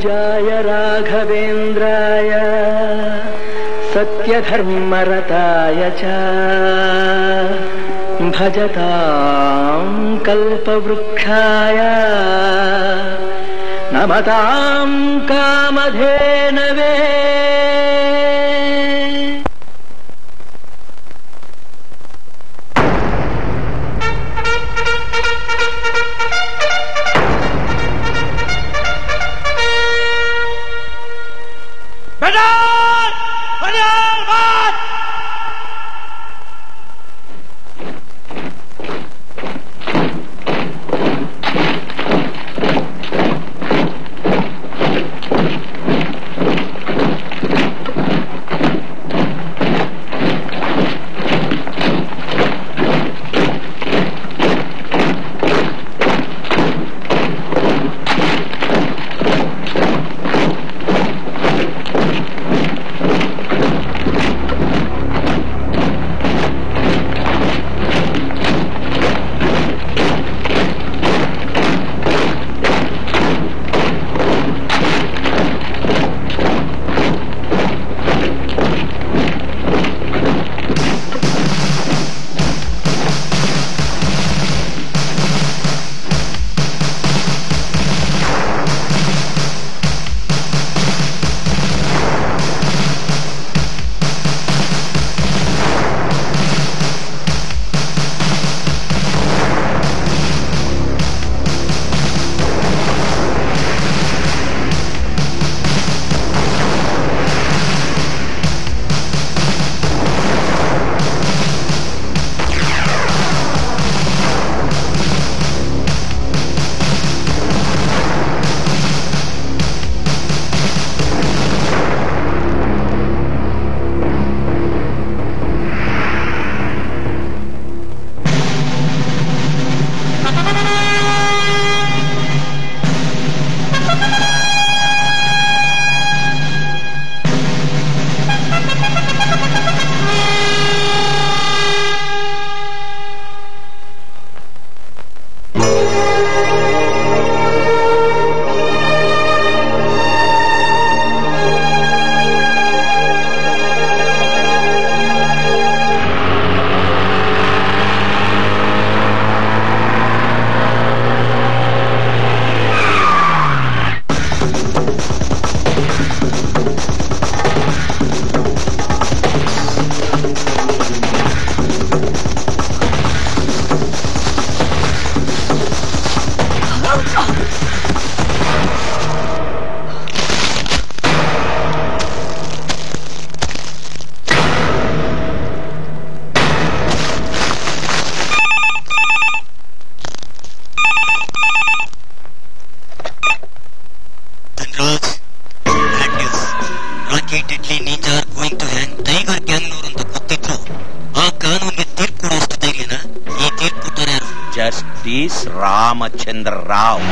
पूज्याय राघवेन्द्राय सत्यधर्मरताय च भजतां कल्पवृक्षाय नमतां कामधेनवे Dhanraj bad news Rocky deadly ninja going to hang tiger ಗ್ಯಾಂಗ್ನೂರ್ ಅಂತ ಗೊತ್ತಿದ್ರು ಆ ಕಾನೂನಿಗೆ ತೀರ್ಪು ಕೊಡುವಷ್ಟು ಧೈರ್ಯನ ಈ ತೀರ್ಪು ಕೊಟ್ಟವ್ರು ಯಾರು ಜಸ್ಟಿಸ್ ರಾಮಚಂದ್ರ ರಾವ್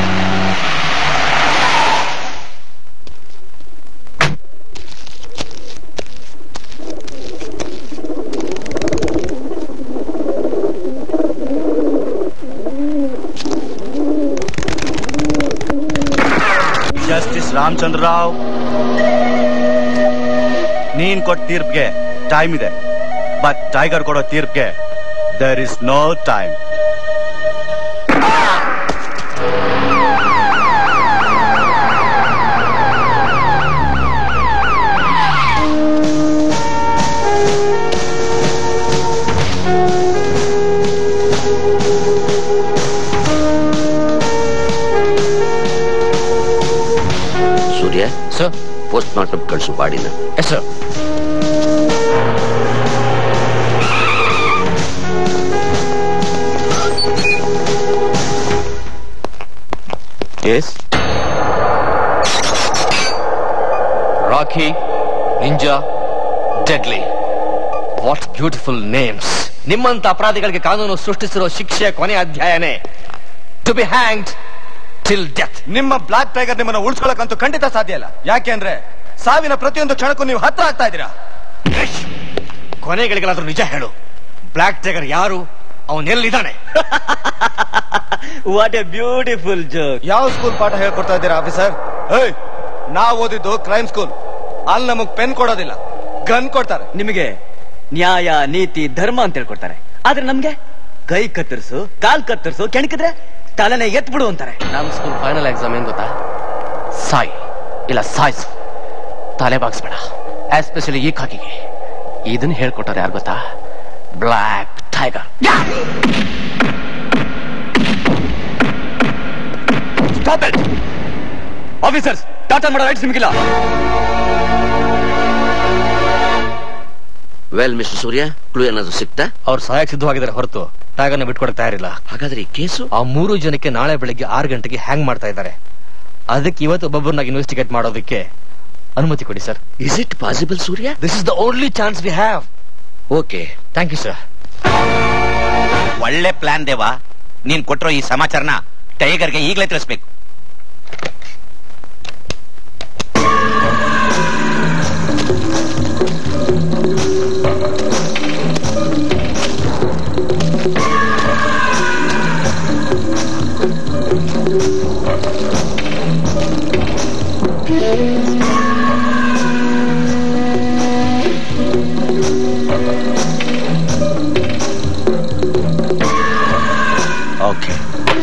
ಜಸ್ಟಿಸ್ ರಾಮಚಂದ್ರ ರಾವ್ ನೀನ್ ಕೊಟ್ಟ ತೀರ್ಪಿಗೆ ಟೈಮ್ ಇದೆ ಬಟ್ ಟೈಗರ್ ಕೊಡೋ ತೀರ್ಪಿಗೆ there is no time Surya sir post mortem ಕಳಿಸು ಬಾಡಿನ yes sir yes Rocky ninja deadly what beautiful names ನಿಮ್ಮಂತ ಅಪರಾಧಿಗಳಿಗೆ ಕಾನೂನು ಸೃಷ್ಟಿಸಿರೋ ಶಿಕ್ಷೆಯ ಕೊನೆ ಅಧ್ಯಾಯನೇ to be hanged till death ನಿಮ್ಮ ಬ್ಲಾಕ್ ಟೈಗರ್ ನಿಮ್ಮನ್ನ ಉಳಿಸ್ಕೊಳಕ್ಕಂತೂ ಖಂಡಿತ ಸಾಧ್ಯ ಇಲ್ಲ ಯಾಕೆ ಅಂದ್ರೆ ಸಾವಿನ ಪ್ರತಿಯೊಂದು ಕ್ಷಣಕ್ಕೂ ನೀವು ಹತ್ರ ಆಗ್ತಾ ಇದ್ದೀರಾ ಕೊನೆಗಳಿಗಾದ್ರೂ ನಿಜ ಹೇಳು ಬ್ಲ್ಯಾಕ್ ಟೈಗರ್ ಯಾರು ಅವನೆಲ್ಲಿದ್ದಾನೆ ವಾಟ್ ಎ ಬ್ಯೂಟಿಫುಲ್ ಜೋಕ್ ಯಾವ ಸ್ಕೂಲ್ ಪಾಠ ಹೇಳ್ಕೊಡ್ತಾ ಇದ್ದೀರಾ ಆಫೀಸರ್ ಏಯ್ ನಾವ್ ಓದಿದ್ದು ಕ್ರೈಮ್ ಸ್ಕೂಲ್ ಅಲ್ಲಿ ನಮಗ್ ಪೆನ್ ಕೊಡೋದಿಲ್ಲ ಗನ್ ಕೊಡ್ತಾರೆ ನಿಮಗೆ ನ್ಯಾಯ ನೀತಿ ಧರ್ಮ ಅಂತ ಹೇಳ್ಕೊಡ್ತಾರೆ ಆದ್ರೆ ನಮ್ಗೆ ಕೈ ಕತ್ತರಿಸು ಕಾಲ್ ಕತ್ತರಿಸು ಕೆಣಕಿದ್ರೆ ತಲೆನೇ ಎತ್ಬಿಡು ಅಂತಾರೆ ನಮ್ ಸ್ಕೂಲ್ ಫೈನಲ್ ಎಕ್ಸಾಮ್ ಏನ್ ಗೊತ್ತಾ ಸಾಯ್ ಇಲ್ಲ ಸಾಯ್ಸು ತಲೆ ಬಾಗಿಸ್ಬೇಡ ಎಸ್ಪೆಷಲಿ ಈ ಕಾಕಿಗೆ ಇದನ್ನ ಹೇಳ್ಕೊಟ್ಟಾರೆ ಯಾರು ಗೊತ್ತಾ black tiger stop it officers ಟಾಟಾ ಮಾಡೋ ರೈಟ್ಸ್ ನಿಮಗಿಲ್ಲ ವೆಲ್ ಮಿಸ್ಟರ್ ಸೂರ್ಯ ಕ್ಲೂ ಏನಾದ್ರು ಸಿಕ್ತಾ ಅವ್ರು ಸಹಾಯಕ್ಕೆ ಸಿದ್ಧವಾಗಿದ್ದಾರೆ ಹೊರತು ಟೈಗರ್ನ ಬಿಟ್ಕೊಡಕ್ ತಯಾರಿಲ್ಲ ಹಾಗಾದ್ರೆ ಈ ಕೇಸು ಆ ಮೂರು ಜನಕ್ಕೆ ನಾಳೆ ಬೆಳಿಗ್ಗೆ ಆರು ಗಂಟೆಗೆ ಹ್ಯಾಂಗ್ ಮಾಡ್ತಾ ಇದ್ದಾರೆ ಅದಕ್ಕೆ ಇವತ್ತು ಒಬ್ಬೊಬ್ಬರನ್ನ ಇನ್ವೆಸ್ಟಿಗೇಟ್ ಮಾಡೋದಕ್ಕೆ ಅನುಮತಿ ಕೊಡಿ sir is it possible Surya this is the only chance we have okay thank you sir ಒಳ್ಳೆ ಪ್ಲಾನ್ ದೇವಾ ನೀನ್ ಕೊಟ್ಟಿರೋ ಈ ಸಮಾಚಾರನ ಟೈಗರ್ಗೆ ಈಗಲೇ ತಿಳಿಸ್ಬೇಕು ಓಕೆ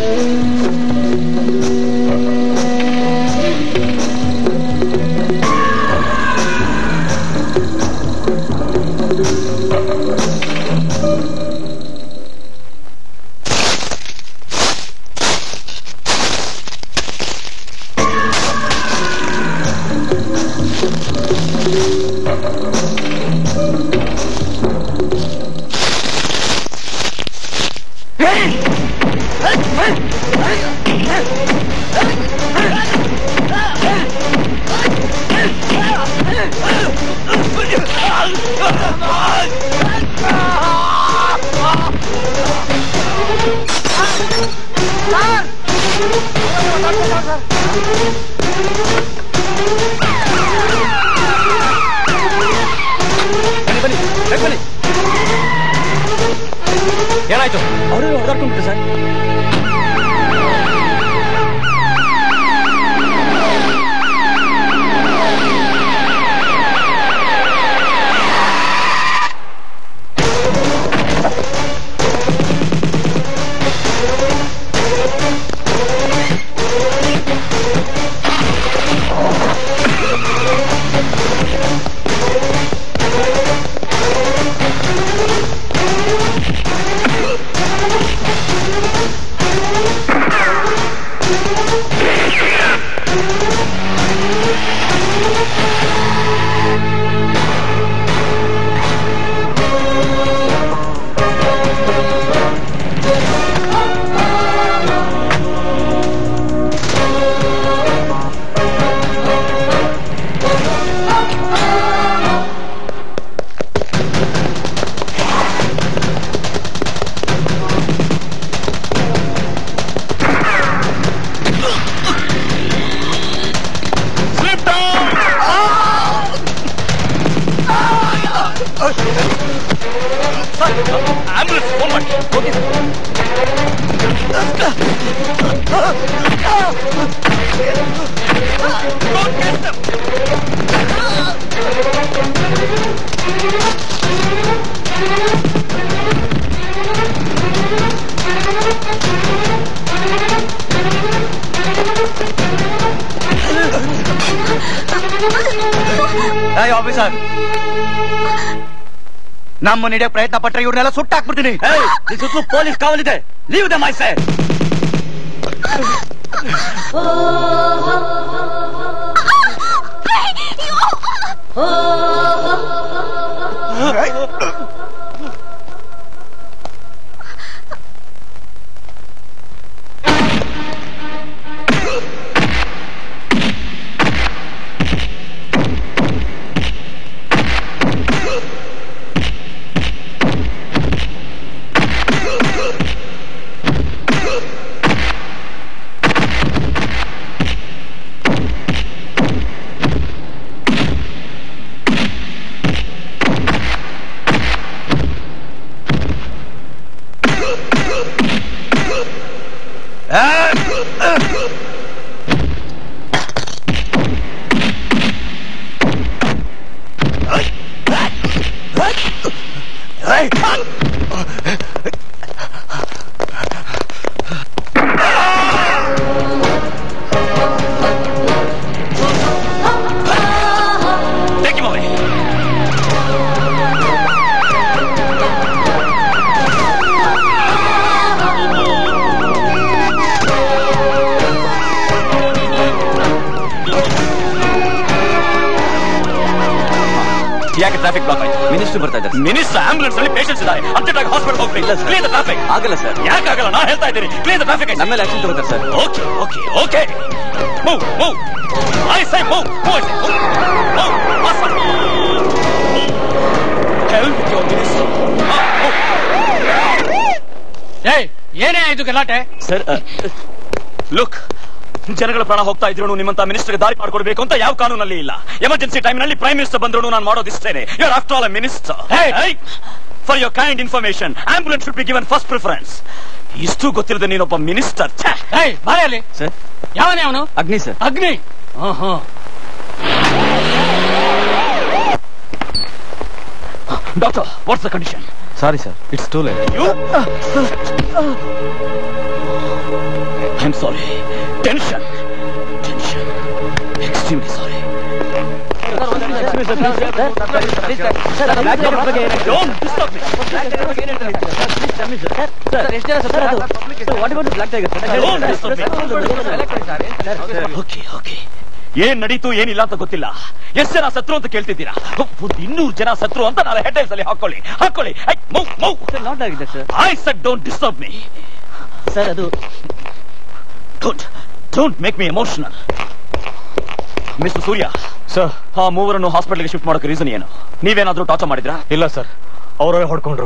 ಏನಾಯ್ತು ಅವರು ಹೊಡೆದಾಡ್ಕೊಂಡ್ಬಿಟ್ಟು ಸರ್ ಏಯ್ ಆಫೀಸರ್ ನಮ್ಮನ್ನ ಹಿಡಿಯೋ ಪ್ರಯತ್ನ ಪಟ್ರೆ ಇವ್ರನ್ನೆಲ್ಲ ಸುಟ್ಟಾಕ್ಬಿಡ್ತೀನಿ ಈ ಸುತ್ತಲೂ ಪೊಲೀಸ್ ಕಾವಲಿದೆ ಲೀವ್ ದ ಮೈ ಸರ್ ಯಾಕೆ ಟ್ರಾಫಿಕ್ ಬ್ಲಾಕ್ ಆಯ್ತು ಮಿನಿಸ್ಟರ್ ಬರ್ತಾ ಇದ್ದಾರೆ ಮಿನಿಸ್ಟರ್ ಆಂಬುಲೆನ್ಸ್ ಅಲ್ಲಿ ಪೇಷಂಟ್ಸ್ ಇದ್ದಾರೆ ಅರ್ಜೆಂಟ್ ಆಗಿ ಹಾಸ್ಪಿಟಲ್ ಹೋಗ್ಬೇಕು ಇಲ್ಲ, sir. ಕ್ಲಿಯರ್ ದ ಟ್ರಾಫಿಕ್ ಆಗಲ್ಲ ಸರ್ ಯಾಕಾಗಲ್ಲ ನಾ ಹೇಳ್ತಾ ಇದ್ದೀನಿ ಕ್ಲಿಯರ್ ದ ಟ್ರಾಫಿಕ್ ನಮ್ಮ ಮೇಲೆ ಆಕ್ಷನ್ ತಗೋತಾರೆ sir okay okay okay move move I say move move move fast help your minister ಏಯ್ ಏನೇ ಇದು ಗಲಾಟೆ ಸರ್ ಲುಕ್ ಜನಗಳ ಪ್ರಾಣ ಹೋಗ್ತಾ ಇದ್ರು ನಿಮ್ಮಂತ ಮಿನಿಸ್ಟರ್ ದಾರಿ ಮಾಡ್ಕೊಡ್ಬೇಕು ಅಂತ ಯಾವ ಕಾನೂನಲ್ಲಿ ಇಲ್ಲ ಎಮರ್ಜೆನ್ಸಿ ಟೈಮ್ ನಲ್ಲಿ ಪ್ರೈಮ್ ಮಿನಿಸ್ಟರ್ ಬಂದ್ರು ನಾನು ಮಾಡೋದಿಷ್ಟೇನೆ you after all minister Hey! For your kind information ambulance should be given first preference ಇಷ್ಟು ಗೊತ್ತಿಲ್ಲದೆ ನೀನೊಬ್ಬ ಮಿನಿಸ್ಟರ್ ಏಯ್ ಬಾರೆ ಅಲ್ಲಿ ಸರ್ ಯಾವನೇ ಅವನು Agni sir Agni doctor what's the condition sorry sir it's too late You? I'm sorry. Tension. Tension. Extremely sorry. Don't disturb me. Don't disturb me. Okay, okay. ಏನ್ ನಡೀತು ಏನಿಲ್ಲ ಅಂತ ಗೊತ್ತಿಲ್ಲ ಎಷ್ಟ್ ಜನ ಸತ್ರು ಅಂತ ಕೇಳ್ತಿದ್ದೀರಾ ಒಂದು ಇನ್ನೂರು ಜನ ಸತ್ರು ಅಂತ ನಾನು ಹೆಡ್ಲೈನ್ಸ್ ಅಲ್ಲಿ ಹಾಕೊಳ್ಳಿ ಹಾಕೊಳ್ಳಿ ನಾಟ್ ಆಗಿದೆ sir I set don't disturb me sir ಅದು don't don't make me emotional mister Surya sir ಆ ಮೂವರನ್ನು ಹಾಸ್ಪಿಟಲ್ಗೆ ಶಿಫ್ಟ್ ಮಾಡೋಕೆ ರೀಸನ್ ಏನು ನೀವೇನಾದ್ರೂ ಟಾರ್ಚರ್ ಮಾಡಿದ್ರಾ ಇಲ್ಲ ಸರ್ ಅವರೇ ಹೊಡ್ಕೊಂಡ್ರು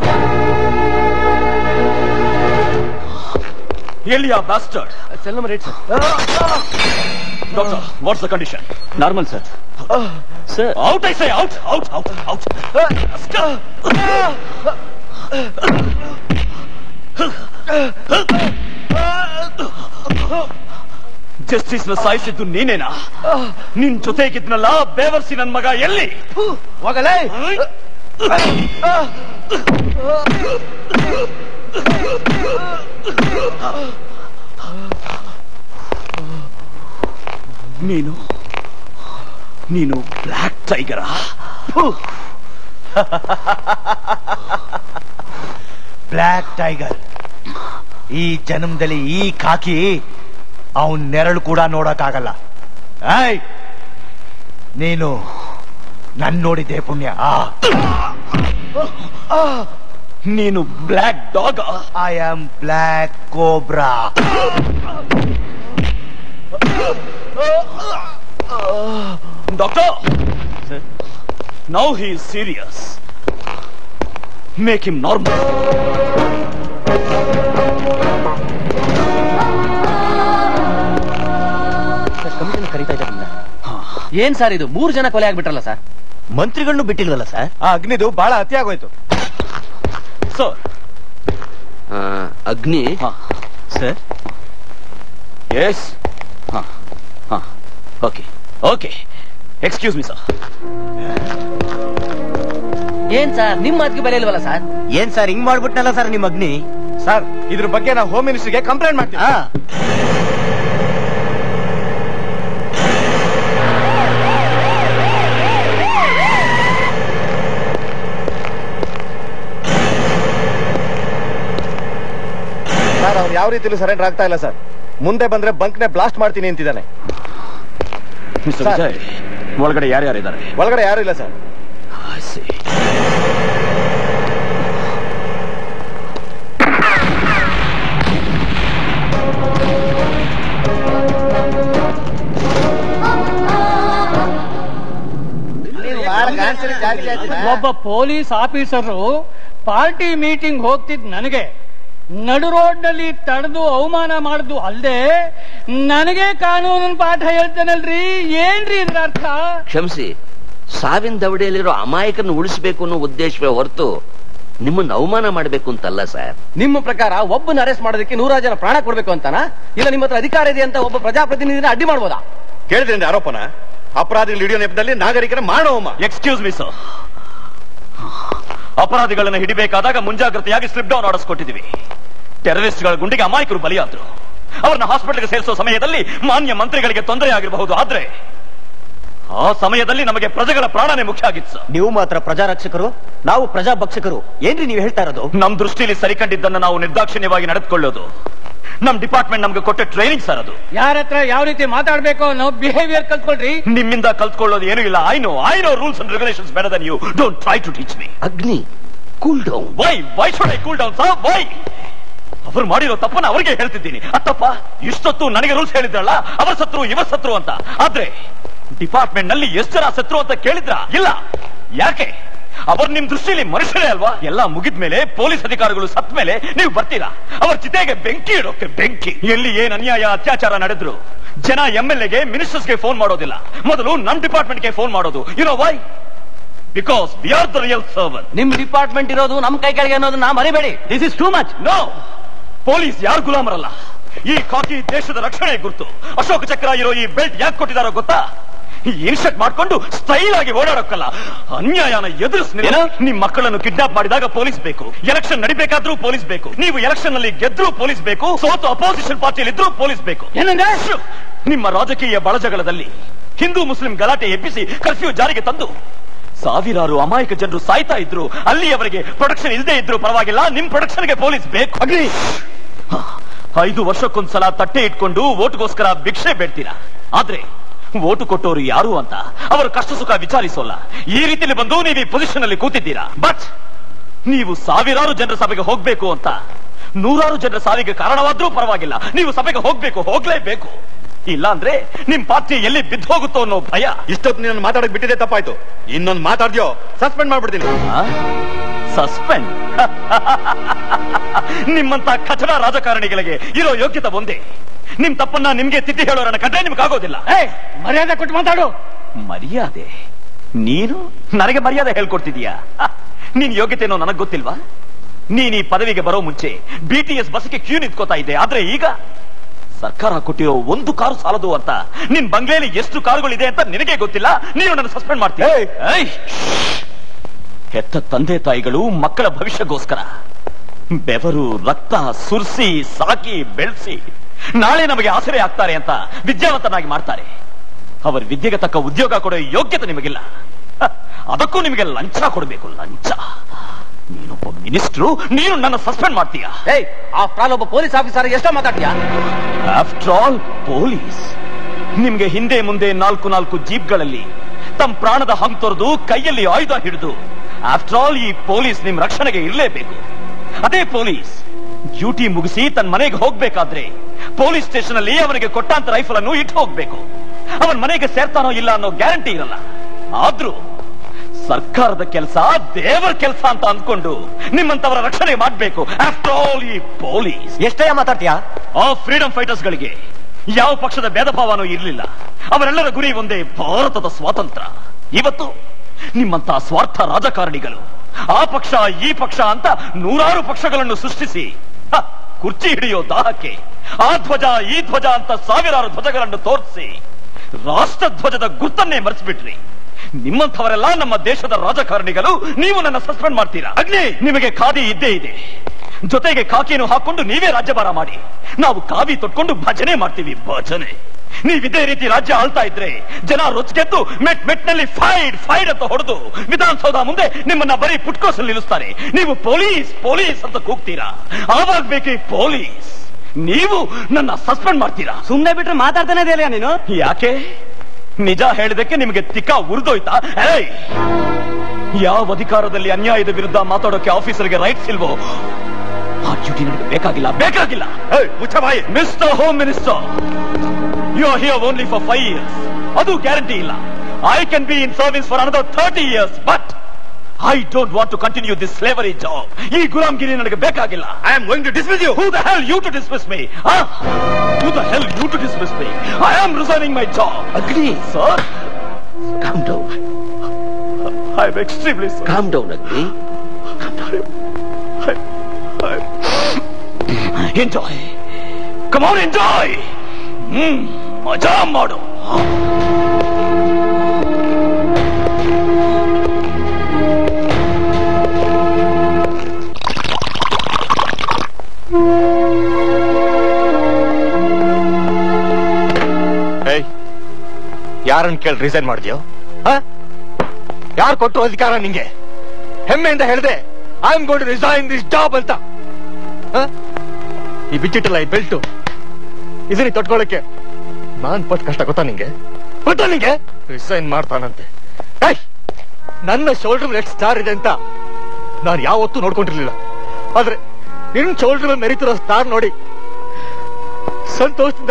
ಎಲ್ಲಿ ಆ bastard cell number eight sir doctor what's the condition normal sir sir out I say out out out out justice ನ ಸಾಯಿಸಿದ್ದು ನೀನೇನಾ ನಿನ್ ಜೊತೆಗಿದ್ನಲ್ಲ ಬೇವರ್ಸಿ ನನ್ ಮಗ ಎಲ್ಲಿ ಹೋಗಲೇ ನೀನು ನೀನು ಬ್ಲ್ಯಾಕ್ ಟೈಗರಾ ಬ್ಲ್ಯಾಕ್ ಟೈಗರ್ ಈ ಜನ್ಮದಲ್ಲಿ ಈ ಕಾಕಿ ಅವನ್ ನೆರಳು ಕೂಡ ನೋಡಕ್ಕಾಗಲ್ಲ ಏಯ್ ನೀನು ನನ್ ನೋಡಿದ್ದೆ ಪುಣ್ಯ ನೀನು black dog I am black cobra doctor now he is serious make him normal commission ಕರೀತಾ ಇದ್ದಾರೆ ಏನ್ ಸರ್ ಇದು ಮೂರು ಜನ ಕೊಲೆ ಆಗ್ಬಿಟ್ರಲ್ಲ ಸರ್ ಮಂತ್ರಿಗಳನ್ನು ಬಿಟ್ಟಿಲ್ವಲ್ಲ ಸರ್ ಆ ಅಗ್ನಿದು ಬಹಳ ಅತಿ ಆಗೋಯ್ತು ಸರ್ ಆ, ಅಗ್ನಿ ಸರ್ ಎಸ್ ಹಾ ಹಾ okay okay excuse me sir ಏನ್ ಸರ್ ನಿಮ್ ಮಾತಿಗೆ ಬೆಲೆ ಇಲ್ವಲ್ಲ ಸರ್ ಏನ್ ಸರ್ ಹಿಂಗ್ ಮಾಡ್ಬಿಟ್ನಲ್ಲ ಸರ್ ನಿಮ್ ಅಗ್ನಿ ಸರ್ ಇದ್ರ ಬಗ್ಗೆ ನಾವು ಹೋಮ್ ಮಿನಿಸ್ಟರ್ಗೆ ಕಂಪ್ಲೇಂಟ್ ಮಾಡ್ತೀವಿ ಸರ್ ಅವ್ರು ಯಾವ ರೀತಿಲೂ ಸರೆಂಡರ್ ಆಗ್ತಾ ಇಲ್ಲ ಸರ್ ಮುಂದೆ ಬಂದ್ರೆ ಬಂಕ್ನೆ ಬ್ಲಾಸ್ಟ್ ಮಾಡ್ತೀನಿ ಅಂತಿದ್ದಾನೆ ಮಿಸ್ಟರ್ Sir. ವಿಜಯ್ ಒಳಗಡೆ ಯಾರ್ಯಾರಿದ್ದಾರೆ ಒಳಗಡೆ ಯಾರು ಇಲ್ಲ ಸರ್ I see. ಒಬ್ಬ ಪೊಲೀಸ್ ಆಫೀಸರು ಪಾರ್ಟಿ ಮೀಟಿಂಗ್ ಹೋಗ್ತಿದ್ ನನಗೆ ನಡು ರೋಡ್ನಲ್ಲಿ ತಡೆದು ಅವಮಾನ ಮಾಡುದು ಅಲ್ಲದೆ ನನಗೆ ಕಾನೂನಿನ ಪಾಠ ಹೇಳ್ತಾನಲ್ರಿ ಏನ್ರಿ ಇದ್ರ ಅರ್ಥ ಕ್ಷಮಿಸಿ ಸಾವಿನ ದವಡೆಯಲ್ಲಿರೋ ಅಮಾಯಕರನ್ನು ಉಳಿಸಬೇಕು ಅನ್ನೋ ಉದ್ದೇಶವೇ ಹೊರತು ನಿಮ್ಮನ್ನ ಅವಮಾನ ಮಾಡಬೇಕು ಅಂತಲ್ಲ ಸರ್ ನಿಮ್ಮ ಪ್ರಕಾರ ಒಬ್ಬನ ಅರೆಸ್ಟ್ ಮಾಡೋದಕ್ಕೆ ನೂರಾರು ಜನ ಪ್ರಾಣ ಕೊಡ್ಬೇಕು ಅಂತಾನಾ ಇಲ್ಲ ನಿಮ್ಮ ಹತ್ರ ಅಧಿಕಾರ ಇದೆ ಅಂತ ಒಬ್ಬ ಪ್ರಜಾಪ್ರತಿನಿಧಿನ ಅಡ್ಡಿ ಮಾಡ್ಬೋದಾ ಕೇಳಿದ್ರೇನ್ರಿ ಆರೋಪನ ಅಪರಾಧಿಗಳ ಹಿಡಿಯೋ ನೆಪದಲ್ಲಿ ನಾಗರಿಕರ ಮಾಡೋಮ ಎಕ್ಸ್ಕ್ಯೂಸ್ ಮಿ ಸರ್ ಅಪರಾಧಿಗಳನ್ನ ಹಿಡಿಬೇಕಾದಾಗ ಮುಂಜಾಗ್ರತೆಯಾಗಿ ಸ್ಲಿಪ್ ಡೌನ್ ಆರ್ಡರ್ಸ್ ಕೊಟ್ಟಿದ್ದೀವಿ ಟೆರರಿಸ್ಟ್ಗಳ ಗುಂಡಿಗೆ ಅಮಾಯಕರು ಬಲಿಯಾದ್ರು ಅವ್ರನ್ನ ಹಾಸ್ಪಿಟಲ್ಗೆ ಸೇರಿಸೋ ಸಮಯದಲ್ಲಿ ಮಾನ್ಯ ಮಂತ್ರಿಗಳಿಗೆ ತೊಂದರೆ ಆಗಿರಬಹುದು ಆದ್ರೆ ಆ ಸಮಯದಲ್ಲಿ ನಮಗೆ ಪ್ರಜೆಗಳ ಪ್ರಾಣನೇ ಮುಖ್ಯ ಆಗಿತ್ತು ಸರ್ ನೀವು ಮಾತ್ರ ಪ್ರಜಾರಕ್ಷಕರು ನಾವು ಪ್ರಜಾಭಕ್ಷಕರು ಏನ್ರಿ ನೀವು ಹೇಳ್ತಾ ಇರೋದು ನಮ್ ದೃಷ್ಟಿಯಲ್ಲಿ ಸರಿಕಂಡಿದ್ದನ್ನ ನಾವು ನಿರ್ದಾಕ್ಷಿಣ್ಯವಾಗಿ ನಡೆದುಕೊಳ್ಳೋದು ನಮ್ ಡಿಪಾರ್ಟ್ಮೆಂಟ್ ನಮ್ಗೆ ಕೊಟ್ಟ ಟ್ರೈನಿಂಗ್ ಸರ್ ಅದು ಯಾರ ಹತ್ರ ಯಾವ ರೀತಿ ಮಾತಾಡ್ಬೇಕು ಅನ್ನೋ ಬಿಹೇವಿಯರ್ ಕಲ್ತ್ಕೊಳ್ರಿ ನಿಮ್ಮಿಂದ ಕಲ್ತ್ಕೊಳ್ಳೋದು ಏನೂ ಇಲ್ಲ I know I know rules and regulations better than you don't try to teach me Agni cool down why why should I cool down sir why ಅವರು ಮಾಡಿರೋ ತಪ್ಪನ್ನ ಅವರಿಗೆ ಹೇಳ್ತಿದ್ದೀನಿ ಅತ್ತಪ್ಪ ಇಷ್ಟೊತ್ತು ನನಗೆ ರೂಲ್ಸ್ ಹೇಳಿದ್ರಲ್ಲ ಅವರ ಸತ್ರು ಇವರ ಸತ್ರು ಅಂತ ಆದ್ರೆ ಡಿಪಾರ್ಟ್ಮೆಂಟ್ ನಲ್ಲಿ ಎಷ್ಟು ಜನ ಸತ್ರು ಅಂತ ಕೇಳಿದ್ರ ಇಲ್ಲ ಯಾಕೆ ಅವ್ರು ನಿಮ್ ದೃಷ್ಟಿಯಲ್ಲಿ ಮನುಷ್ಯರೇ ಅಲ್ವಾ ಎಲ್ಲ ಮುಗಿದ್ಮೇಲೆ ಪೊಲೀಸ್ ಅಧಿಕಾರಿಗಳು ಸತ್ ಮೇಲೆ ನೀವು ಬರ್ತೀರಾ ಅವ್ರ ಚಿತೆಗೆ ಬೆಂಕಿ ಇಡೋಕೆ ಬೆಂಕಿ ಎಲ್ಲಿ ಏನ್ ಅನ್ಯಾಯ ಅತ್ಯಾಚಾರ ನಡೆದ್ರು ಜನ ಎಂ ಎಲ್ ಎಗೆ ಮಿನಿಸ್ಟರ್ಸ್ಗೆ ಫೋನ್ ಮಾಡೋದಿಲ್ಲ ಮೊದಲು ನಮ್ ಡಿಪಾರ್ಟ್ಮೆಂಟ್ಗೆ ಫೋನ್ ಮಾಡೋದು you know why because we are the real server ನಿಮ್ ಡಿಪಾರ್ಟ್ಮೆಂಟ್ ಇರೋದು ನಮ್ ಕೈ ಕೆಳಗೆ ಅನ್ನೋದನ್ನ ಮರಿಬೇಡಿ this is too much no police ಯಾರು ಗುಲಾಮರಲ್ಲ ಈ ಕಾಕಿ ದೇಶದ ರಕ್ಷಣೆ ಗುರ್ತು ಅಶೋಕ ಚಕ್ರ ಇರೋ ಈ ಬೆಲ್ಟ್ ಯಾಕೆ ಕೊಟ್ಟಿದಾರೋ ಗೊತ್ತಾ ಇನ್ಶರ್ಟ್ ಮಾಡ್ಕೊಂಡು ಸ್ಟೈಲ್ ಆಗಿ ಓಡಾಡೋಕ್ಕಲ್ಲ ಅನ್ಯಾಯನ ಎದುರಿಸ್ ನಿಮ್ ಮಕ್ಕಳನ್ನು ಕಿಡ್ನಾಪ್ ಮಾಡಿದಾಗ ಪೊಲೀಸ್ ಬೇಕು ಎಲೆಕ್ಷನ್ ನಡಿಬೇಕಾದ್ರೂ ಪೊಲೀಸ್ ಬೇಕು ನೀವು ಎಲೆಕ್ಷನ್ ನಲ್ಲಿ ಗೆದ್ರೂ ಪೊಲೀಸ್ ಬೇಕು ಸೋತು ಅಪೋಸಿಷನ್ ಪಾರ್ಟಿಯಲ್ಲಿ ಇದ್ರೂ ಪೊಲೀಸ್ ಬೇಕು ಏನಂದ್ರೆ ಶ್ಶು! ನಿಮ್ಮ ರಾಜಕೀಯ ಬಳಜಗಳದಲ್ಲಿ ಹಿಂದೂ ಮುಸ್ಲಿಂ ಗಲಾಟೆ ಎಬ್ಬಿಸಿ ಕರ್ಫ್ಯೂ ಜಾರಿಗೆ ತಂದು ಸಾವಿರಾರು ಅಮಾಯಕ ಜನರು ಸಾಯ್ತಾ ಇದ್ರು ಅಲ್ಲಿಯವರೆಗೆ ಪ್ರೊಡಕ್ಷನ್ ಇಲ್ಲದೆ ಇದ್ರು ಪರವಾಗಿಲ್ಲ ನಿಮ್ ಪ್ರೊಡಕ್ಷನ್ಗೆ ಪೊಲೀಸ್ ಬೇಕು ಅಗ್ನಿ ಐದು ವರ್ಷಕ್ಕೊಂದ್ಸಲ ತಟ್ಟೆ ಇಟ್ಕೊಂಡು ಓಟ್ಗೋಸ್ಕರ ಭಿಕ್ಷೆ ಬೇಡ್ತೀರಾ ಆದ್ರೆ ಓಟು ಕೊಟ್ಟವರು ಯಾರು ಅಂತ ಅವರ ಕಷ್ಟ ಸುಖ ವಿಚಾರಿಸೋಲ್ಲ ಈ ರೀತಿಯಲ್ಲಿ ಬಂದು ನೀವು ಈ ಪೊಸಿಷನ್ ಅಲ್ಲಿ ಕೂತಿದ್ದೀರಾ ಬಟ್ ನೀವು ಸಾವಿರಾರು ಜನರ ಸಭೆಗೆ ಹೋಗ್ಬೇಕು ಅಂತ ನೂರಾರು ಜನರ ಸಾವಿಗೆ ಕಾರಣವಾದ್ರೂ ಪರವಾಗಿಲ್ಲ ನೀವು ಸಭೆಗೆ ಹೋಗ್ಬೇಕು ಹೋಗ್ಲೇಬೇಕು ಇಲ್ಲ ಅಂದ್ರೆ ನಿಮ್ ಪಾರ್ಟಿ ಎಲ್ಲಿ ಬಿದ್ದು ಹೋಗುತ್ತೋ ಅನ್ನೋ ಭಯ ಇಷ್ಟೊತ್ತು ನೀನು ಮಾತಾಡಕ್ ಬಿಟ್ಟಿದೆ ತಪ್ಪಾಯ್ತು ಇನ್ನೊಂದು ಮಾತಾಡ್ದ್ಯೋ ಸಸ್ಪೆಂಡ್ ಮಾಡ್ಬಿಡ್ತೀನಿ ಸಸ್ಪೆಂಡ್ ನಿಮ್ಮಂತ ಕಚಡ ರಾಜಕಾರಣಿಗಳಿಗೆ ಇರೋ ಯೋಗ್ಯತೆ ಒಂದೇ ನಿಮ್ ತಪ್ಪನ್ನ ನಿಮ್ಗೆ ತಿದ್ದಿ ಹೇಳೋರನ್ನ ಕಂಡ್ರೆ ನಿಮ್ಗೆ ಆಗೋದಿಲ್ಲ ಏ ಮರ್ಯಾದೆ ಕೊಟ್ಟು ಮಾತಾಡು ಮರ್ಯಾದೆ ನೀನು ನನಗೆ ಮರ್ಯಾದೆ ಹೇಳ್ಕೊಡ್ತಿದೀಯಾ ಹ, ನೀನ್ ಯೋಗ್ಯತೆನೋ ನನಗ್ ಗೊತ್ತಿಲ್ವಾ ನೀನ್ ಈ ಪದವಿಗೆ ಬರೋ ಮುಂಚೆ ಬಿ ಟಿ ಎಸ್ ಬಸ್ಗೆ ಕ್ಯೂ ನಿಂತ್ಕೋತಾ ಇದ್ದೆ ಆದ್ರೆ ಈಗ ಸರ್ಕಾರ ಕೊಟ್ಟಿರೋ ಒಂದು ಕಾರು ಸಾಲದು ಅಂತ ನಿನ್ ಬಂಗ್ಲೆಯಲ್ಲಿ ಎಷ್ಟು ಕಾರುಗಳಿದೆ ಅಂತ ನಿನಗೆ ಗೊತ್ತಿಲ್ಲ ನೀನು ನನ್ನ ಸಸ್ಪೆಂಡ್ ಮಾಡ್ತೀಯ ಏಯ್! ಹೆತ್ತ ತಂದೆ ತಾಯಿಗಳು ಮಕ್ಕಳ ಭವಿಷ್ಯಕ್ಕೋಸ್ಕರ ಬೆವರು ರಕ್ತ ಸುರಿಸಿ ಸಾಕಿ ಬೆಳೆಸಿ ನಾಳೆ ನಮಗೆ ಆಸರೆ ಆಗ್ತಾರೆ ಅಂತ ವಿದ್ಯಾವಂತನಾಗಿ ಮಾಡ್ತಾರೆ ಅವರ ವಿದ್ಯೆಗೆ ತಕ್ಕ ಉದ್ಯೋಗ ಕೊಡೋ ಯೋಗ್ಯತೆ ನಿಮಗಿಲ್ಲ ಹ, ಅದಕ್ಕೂ ನಿಮಗೆ ಲಂಚ ಕೊಡಬೇಕು ಲಂಚ ನೀನೊಬ್ಬ ಮಿನಿಸ್ಟ್ರು ನೀನು ನನ್ನ ಸಸ್ಪೆಂಡ್ ಮಾಡ್ತೀಯ ಏಯ್ ಆಫ್ಟರ್ ಆಲ್ ಒಬ್ಬ ಪೊಲೀಸ್ ಆಫೀಸರ್ ಎಷ್ಟೋ ಮಾತಾಡ್ತೀಯಾ ಆಫ್ಟರ್ ಆಲ್ ಪೊಲೀಸ್ ನಿಮ್ಗೆ ಹಿಂದೆ ಮುಂದೆ ನಾಲ್ಕು ನಾಲ್ಕು ಜೀಪ್ಗಳಲ್ಲಿ ತಮ್ಮ ಪ್ರಾಣದ ಹಂಗ್ ತೊರೆದು ಕೈಯಲ್ಲಿ ಆಯುಧ ಹಿಡಿದು ಆಫ್ಟರ್ ಆಲ್ ಈ ಪೊಲೀಸ್ ನಿಮ್ ರಕ್ಷಣೆಗೆ ಇರಲೇಬೇಕು ಅದೇ ಪೊಲೀಸ್ ಡ್ಯೂಟಿ ಮುಗಿಸಿ ತನ್ನ ಮನೆಗೆ ಹೋಗ್ಬೇಕಾದ್ರೆ ಪೊಲೀಸ್ ಸ್ಟೇಷನ್ ಅಲ್ಲಿ ಅವನಿಗೆ ಕೊಟ್ಟಂತ ರೈಫಲ್ ಅನ್ನು ಇಟ್ಟು ಹೋಗ್ಬೇಕು ಅವನ್ ಮನೆಗೆ ಸೇರ್ತಾನೋ ಇಲ್ಲ ಅನ್ನೋ ಗ್ಯಾರಂಟಿ ಇರಲ್ಲ ಆದ್ರೂ ಸರ್ಕಾರದ ಕೆಲಸ ದೇವರ ಕೆಲಸ ಅಂತ ಅಂದ್ಕೊಂಡು ನಿಮ್ಮಂತವರ ರಕ್ಷಣೆ ಮಾಡ್ಬೇಕು ಆಫ್ಟರ್ ಆಲ್ ಈ ಪೊಲೀಸ್ ಎಷ್ಟೇ ಮಾತಾಡ್ತೀಯಾ ಆ ಫ್ರೀಡಂ ಫೈಟರ್ಸ್ ಗಳಿಗೆ ಯಾವ ಪಕ್ಷದ ಭೇದ ಭಾವನೂ ಇರಲಿಲ್ಲ ಅವರೆಲ್ಲರ ಗುರಿ ಒಂದೇ ಭಾರತದ ಸ್ವಾತಂತ್ರ್ಯ ಇವತ್ತು ನಿಮ್ಮಂತ ಸ್ವಾರ್ಥ ರಾಜಕಾರಣಿಗಳು ಆ ಪಕ್ಷ ಈ ಪಕ್ಷ ಅಂತ ನೂರಾರು ಪಕ್ಷಗಳನ್ನು ಸೃಷ್ಟಿಸಿ ಹ, ಕುರ್ಚಿ ಹಿಡಿಯೋ ದಾಹಕ್ಕೆ ಆ ಧ್ವಜ ಈ ಧ್ವಜ ಅಂತ ಸಾವಿರಾರು ಧ್ವಜಗಳನ್ನು ತೋರಿಸಿ ರಾಷ್ಟ್ರ ಧ್ವಜದ ಗುರ್ತನ್ನೇ ಮರೆಸಿಬಿಟ್ರಿ ನಿಮ್ಮಂಥವರೆಲ್ಲ ನಮ್ಮ ದೇಶದ ರಾಜಕಾರಣಿಗಳು ನೀವು ನನ್ನ ಸಸ್ಪೆಂಡ್ ಮಾಡ್ತೀರಾ ಅಗ್ನಿ ನಿಮಗೆ ಖಾದಿ ಇದ್ದೇ ಇದೆ ಜೊತೆಗೆ ಕಾಕಿಯನ್ನು ಹಾಕೊಂಡು ನೀವೇ ರಾಜ್ಯಭಾರ ಮಾಡಿ ನಾವು ಕಾವಿ ತೊಟ್ಕೊಂಡು ಭಜನೆ ಮಾಡ್ತೀವಿ ಭಜನೆ ನೀವಿದೇ ರೀತಿ ರಾಜ್ಯ ಆಳ್ತಾ ಇದ್ರೆ ಜನ ರೊಚ್ಗೆದ್ದು ಮೆಟ್ ಮೆಟ್ನಲ್ಲಿ ಫೈಡ್ ಫೈಡ್ ಅಂತ ಹೊಡೆದು ವಿಧಾನಸೌಧ ಮುಂದೆ ನಿಮ್ಮನ್ನ ಬರೀ ಪುಟ್ಕೋಸಲ್ಲಿ ನಿಲ್ಲಿಸ್ತಾರೆ ನೀವು ಪೊಲೀಸ್ ಪೊಲೀಸ್ ಅಂತ ಕೂಗ್ತೀರಾ ಆವಾಗ ಬೇಕು ಈ ಪೊಲೀಸ್ ನೀವು ನನ್ನ ಸಸ್ಪೆಂಡ್ ಮಾಡ್ತೀರಾ ಸುಮ್ನೆ ಬಿಟ್ರೆ ಮಾತಾಡ್ತಾನೆ ಇದೆಯಲ್ಲ ನೀನು ಯಾಕೆ ನಿಜ ಹೇಳಿದಕ್ಕೆ ನಿಮಗೆ ತಿಕ್ಕ ಉರಿದೋಯ್ತಾ ಏಯ್ ಯಾವ ಅಧಿಕಾರದಲ್ಲಿ ಅನ್ಯಾಯದ ವಿರುದ್ಧ ಮಾತಾಡೋಕೆ ಆಫೀಸರ್ಗೆ ರೈಟ್ಸ್ ಇಲ್ವೋ ಆ ಡ್ಯೂಟಿ ನನಗೆ ಬೇಕಾಗಿಲ್ಲ ಬೇಕಾಗಿಲ್ಲ ಮುಚ್ಚ ಬಾಯಿ mister home minister you are here only for five years ಅದು ಗ್ಯಾರಂಟಿ ಇಲ್ಲ I can be in service for another thirty years but I don't want to continue this slavery job ಈ ಗುಲಾಮ್ಗಿರಿ ನನಗೆ ಬೇಕಾಗಿಲ್ಲ I am going to dismiss you Who the hell you to dismiss me? Huh? Who the hell you to dismiss me? I am resigning my job. Agni Sir, calm down I'm extremely sorry. Calm down Agni Enjoy. Come on, enjoy. Hmm ಮಜಾ ಮಾಡು ಏಯ್ ಯಾರನ್ನ ಕೇಳಿ resign ಮಾಡಿದ್ಯೋ ಯಾರು ಕೊಟ್ಟು ಅಧಿಕಾರ ನಿಂಗೆ ಹೆಮ್ಮೆಯಿಂದ ಹೇಳ್ದೆ I am gonna resign this job ಅಂತ ಹ? ಈ ಬಿಚ್ಚಿಟ್ಟಲ್ಲ ಈ ಬೆಲ್ಟು ಇದನ್ನ ತೊಟ್ಕೊಳಕ್ಕೆ ನಾನ್ ಪಟ್ ಕಷ್ಟ ಗೊತ್ತಾ ನಿಂಗೆ ಗೊತ್ತಾ ನಿಂಗೆ ರಿಸೈನ್ ಮಾಡ್ತಾನಂತೆ ಏಯ್ ನನ್ನ ಶೋಲ್ಡರ್ ಎಷ್ಟು ಸ್ಟಾರ್ ಇದೆ ಅಂತ ನಾನು ಯಾವತ್ತೂ ನೋಡ್ಕೊಂಡಿರ್ಲಿಲ್ಲ ಆದ್ರೆ ನಿನ್ ಶೋಲ್ಡರ್ ಮೇಲೆ ಮೆರಿತಿರೋ ಸ್ಟಾರ್ ನೋಡಿ ಸಂತೋಷದಿಂದ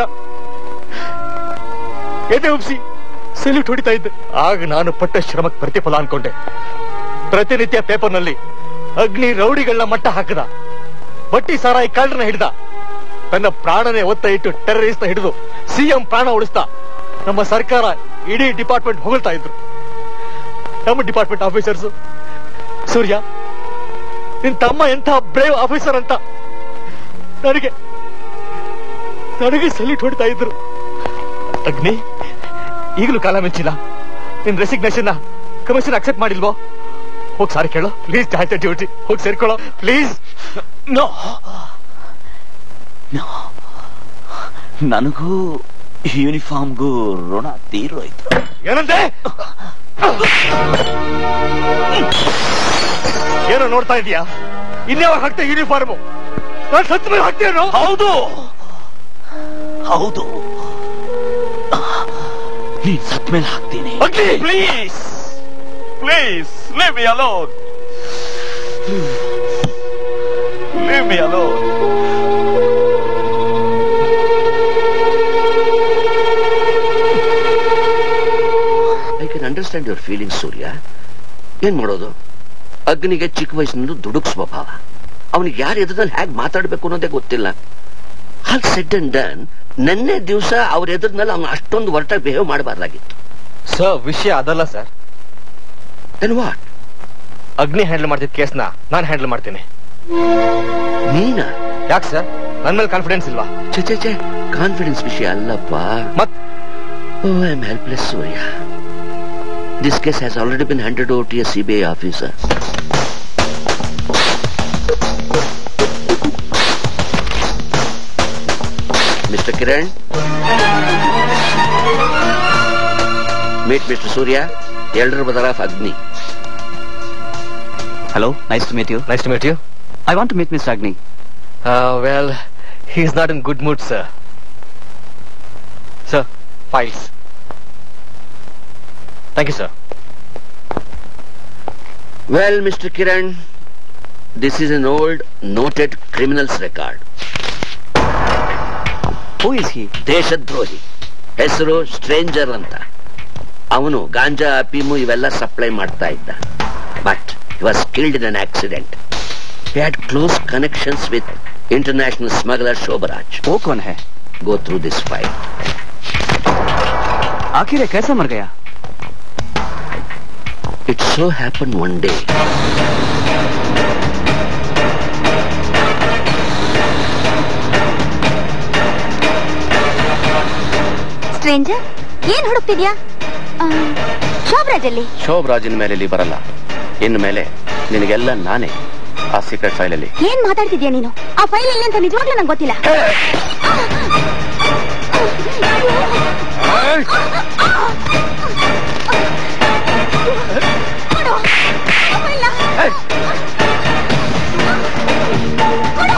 ಎದೆ ಉಪ್ಸಿ ಸೆಲ್ಯೂಟ್ ಹೊಡಿತಾ ಇದ್ದೆ ಆಗ ನಾನು ಪಟ್ಟ ಶ್ರಮಕ್ಕೆ ಪ್ರತಿಫಲ ಅನ್ಕೊಂಡೆ ಪ್ರತಿನಿತ್ಯ ಪೇಪರ್ನಲ್ಲಿ ಅಗ್ನಿ ರೌಡಿಗಳನ್ನ ಮಟ್ಟ ಹಾಕದ ಬಟ್ಟಿ ಸಾರಾಯಿ ಕಳ್ಳರನ್ನ ಹಿಡ್ದ ತನ್ನ ಪ್ರಾಣನೇ ಒತ್ತ ಇಟ್ಟು ಟೆರರಿಸ್ಟ್ ಹಿಡಿದು ಸಿಎಂ ಪ್ರಾಣ ಉಳಿಸ್ತಾ ನಮ್ಮ ಸರ್ಕಾರ ಇಡೀ ಡಿಪಾರ್ಟ್ಮೆಂಟ್ ಹೊಗಳ್ತಾ ಇದ್ರು ನಮ್ಮ ಡಿಪಾರ್ಟ್ಮೆಂಟ್ ಆಫೀಸರ್ಸ್ ಸೂರ್ಯ ನಿನ್ ತಮ್ಮ ಎಂಥ ಬ್ರೇವ್ ಆಫೀಸರ್ ಅಂತ ನನಗೆ ನನಗೆ ಸಲ್ಯೂಟ್ ಹೊಡಿತಾ ಇದ್ರು ಅಗ್ನಿ ಈಗಲೂ ಕಾಲ ಮೆಚ್ಚಿಲ್ಲ ನಿನ್ ರೆಸಿಗ್ನೇಷನ್ ಕಮಿಷನ್ ಅಕ್ಸೆಪ್ಟ್ ಮಾಡಿಲ್ವೋ ಹೋಗ್ ಸಾರಿ ಕೇಳೋ ಪ್ಲೀಸ್ ಜಾಯ್ತ ಡ್ಯೂಟಿ ಹೋಗಿ ಸೇರ್ಕೊಳ್ಳೋ ಪ್ಲೀಸ್ ನೋ ನೋ ನನಗೂ ಯೂನಿಫಾರ್ಮ್ಗೂ ಋಣ ತೀರೋಯ್ತು ಏನಂತೆ ಏನೋ ನೋಡ್ತಾ ಇದೀಯಾ ಇನ್ಯಾವಾಗ ಹಾಕ್ತಾ ಯೂನಿಫಾರ್ಮು ನಾನು ಸತ್ತ ಮೇಲೆ ಹಾಕ್ತೇನೋ ಹೌದು ಹೌದು ನೀನ್ ಸತ್ ಮೇಲೆ ಹಾಕ್ತೀನಿ Agni! Please please leave me alone leave me alone I can understand your feeling Surya ಏನ್ ಮಾಡೋದು ಅಗ್ನಿಗೆ ಚಿಕ್ಕ ವಯಸ್ಸಿನಿಂದ ದುಡುಕ್ ಸ್ವಭಾವ ಅವನಿಗೆ ಯಾರ ಎದುರಲ್ಲಿ ಹೇಗೆ ಮಾತಾಡ್ಬೇಕು ಅನ್ನೋದೇ ಗೊತ್ತಿಲ್ಲ ಹಾಲ್ ಸೆಡ್ ಅಂಡ್ ಡನ್ ನೆನ್ನೆ ದಿವಸ ಅವ್ರ ಎದುರಿನಲ್ಲಿ ಅವನು ಅಷ್ಟೊಂದು ಹೊರಟಾಗಿ ಬಿಹೇವ್ ಮಾಡಬಾರ್ದಾಗಿತ್ತು ಸರ್ ವಿಷಯ ಅದಲ್ಲ sir then what Agni handle ಮಾಡ್ತಿದ್ದ ಕೇಸ್ನ ನಾನು ಹ್ಯಾಂಡಲ್ ಮಾಡ್ತೀನಿ ನೀನಾ ಯಾಕೆ ಸರ್ ನನ್ನ ಮೇಲೆ ಕಾನ್ಫಿಡೆನ್ಸ್ ಇಲ್ವಾ ಚೆ ಚೆ ಚೆ ಕಾನ್ಫಿಡೆನ್ಸ್ ವಿಷಯ ಅಲ್ಲಪ್ಪ ಮತ್ oh I am helpless Surya this case has already been handed over to a CBI officer mister Kiran meet mister Surya elder brother of Agni hello nice to meet you nice to meet you I want to meet miss Agni well he is not in good mood sir sir files thank you sir Well, Mr. Kiran, this is an old noted criminal's record. Who is he ದೇಶದ್ರೋಹಿ ಹೆಸರು stranger ಅಂತ ಅವನು ಗಾಂಜಾ ಅಫೀಮು ಇವೆಲ್ಲ supply ಮಾಡ್ತಾ ಇದ್ದ but was killed in an accident he had close connections with international smuggler Shobhraj वो कौन है ಗೋ ಥ್ರೂ ದಿಸ್ ಫೈಲ್ आखिर ये कैसे मर गया it so happen one day stranger ಏನ್ ಹುಡುಕ್ತಿದ್ಯಾ ಆ, ಶೋಭರಾಜಲ್ಲಿ ಶೋಭರಾಜಿನ ಮೇಲೆ ಇಲ್ಲಿ ಬರಲ್ಲ ಇನ್ನು ಮೇಲೆ ನಿನಗೆಲ್ಲ ನಾನೇ ಆ ಸೀಕ್ರೆಟ್ ಫೈಲಲ್ಲಿ ಏನ್ ಮಾತಾಡ್ತಿದ್ಯಾ ನೀನು ಆ ಫೈಲ್ ಎಲ್ಲಿ ಅಂತ ನಿಜವಾಗ್ಲೂ ನಂಗೆ ಗೊತ್ತಿಲ್ಲ ಕೊಡು. ಆ ಫೈಲ್ನ. ಕೊಡು.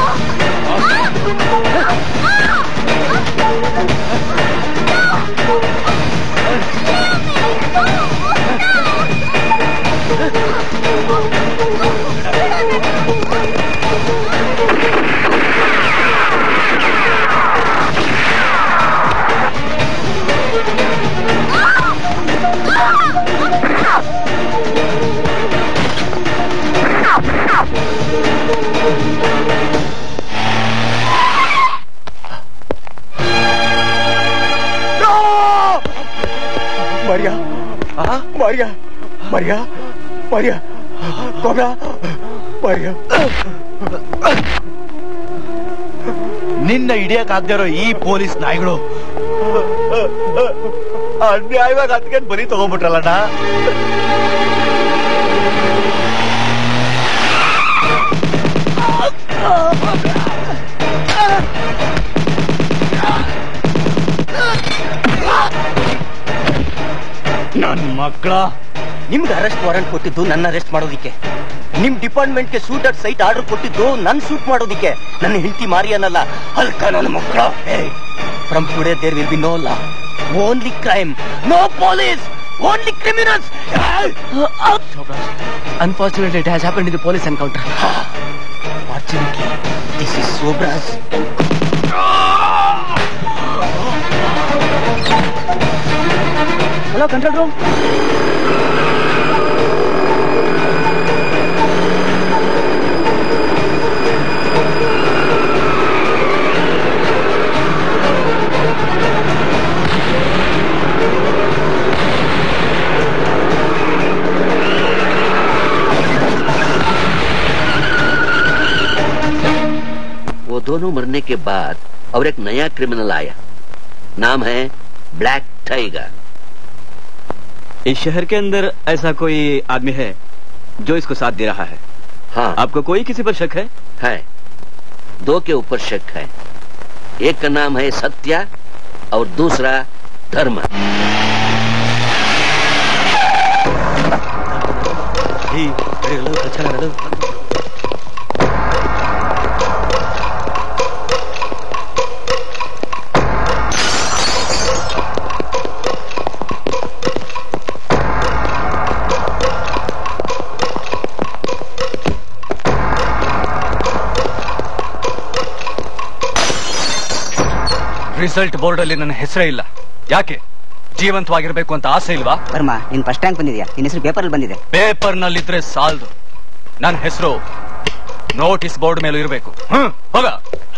Maria! Maria! Maria! Maria! Cobra! Maria! ನಿನ್ನ ಹಿಡಿಯಕ್ ಆಗದಿರೋ ಈ ಪೊಲೀಸ್ ನಾಯಿಗಳು ಅನ್ಯಾಯವಾಗಿ ಹತ್ಕೊಂಡು ಬರೀ ತಗೊಂಡ್ಬಿಟ್ರಲ್ಲಣ್ಣ ನನ್ ಮಕ್ಕಳ ನಿಮ್ಗೆ ಅರೆಸ್ಟ್ ವಾರೆಂಟ್ ಕೊಟ್ಟಿದ್ದು ನನ್ನ ಅರೆಸ್ಟ್ ಮಾಡೋದಿಕ್ಕೆ ನಿಮ್ ಡಿಪಾರ್ಟ್ಮೆಂಟ್ ಗೆ ಸೂಟ್ ಅಟ್ ಸೈಟ್ ಆರ್ಡರ್ ಕೊಟ್ಟಿದ್ದು ನನ್ ಸೂಟ್ ಮಾಡೋದಿಕ್ಕೆ ನನ್ನ ಹೆಂಡತಿ ಮಾರಿಯನಲ್ಲ ಅಲ್ಕ ನನ್ನ ಮಕ್ಕಳ from today there will be no law only crime no police only criminals unfortunately it has happen in the police encounter fortunately this is Sobhraj hello control room वो दोनों मरने के बाद और एक नया क्रिमिनल आया नाम है ब्लैक टाइगर इस शहर के अंदर ऐसा कोई आदमी है जो इसको साथ दे रहा है हाँ आपको कोई किसी पर शक है है दो के ऊपर शक है एक का नाम है सत्या और दूसरा धर्म ರಿಸಲ್ಟ್ ಬೋರ್ಡ್ ಅಲ್ಲಿ ನನ್ನ ಹೆಸರೇ ಇಲ್ಲ ಯಾಕೆ ಜೀವಂತವಾಗಿರ್ಬೇಕು ಅಂತ ಆಸೆ ಇಲ್ವಾ ವರ್ಮ ನೀನ್ ಫಸ್ಟ್ ರ್ಯಾಂಕ್ ಬಂದಿದ್ಯಾ ನಿನ್ನ ಹೆಸರು ಪೇಪರ್ ಅಲ್ಲಿ ಬಂದಿದೆ ಪೇಪರ್ ನಲ್ಲಿದ್ರೆ ಸಾಲದು ನನ್ನ ಹೆಸರು ನೋಟಿಸ್ ಬೋರ್ಡ್ ಮೇಲೂ ಇರಬೇಕು ಹ್ಮ್ ಹೋಗ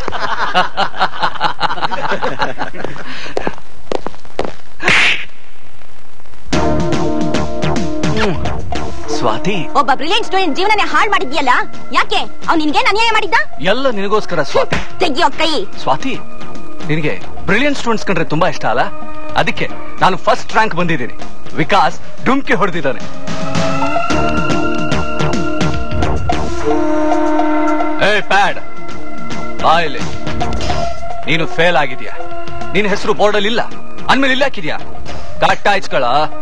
ಸ್ವಾತಿ ಒಬ್ಬ ಬ್ರಿಲಿಯಂಟ್ ಸ್ಟೂಡೆಂಟ್ ಜೀವನನೇ ಹಾಳು ಮಾಡಿದ್ಯಲ್ಲ ಯಾಕೆ ಅವ್ನು ನಿನ್ಗೇನ್ ಅನ್ಯಾಯ ಮಾಡಿದ್ದ ಎಲ್ಲ ನಿನಗೋಸ್ಕರ ಸ್ವಾತಿ ತೆಗಿಯೋ ಕೈ ಸ್ವಾತಿ ನಿನಗೆ ಬ್ರಿಲಿಯಂಟ್ ಸ್ಟೂಡೆಂಟ್ಸ್ ಕಂಡ್ರೆ ತುಂಬಾ ಇಷ್ಟ ಅಲ್ಲ ಅದಕ್ಕೆ ನಾನು ಫಸ್ಟ್ ರ್ಯಾಂಕ್ ಬಂದಿದ್ದೀನಿ ವಿಕಾಸ್ ಡುಮ್ಕಿ ಹೊಡೆದಿದ್ದಾನೆ ಏ ಪ್ಯಾಡ್ ಬಾಯಲ್ಲಿ ನೀನು ಫೇಲ್ ಆಗಿದ್ಯಾ ನಿನ್ನ ಹೆಸರು ಬೋರ್ಡಲ್ಲಿ ಇಲ್ಲ ಅಂದ್ಮೇಲೆ ಇಲ್ಲ ಹಾಕಿದ್ಯಾ ಕರೆಕ್ಟ್ ಆಯ್ಸ್ಕೊಳ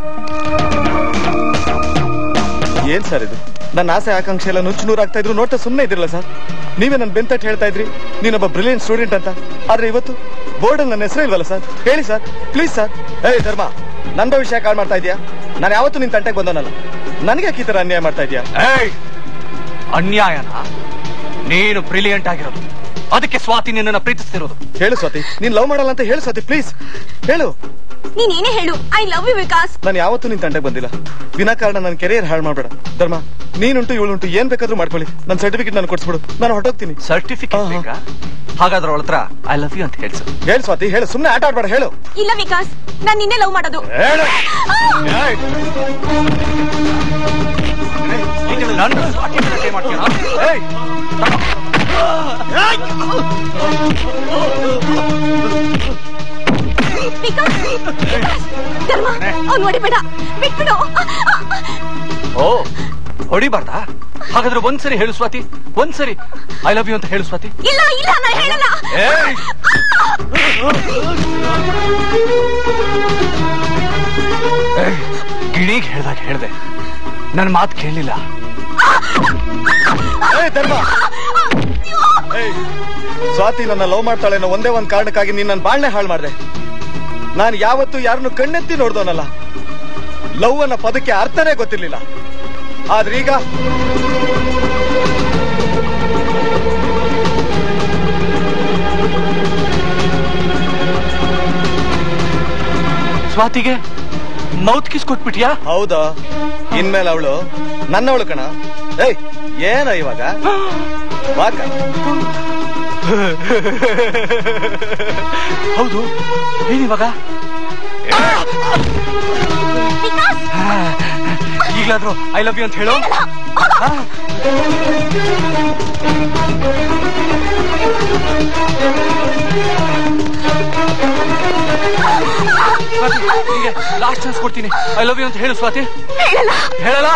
ಏನ್ ಸರ್ ಇದು ನನ್ನ ಆಸೆ ಆಕಾಂಕ್ಷೆ ಎಲ್ಲ ನುಚ್ಚು ನೂರು ಆಗ್ತಾ ಇದ್ರು ನೋಡ್ತಾ ಸುಮ್ಮನೆ ಇದ್ರಲ್ಲ ಸರ್ ನೀವೇ ನನ್ನ ಬೆಂತಟ್ ಹೇಳ್ತಾ ಇದ್ರಿ ನೀನೊಬ್ಬ ಬ್ರಿಲಿಯಂಟ್ ಸ್ಟೂಡೆಂಟ್ ಅಂತ ಆದ್ರೆ ಇವತ್ತು ಬೋರ್ಡ್ ನನ್ನ ಹೆಸರು ಇಲ್ವಲ್ಲ ಸರ್ ಹೇಳಿ ಸರ್ ಪ್ಲೀಸ್ ಸರ್ ಏಯ್ ಧರ್ಮ ನನ್ನ ಭವಿಷ್ಯ ಕಾಲ್ ಮಾಡ್ತಾ ಇದೀಯಾ ನಾನು ಯಾವತ್ತೂ ನಿನ್ ತಂಟೆಗೆ ಬಂದವನಲ್ಲ ನನಗೆ ಯಾಕೆ ಈ ತರ ಅನ್ಯಾಯ ಮಾಡ್ತಾ ಇದೀಯಾ ಏಯ್ ಅನ್ಯಾಯನ ನೀನು ಬ್ರಿಲಿಯಂಟ್ ಆಗಿರೋದು ಅದಕ್ಕೆ ಸ್ವಾತಿ ನಿನ್ನನ್ನು ಪ್ರೀತಿಸ್ತಿರೋದು ಹೇಳು ಸ್ವಾತಿ ನೀನ್ ಲವ್ ಮಾಡಲ್ಲ ಅಂತ ಹೇಳು ಸ್ವಾತಿ ಪ್ಲೀಸ್ ಹೇಳು ನೀನ್ ಏನೇ ಹೇಳು ಐ ಲವ್ ಯು ವಿಕಾಸ್ ನಾನು ಯಾವತ್ತೂ ನಿನ್ ತಂಟೆಗೆ ಬಂದಿಲ್ಲ ವಿನಾಕಾರಣ ನನ್ನ ಕೆರಿಯರ್ ಹಾಳು ಮಾಡ್ಬೇಡ ಧರ್ಮ ನೀನುಂಟು ಇವಳುಂಟು ಏನ್ ಬೇಕಾದ್ರೂ ಮಾಡ್ಕೊಳ್ಳಿ ನನ್ನ ಸರ್ಟಿಫಿಕೇಟ್ ನಾನು ಕೊಡ್ಸ್ಬಿಡು ನಾನು ಹೊರಟೋಗ್ತೀನಿ ಸರ್ಟಿಫಿಕೇಟ್ ಬೇಕಾ ಹಾಗಾದ್ರೆ ಅವಳ ಹತ್ರ ಐ ಲವ್ ಯು ಅಂತ ಹೇಳ್ಸು ಹೇಳು ಸ್ವಾತಿ ಹೇಳು ಸುಮ್ಮನೆ ಆಟ ಆಡ್ಬೇಡ ಹೇಳು ಇಲ್ಲ ವಿಕಾಸ್ ನಾನ್ ನಿನ್ನೆ ಲವ್ ಮಾಡೋದು ಹೇಳು ಏಯ್! ನನ್ನ ಸ್ವಾತಿ ಮೇಲೆ ಕೈ ಮಾಡ್ತೀಯಾ? ಏಯ್! ವಿಕಾಸ್ ವಿಕಾಸ್ ಧರ್ಮ ಅವ್ನು ಹೊಡಿಬೇಡ ಬಿಟ್ಬಿಡು ಓ ಹೊಡಿಬಾರ್ದಾ ಹಾಗಾದ್ರೆ ಒಂದ್ಸರಿ ಹೇಳು ಸ್ವಾತಿ ಒಂದ್ಸರಿ ಐ ಲವ್ ಯು ಅಂತ ಹೇಳು ಸ್ವಾತಿ ಇಲ್ಲ ಇಲ್ಲ ನಾನು ಹೇಳಲ್ಲ ಏಯ್! ಏಯ್, ಗಿಣಿಗ್ ಹೇಳ್ದಾಗ ಹೇಳ್ದೆ ನನ್ ಮಾತು ಕೇಳಲಿಲ್ಲ ಏಯ್ ಧರ್ಮ ಏಯ್, ಸ್ವಾತಿ ನನ್ನ ಲವ್ ಮಾಡ್ತಾಳೆ ಅನ್ನೋ ಒಂದೇ ಒಂದ್ ಕಾರಣಕ್ಕಾಗಿ ನೀನ್ ನನ್ನ ಬಾಳ್ನೆ ಹಾಳು ಮಾಡ್ದೆ ನಾನು ಯಾವತ್ತೂ ಯಾರನ್ನು ಕಣ್ಣೆತ್ತಿ ನೋಡ್ದವನಲ್ಲ ಲವ್ ಅನ್ನೋ ಪದಕ್ಕೆ ಅರ್ಥನೇ ಗೊತ್ತಿರ್ಲಿಲ್ಲ ಆದ್ರೆ ಈಗ ಸ್ವಾತಿಗೆ ಮೌತ್ ಕಿಸ್ ಕೊಟ್ಬಿಟ್ಯಾ ಹೌದಾ ಇನ್ಮೇಲೆ ಅವಳು ನನ್ನವಳು ಕಣ ಏಯ್ ಏನ ಇವಾಗ ವಾಕ ಹೌದು ಏನಿವಾಗ ಈಗ್ಲಾದ್ರೂ ಐ ಲವ್ ಯು ಅಂತ ಹೇಳು ಹಾ? ಸ್ವಾತಿ, ನಿಂಗೆ ಲಾಸ್ಟ್ ಚಾನ್ಸ್ ಕೊಡ್ತೀನಿ ಐ ಲವ್ ಯು ಅಂತ ಹೇಳು ಸ್ವಾತಿ ಹೇಳಲ್ಲ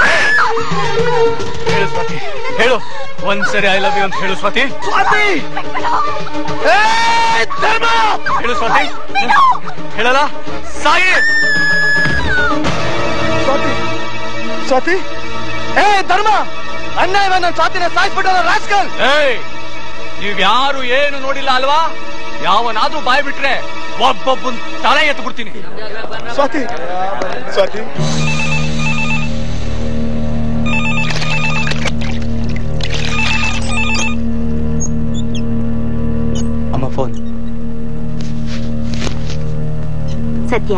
ಹೇಳು ಸ್ವಾತಿ ಹೇಳು ಒಂದ್ಸರಿ ಐ ಲವ್ ಯು ಅಂತ ಹೇಳು ಸ್ವಾತಿ ಸ್ವಾತಿ ಹೇಳು ಸ್ವಾತಿ ಹೇಳಲ್ಲ ಸಾಯಿ ಸ್ವಾತಿ ಸ್ವಾತಿ ಏ ಧರ್ಮ ಅನ್ಯಾಯ ನನ್ನ ಸ್ವಾತಿನ ಸಾಯಿಸ್ಬಿಟ್ಟಲ್ಲ ರಾಸ್ಕಲ್ ಏಯ್ ನೀವ್ಯಾರು ಏನು ನೋಡಿಲ್ಲ ಅಲ್ವಾ ಯಾವನಾದ್ರೂ ಬಾಯ್ ಬಿಟ್ರೆ ಒಬ್ಬೊಬ್ಬನ್ ತಲೆ ಎತ್ತು ಬಿಡ್ತೀನಿ ಸ್ವಾತಿ ಸ್ವಾತಿ ಅಮ್ಮ ಫೋನ್ ಸತ್ಯ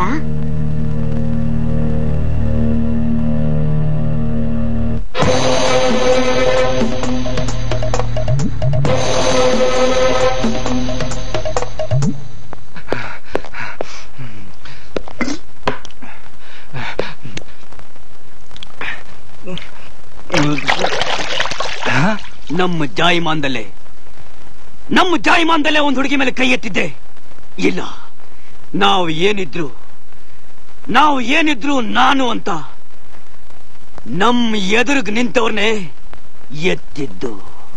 ನಮ್ಮ ಜಾಯಿಮಾನ್ದಲ್ಲೇ ನಮ್ಮ ಜಾಯಿಮಾನ್ದಲ್ಲೇ ಒಂದು ಹುಡುಗಿ ಮೇಲೆ ಕೈ ಎತ್ತಿದ್ದೆ ಇಲ್ಲ ನಾವು ಏನಿದ್ರು ನಾವು ಏನಿದ್ರು ನಾನು ಅಂತ ನಮ್ಮ ಎದುರುಗ್ ನಿಂತವ್ರನ್ನೇ ಎತ್ತಿದ್ದು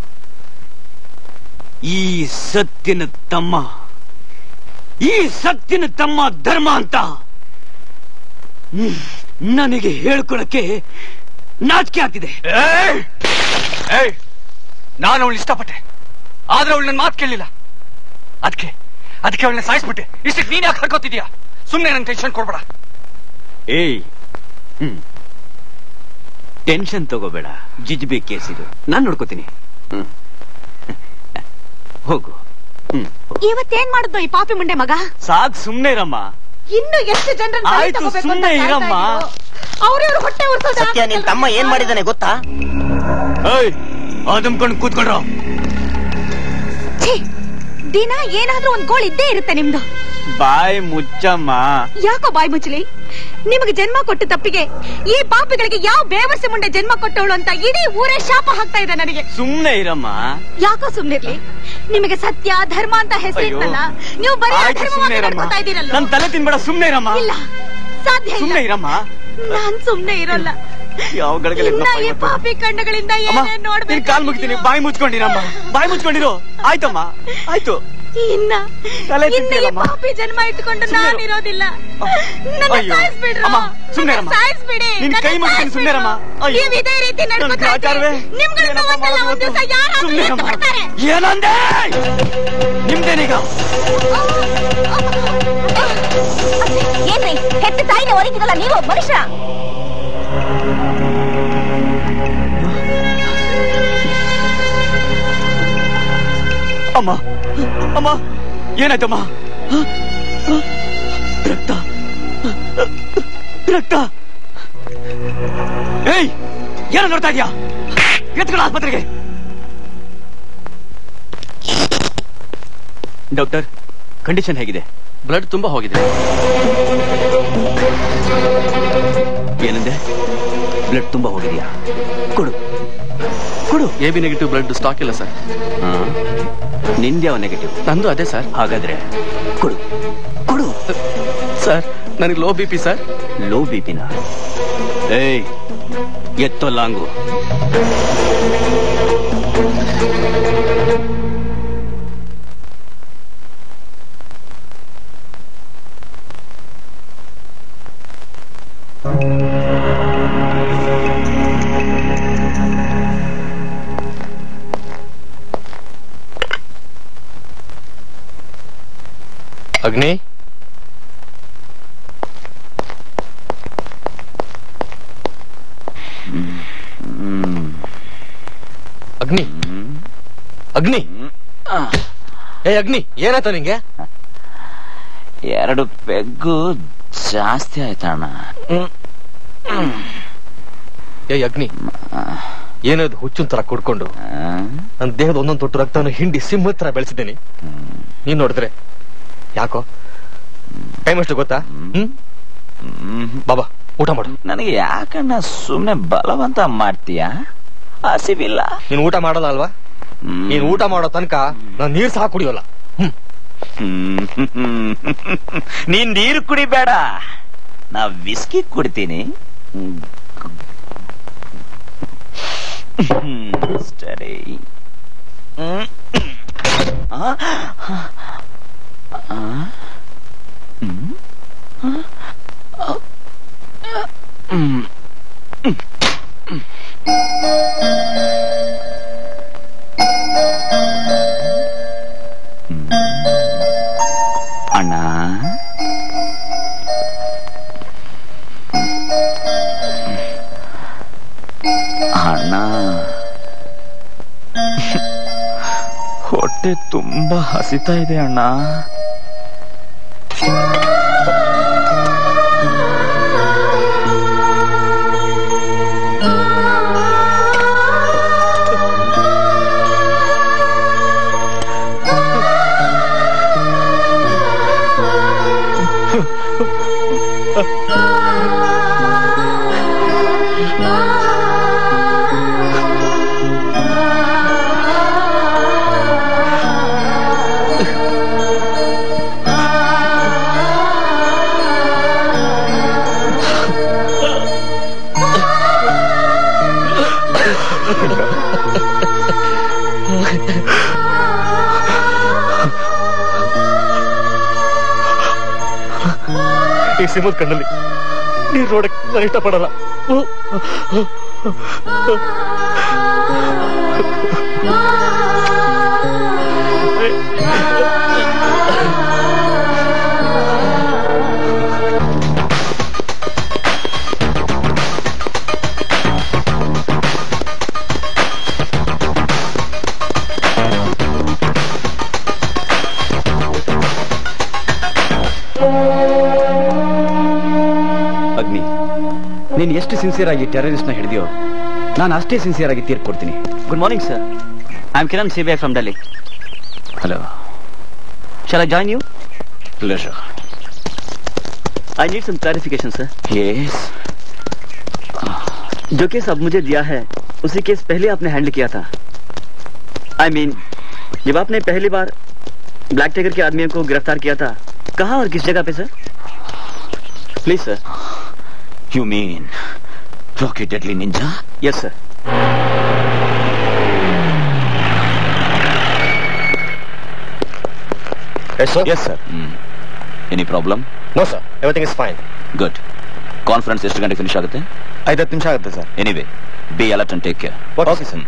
ಈ ಸತ್ತಿನ ತಮ್ಮ ಈ ಸತ್ತಿನ ತಮ್ಮ ಧರ್ಮ ಅಂತ ಹ್ಮ್, ನನಗೆ ಹೇಳ್ಕೊಳಕ್ಕೆ ನಾಚಿಕೆ ಆಗ್ತಿದೆ ಏಯ್! ಏಯ್ ನಾನು ಅವಳು ಇಷ್ಟಪಟ್ಟೆ ಆದ್ರೆ ಅವಳು ನನ್ನ ಮಾತು ಕೇಳಲಿಲ್ಲ ಅದಕ್ಕೆ ಅದಕ್ಕೆ ಅವಳನ್ನ ಸಾಯಿಸ್ಬಿಟ್ಟೆ ಇಷ್ಟಕ್ಕೆ ನೀನ್ ಯಾಕೆ ಹರ್ಕೋತಿದ್ಯಾ ಸುಮ್ನೆ ನಂಗೆ ಟೆನ್ಷನ್ ಕೊಡ್ಬೇಡ ಏಯ್ ಹ್ಮ್ ಟೆನ್ಷನ್ ತಗೋಬೇಡ ಜಿಜ್ಬಿ ಕೇಸ್ ಇದು ನಾನ್ ನೋಡ್ಕೋತೀನಿ ಹ್ಮ್. ಹೋಗು ಹ್ಮ್ ಇವತ್ತೇನ್ ಮಾಡಿದ್ದು ಈ ಪಾಪಿ ಮುಂಡೆ ಮಗ ಸಾಕ್ ಸುಮ್ನೆ ಇರಮ್ಮ ಇನ್ನು ಎಷ್ಟು ಜನರನ್ನ ಬಲಿ ಆಯ್ತು, ತಗೋಬೇಕು ಅಂತ ಸುಮ್ನೆ ಕಾಯ್ತಾ ಇರಮ್ಮ. ಇದ್ರು. ಅವ್ರಿವ್ರ ಹೊಟ್ಟೆ ಉರ್ಸೋದು ಸತ್ಯ ನಿನ್ ತಮ್ಮ ಏನ್ ಮಾಡಿದಾನೆ ಗೊತ್ತಾ ಏಯ್ ಅದಮ್ಕೊಂಡು ಕೂತ್ಕೊಂಡ್ರು ಛೀ, ದಿನ ಏನಾದ್ರೂ ಒಂದ್ ಗೋಳ್ ಇದ್ದೇ ಇರುತ್ತೆ ನಿಮ್ದು ಬಾಯ್ ಮುಚ್ಚಮ್ಮ ಯಾಕೋ ಬಾಯ್ ಮುಚ್ಚಲಿ ನಿಮಗೆ ಜನ್ಮ ಕೊಟ್ಟ ತಪ್ಪಿಗೆ ಈ ಪಾಪಿಗಳಿಗೆ ಯಾವ ಬೇವರ್ಸಿ ಮುಂಡೆ ಜನ್ಮ ಕೊಟ್ಟವಳು ಅಂತ ಇಡೀ ಊರೇ ಶಾಪ ಹಾಕ್ತಾ ಇದೆ ನನಗೆ ಸುಮ್ನೆ ಇರಮ್ಮ ಯಾಕೋ ಸುಮ್ನಿರ್ಲಿ ನಿಮಗೆ ಸತ್ಯ ಧರ್ಮ ಅಂತ ಹೆಸರಿತ್ತಲ್ಲ ನೀವು ಬರೀ ಆಯ್ತು, ಸುಮ್ನೆ ಅಧರ್ಮವಾಗಿ ಇರಮ್ಮ ನಡ್ಕೊತಾ ಇದ್ದೀರಲ್ಲ ನನ್ ತಲೆ ತಿನ್ಬೇಡ ಸುಮ್ನೆ ಇರಮ್ಮ ಇಲ್ಲ ಸಾಧ್ಯ ಇಲ್ಲ ಸುಮ್ನೆ ಇರಮ್ಮ ನಾನ್ ಸುಮ್ನೆ ಇರೋಲ್ಲ ಯಾವ ಗಡಗಲೆ ಇನ್ನ ಈ ಪಾಪಿ ಕಣ್ಣುಗಳಿಂದ ಅಮ್ಮ ಏನೇನ್ ನಿನ್ ನೋಡ್ಬೇಕು ಕಾಲ್ ಮುಗಿತೀನಿ ಬಾಯಿ ಮುಚ್ಕೊಂಡಿರಮ್ಮ ಬಾಯಿ ಮುಚ್ಕೊಂಡಿರು ಆಯ್ತಮ್ಮ ಆಯ್ತು ಇನ್ನ ತಲೆ ಇನ್ನ ಈ ತಿಂತೀರಮ್ಮ. ಪಾಪಿ ಜನ್ಮ ಇಟ್ಕೊಂಡು ನಾನ್ ಇರೋದಿಲ್ಲ ನನ್ನ ಅಯ್ಯೋ. ಸಾಯಿಸ್ಬಿಡ್ರು ಅಮ್ಮ, ಸುಮ್ನೆ ನನ್ನ ಇರಮ್ಮ. ಸಾಯಿಸ್ಬಿಡಿ ನಿನ್ ಕೈ ನನ್ನ ಮುಗಿತೀನಿ ಸುಮ್ನೆ ಇರಮ್ಮ. ಸಾಯಿಸ್ಬಿಡ್ರು. ಅಯ್ಯೋ. ನೀವ್ ಇದೇ ರೀತಿ ನನ್ ನಡ್ಕೊತಾ ಗ್ರಾಚಾರವೇ? ಇದ್ರೆ ನಿಮ್ಗಳ್ನ ಒಂದಲ್ಲ ಒಂದ್ ದಿವ್ಸ ಯಾರಾದ್ರೂ ಸುಮ್ನೆ ಎತ್ತು ಇರಮ್ಮ. ಬಿಡ್ತಾರೆ. ಏನಂದೆ ನಿಮ್ದೇನೀಗ ಏನ್ರಿ ಹೆತ್ತ ತಾಯಿನ ಹೊಡಿತಿರಲ್ಲ ನೀವು ಮನುಷ್ಯ ಅಮ್ಮ ಅಮ್ಮ ಏನಾಯ್ತಮ್ಮ ರಕ್ತ ರಕ್ತ ಏಯ್ ಏನೋ ನೋಡ್ತಾ ಇದ್ಯಾ ಎತ್ಕೊಳ ಆಸ್ಪತ್ರೆಗೆ ಡಾಕ್ಟರ್ ಕಂಡೀಷನ್ ಹೇಗಿದೆ ಬ್ಲಡ್ ತುಂಬಾ ಹೋಗಿದೆ ಏನಂದೆ ಬ್ಲಡ್ ತುಂಬಾ ಹೋಗಿದ್ಯಾ ಕೊಡು ಕೊಡು A B negative blood stock ಇಲ್ಲ ಸರ್ ನಿಂದೆ ಯಾವ ನೆಗೆಟಿವ್ ನಂದು ಅದೇ ಸರ್ ಹಾಗಾದ್ರೆ ಕೊಡು ಕೊಡು ಸರ್ ನನಗೆ low B P sir low B ಪಿನ ಏಯ್ ಎತ್ತೋ ಲಾಂಗು ಅಗ್ನಿ ಅಗ್ನಿ ಅಗ್ನಿ ಏ ಅಗ್ನಿ ಏನಾಯ್ತ ನಿಂಗೆ ಎರಡು ಪೆಗ್ಗು ಜಾಸ್ತಿ ಆಯ್ತಣ್ಣ ಏ ಅಗ್ನಿ ಏನದು ಹುಚ್ಚಿನ ತರ ಕುಡ್ಕೊಂಡು ನನ್ನ ದೇಹದ ಒಂದೊಂದು ತೊಟ್ಟು ರಕ್ತವನ್ನು ಹಿಂಡಿ ಸಿಂಹದ ತರ ಬೆಳೆಸಿದ್ದೀನಿ ನೀನ್ ನೋಡಿದ್ರೆ ಯಾಕೋ ಟೈಮ್ ಎಷ್ಟು ಗೊತ್ತಾ ಹ್ಮ್ ಬಾಬಾ ಊಟ ಮಾಡು ನನಗೆ ಯಾಕಣ್ಣ ಸುಮ್ನೆ ಬಲವಂತ ಮಾಡ್ತೀಯಾ ಹಸಿವಿಲ್ಲ ನೀನ್ ಊಟ ಮಾಡಲ್ಲ ಅಲ್ವಾ ನೀನ್ ಊಟ ಮಾಡೋ ತನಕ ನಾನ್ ನೀರ್ ಸಹ ಕುಡಿಯೋಲ್ಲ ನೀನ್ ನೀರು ಕುಡಿಬೇಡ ನಾ ವಿಸ್ಕಿ ಕುಡಿತೀನಿ ಹ್ಮ್, ಸರಿ ಹ್ಮ್. ಆ? ಆ? ಹ್ಮ್? ಆ? ಹ್ಮ್. ಹ್ಮ್. ಅಣ್ಣ ಹೊಟ್ಟೆ ತುಂಬಾ ಹಸಿತಾ ಇದೆ ಅಣ್ಣ ಈ ಸಿಂಹದ ಕಣ್ಣಲ್ಲಿ ನೀರ್ ನೋಡಕ್ ನಾನು ಇಷ್ಟಪಡಲ್ಲ ಅಗ್ನಿ ನೀನು ಎಷ್ಟು ಸಿನ್ಸಿಯರ್ ಆಗಿ ಟೆರರಿಸ್ಟ್ ನ ಹಿಡಿದಿಯೋ ನಾನು ಅಷ್ಟೇ ಸಿನ್ಸಿಯರ್ ಆಗಿ ತೀರ್ಪು ಕೊಡ್ತೀನಿ good morning sir I am Kiran CBI from Delhi hello shall I join you pleasure I need some clarification sir yes जो केस अब मुझे दिया है उसी केस पहले आपने हैंडल किया था आई I मीन mean, जब आपने पहली बार ब्लैक टाइगर के आदमियों को गिरफ्तार किया था कहाँ और किस जगह पे sir please sir you mean Rocky deadly ninja yes sir Yes, sir. Yes, sir. Any problem? No sir everything is fine good conference ಎಷ್ಟು ಗಂಟೆ ಫಿನಿಶ್ ಆಗುತ್ತೆ ಐದತ್ತು ನಿಮಿಷ ಆಗುತ್ತೆ sir anyway be alert and take care okay sir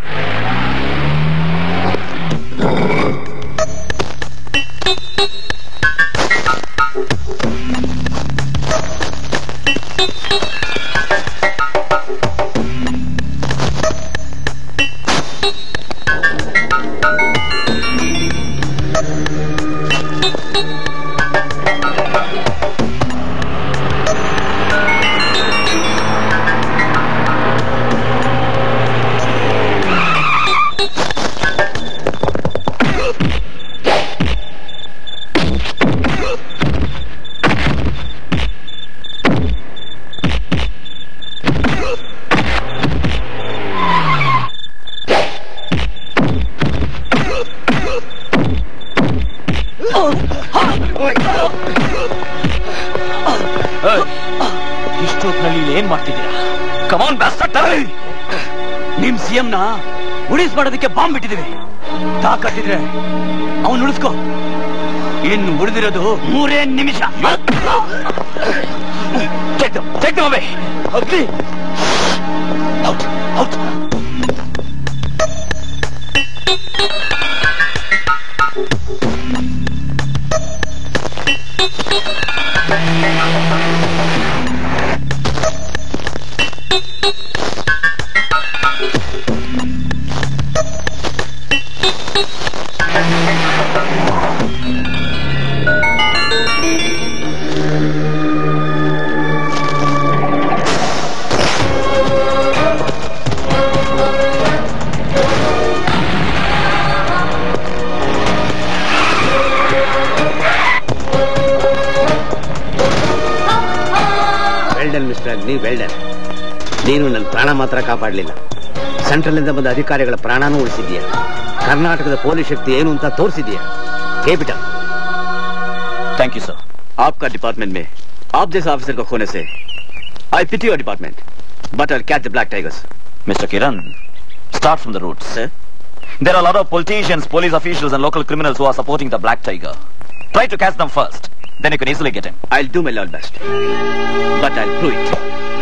ಇಷ್ಟೊತ್ತಿನಲ್ಲಿ ಇಲ್ಲಿ ಏನ್ ಮಾಡ್ತಿದ್ದೀರಾ ಕಮಾನ್ ನಿಮ್ ಸಿಎಂ ನ ಉಳಿಸ್ಮಾಡೋದಕ್ಕೆ ಬಾಂಬ್ ಬಿಟ್ಟಿದೀವಿ ತಾಕಟ್ಟಿದ್ರೆ ಅವನ್ ಉಳಿಸ್ಕೋ ಇನ್ನು ಉಳಿದಿರೋದು ಮೂರೇ ನಿಮಿಷ check check away Agni out out well done mister Agni well done ನೀನು ನನ್ನ ಪ್ರಾಣ ಮಾತ್ರ ಕಾಪಾಡಲಿಲ್ಲ ಸೆಂಟ್ರಲ್ನಿಂದ ಬಂದ ಅಧಿಕಾರಿಗಳ ಪ್ರಾಣನೂ ಉಳಿಸಿದ್ಯಾ ಕರ್ನಾಟಕದ ಪೊಲೀಸ್ ಶಕ್ತಿ ಏನು ಅಂತ ತೋರಿಸಿದ್ಯಾ ಕೇಪಿಟಲ್ थैंक यू सर आपका डिपार्टमेंट में आप जैसे ऑफिसर को खोने से I pity your department but I catch the black tigers Mr. Kiran, start from the roots. Sir? There are a lot of politicians, police officials, and local criminals who are supporting the Black Tiger. Try to catch them first. Then you can easily get him. I'll do my level best. But I'll prove it.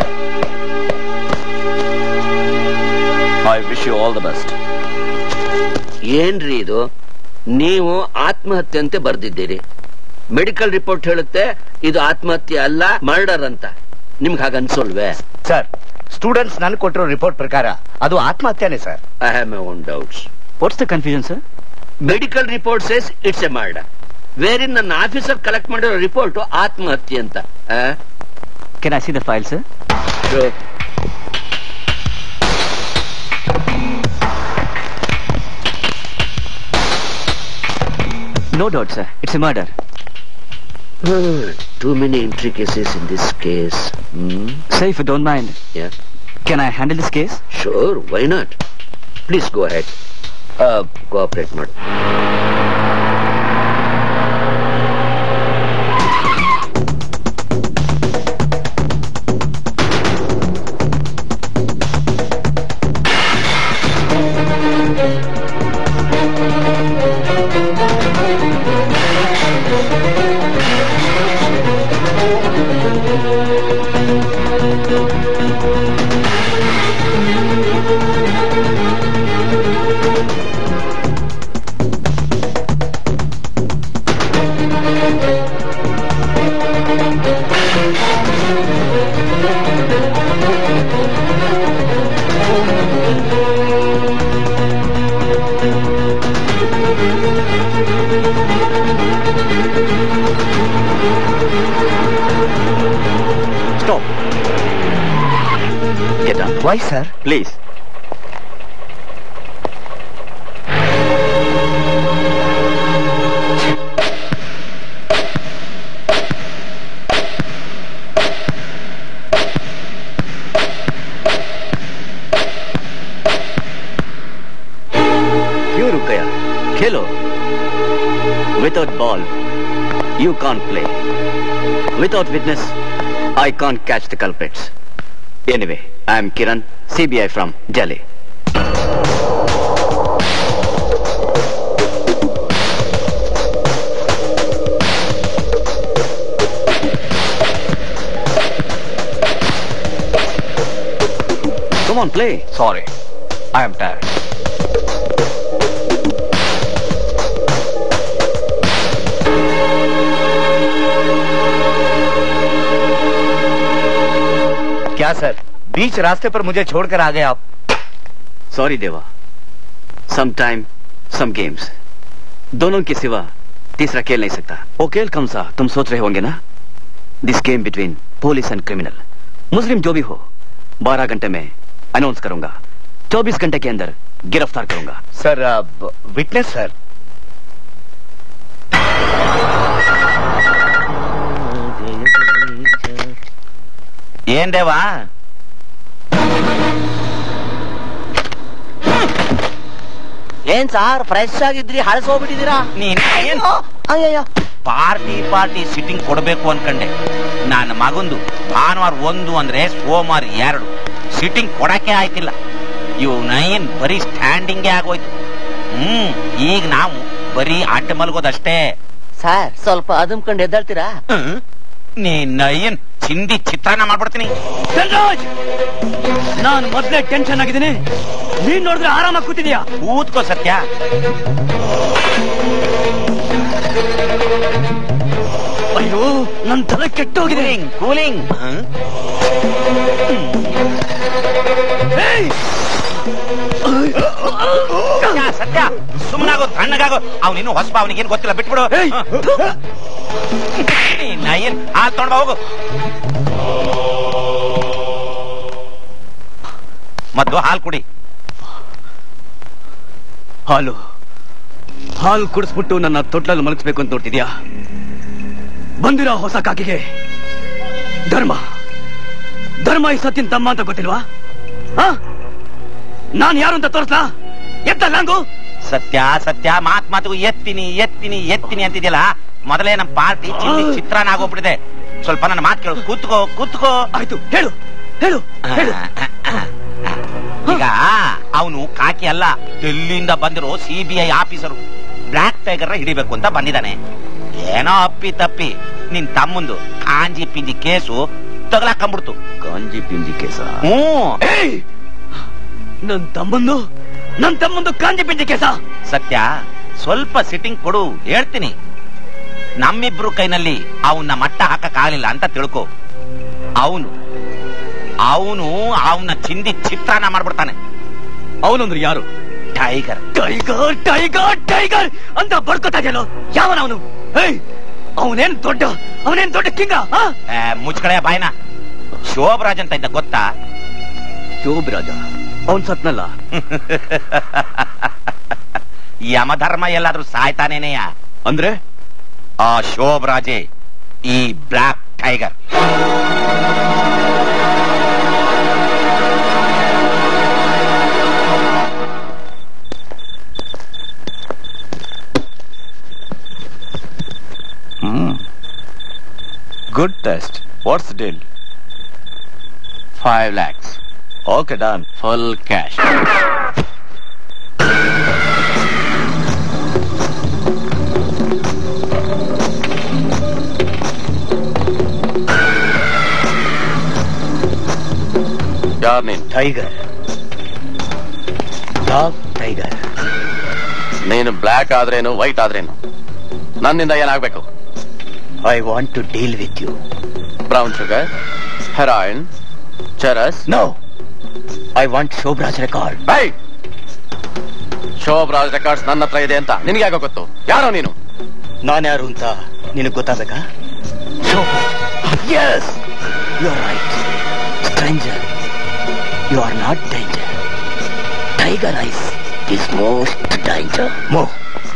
I wish you all the best. ಏನ್ರಿ ಇದು ನೀವು ಆತ್ಮಹತ್ಯೆ ಅಂತ ಬರ್ದಿದ್ದೀರಿ medical report ಹೇಳುತ್ತೆ ಇದು ಆತ್ಮಹತ್ಯೆ ಅಲ್ಲ murder ಅಂತ ನಿಮ್ಗೆ ಹಾಗೆ ಅನ್ಸೋಲ್ವೇ ಸರ್ ಸ್ಟೂಡೆಂಟ್ಸ್ ನನ್ ಕೊಟ್ಟಿರೋ ರಿಪೋರ್ಟ್ ಪ್ರಕಾರ ಅದು ಆತ್ಮಹತ್ಯೆನೇ sir I have my own doubts what's the confusion sir medical report says it's a murder ವೇರಿನ್ ನನ್ನ ಆಫೀಸರ್ ಕಲೆಕ್ಟ್ ಮಾಡಿರೋ ರಿಪೋರ್ಟ್ ಆತ್ಮಹತ್ಯೆ ಅಂತ ಆ? Can I see the file sir Sure. No doubt sir it's a murder Hmm, Too many intricacies in this case. Hmm? Sir if don't mind Yeah. Can I handle this case Sure, why not? Please go ahead. Uh, cooperate ಮಾಡು Stop. Get down. Why, sir? Please. क्यों रुक गया खेलो without ball you can't play without witness I can't catch the culprits. Anyway, I am Kiran, CBI from Delhi. Come on, play. Sorry, I am tired. क्या sir बीच रास्ते पर मुझे छोड़कर आ गए आप Sorry, Deva. Some time, some games. दोनों के सिवा तीसरा खेल नहीं सकता वो खेल कौन सा तुम सोच रहे होंगे ना this game between police and criminal मुस्लिम जो भी हो बारह घंटे में अनाउंस करूंगा चौबीस घंटे के अंदर गिरफ्तार करूंगा सर विटनेस सर ಏನ್ ದೇವಾ ಏನ್ ಸಾರ್ ಫ್ರೆಶ್ ಆಗಿದ್ರಿ ಹಳಸೋಗ್ಬಿಟ್ಟಿದ್ದೀರಾ ನೀನ್ ಏನ್ ಅಯ್ಯಯ್ಯೋ ಪಾರ್ಟಿ ಪಾರ್ಟಿ ಸಿಟ್ಟಿಂಗ್ ಕೊಡ್ಬೇಕು ಅನ್ಕಂಡೆ ನನ್ನ ಮಗಂದು ಭಾನುವಾರ ಒಂದು ಅಂದ್ರೆ ಸೋಮವಾರ ಎರಡು ಸಿಟ್ಟಿಂಗ್ ಕೊಡಕ್ಕೆ ಆಯ್ತಿಲ್ಲ ಇವು ನೈನ್ ಬರೀ ಸ್ಟ್ಯಾಂಡಿಂಗೇ ಆಗೋಯ್ತು ಹ್ಮ್ ಈಗ ನಾವು ಬರೀ ಅಡ್ಡ ಮಲ್ಗೋದಷ್ಟೇ ಸರ್ ಸ್ವಲ್ಪ ಅದುಮ್ಕೊಂಡು ಎದ್ದಾಳ್ತೀರಾ ಹ್ಮ್? ನೀ ನೈನ್ ಚಿಂದಿ ಚಿತ್ರಾನ್ನ ಮಾಡ್ಬಿಡ್ತೀನಿ ಧನರಾಜ್ ನಾನು ಮೊದ್ಲೇ ಟೆನ್ಷನ್ ಆಗಿದ್ದೀನಿ ನೀನ್ ನೋಡಿದ್ರೆ ಆರಾಮಾಗಿ ಕೂತಿದ್ಯಾ ಕೂತ್ಕೋ ಸತ್ಯ ಅಯ್ಯೋ ನನ್ ತಲೆ ಕೆಟ್ಟೋಗಿದೆ ಕೂಲಿಂಗ್ ಸತ್ಯ ಸತ್ಯ ಸುಮ್ಮನಾಗೋ ತಣ್ಣಗಾಗೋ ಅವನಿನ್ನು ಹೊಸಬ ಅವನಿಗೇನು ಗೊತ್ತಿಲ್ಲ ಬಿಟ್ಬಿಡು ನೀ ನೈನ್ ಹಾಲ್ ತೊಗೊಂಡ್ ಬಾ ಹೋಗು ಮೊದ್ಲು ಹಾಲ್ ಕುಡಿ ಹಾಲು ಹಾಲು ಕುಡಿಸ್ಬಿಟ್ಟು ನನ್ನ ತೊಟ್ಲಲ್ಲಿ ಮಲಗಿಸ್ಬೇಕು ಅಂತ ನೋಡ್ತಿದ್ಯಾ ಬಂದಿರೋ ಹೊಸ ಕಾಕಿಗೆ ಧರ್ಮ ಧರ್ಮ ಈ ಸತ್ತಿನ ತಮ್ಮ ಅಂತ ಗೊತ್ತಿಲ್ವಾ ಆ? ನಾನ್ ಯಾರು ಅಂತ ತೋರಿಸ್ಲಾ ಎತ್ತ ಲಾಂಗು ಸತ್ಯ ಸತ್ಯ ಮಾತ್ ಮಾತಿಗೂ ಎತ್ತೀನಿ ಎತ್ತೀನಿ ಎತ್ತೀನಿ ಅಂತಿದ್ಯಲ್ಲ ಮೊದಲೇ ನಮ್ ಪಾರ್ಟಿ ಚಿಂದಿ ಚಿತ್ರಾನ್ನ ಆಗೋಗ್ಬಿಟ್ಟಿದೆ ಸ್ವಲ್ಪ ನನ್ನ ಮಾತು ಕೇಳು ಕೂತ್ಕೋ ಕೂತ್ಕೋ ಆಯ್ತು ಹೇಳು ಹೇಳು ಹೇಳು ಈಗ ಅವನು ಕಾಕಿ ಅಲ್ಲ ಡೆಲ್ಲಿಯಿಂದ ಬಂದಿರೋ ಸಿಬಿಐ ಆಫೀಸರು ಬ್ಲಾಕ್ ಟೈಗರ್ ಹಿಡಿಬೇಕು ಅಂತ ಬಂದಿದ್ದಾನೆ ಏನೋ ಅಪ್ಪಿ ತಪ್ಪಿ ನಿನ್ ತಮ್ಮಂದು ಕಾಂಜಿ ಪಿಂಜಿ ಕೇಸು ತಗಲಾಕಂಬಿಡ್ತು ಕಾಂಜಿ ಪಿಂಜಿ ಕೇಸ ಹ್ಮ್ ನನ್ ತಮ್ಮಂದು ನನ್ ತಮ್ಮಂದು ಕಾಂಜಿ ಪಿಂಜಿ ಕೇಸ ಸತ್ಯ ಸ್ವಲ್ಪ ಸಿಟ್ಟಿಂಗ್ ಕೊಡು ಹೇಳ್ತೀನಿ ನಮ್ಮಿಬ್ರು ಕೈನಲ್ಲಿ ಅವನ್ನ ಮಟ್ಟ ಹಾಕಕ್ಕಾಗಲಿಲ್ಲ ಅಂತ ತಿಳ್ಕೊ ಅವನು ಅವನು ಅವನ ಚಿಂದಿ ಚಿತ್ರಾನ್ನ ಮಾಡ್ಬಿಡ್ತಾನೆ ಅವನಂದ್ರೆ ಯಾರು ಟೈಗರ್ ಟೈಗರ್ ಟೈಗರ್ ಟೈಗರ್ ಅಂತ ಬಡ್ಕೋತಾ ಇದೆಯಲ್ಲ ಯಾವನ ಅವನು ಏಯ್ ಅವನೇನ್ ದೊಡ್ಡ ಅವನೇನ್ ದೊಡ್ಡ ಕಿಂಗ ಆ, ಮುಚ್ಕಳೆ ಬಾಯ್ನ ಶೋಭರಾಜ್ ಅಂತ ಇದ್ದ ಗೊತ್ತಾ ಶೋಭರಾಜ ಅವನ್ ಸತ್ನಲ್ಲ ಯಮಧರ್ಮ ಎಲ್ಲಾದ್ರೂ ಸಾಯ್ತಾನೇನೆಯ ಅಂದ್ರೆ ಆ ಶೋಭರಾಜೆ ಈ black tiger good test what's deal five lakhs okay done full cash ಯಾರ್ ನೀನ್ ಟೈಗರ್ ಡಾಗ್ ಟೈಗರ್ ನೀನು ಬ್ಲ್ಯಾಕ್ ಆದ್ರೇನು ವೈಟ್ ಆದ್ರೇನು ನನ್ನಿಂದ ಏನಾಗ್ಬೇಕು I want to deal with you brown sugar heroin charas no I want Shobhraj record by Shobhraj records ನನ್ನ ಹತ್ರ ಇದೆ ಅಂತ ನಿನ್ಗೆ ಯಾಕೆ ಗೊತ್ತು ಯಾರೋ ನೀನು ನಾನ್ಯಾರು ಅಂತ ನಿನಗೆ ಗೊತ್ತಾಗಬೇಕಾ yes you are right stranger you are not danger tiger ಐಸ್ ಇಸ್ ಮೋಸ್ಟ್ ಡೇಂಜರ್ ಮೋ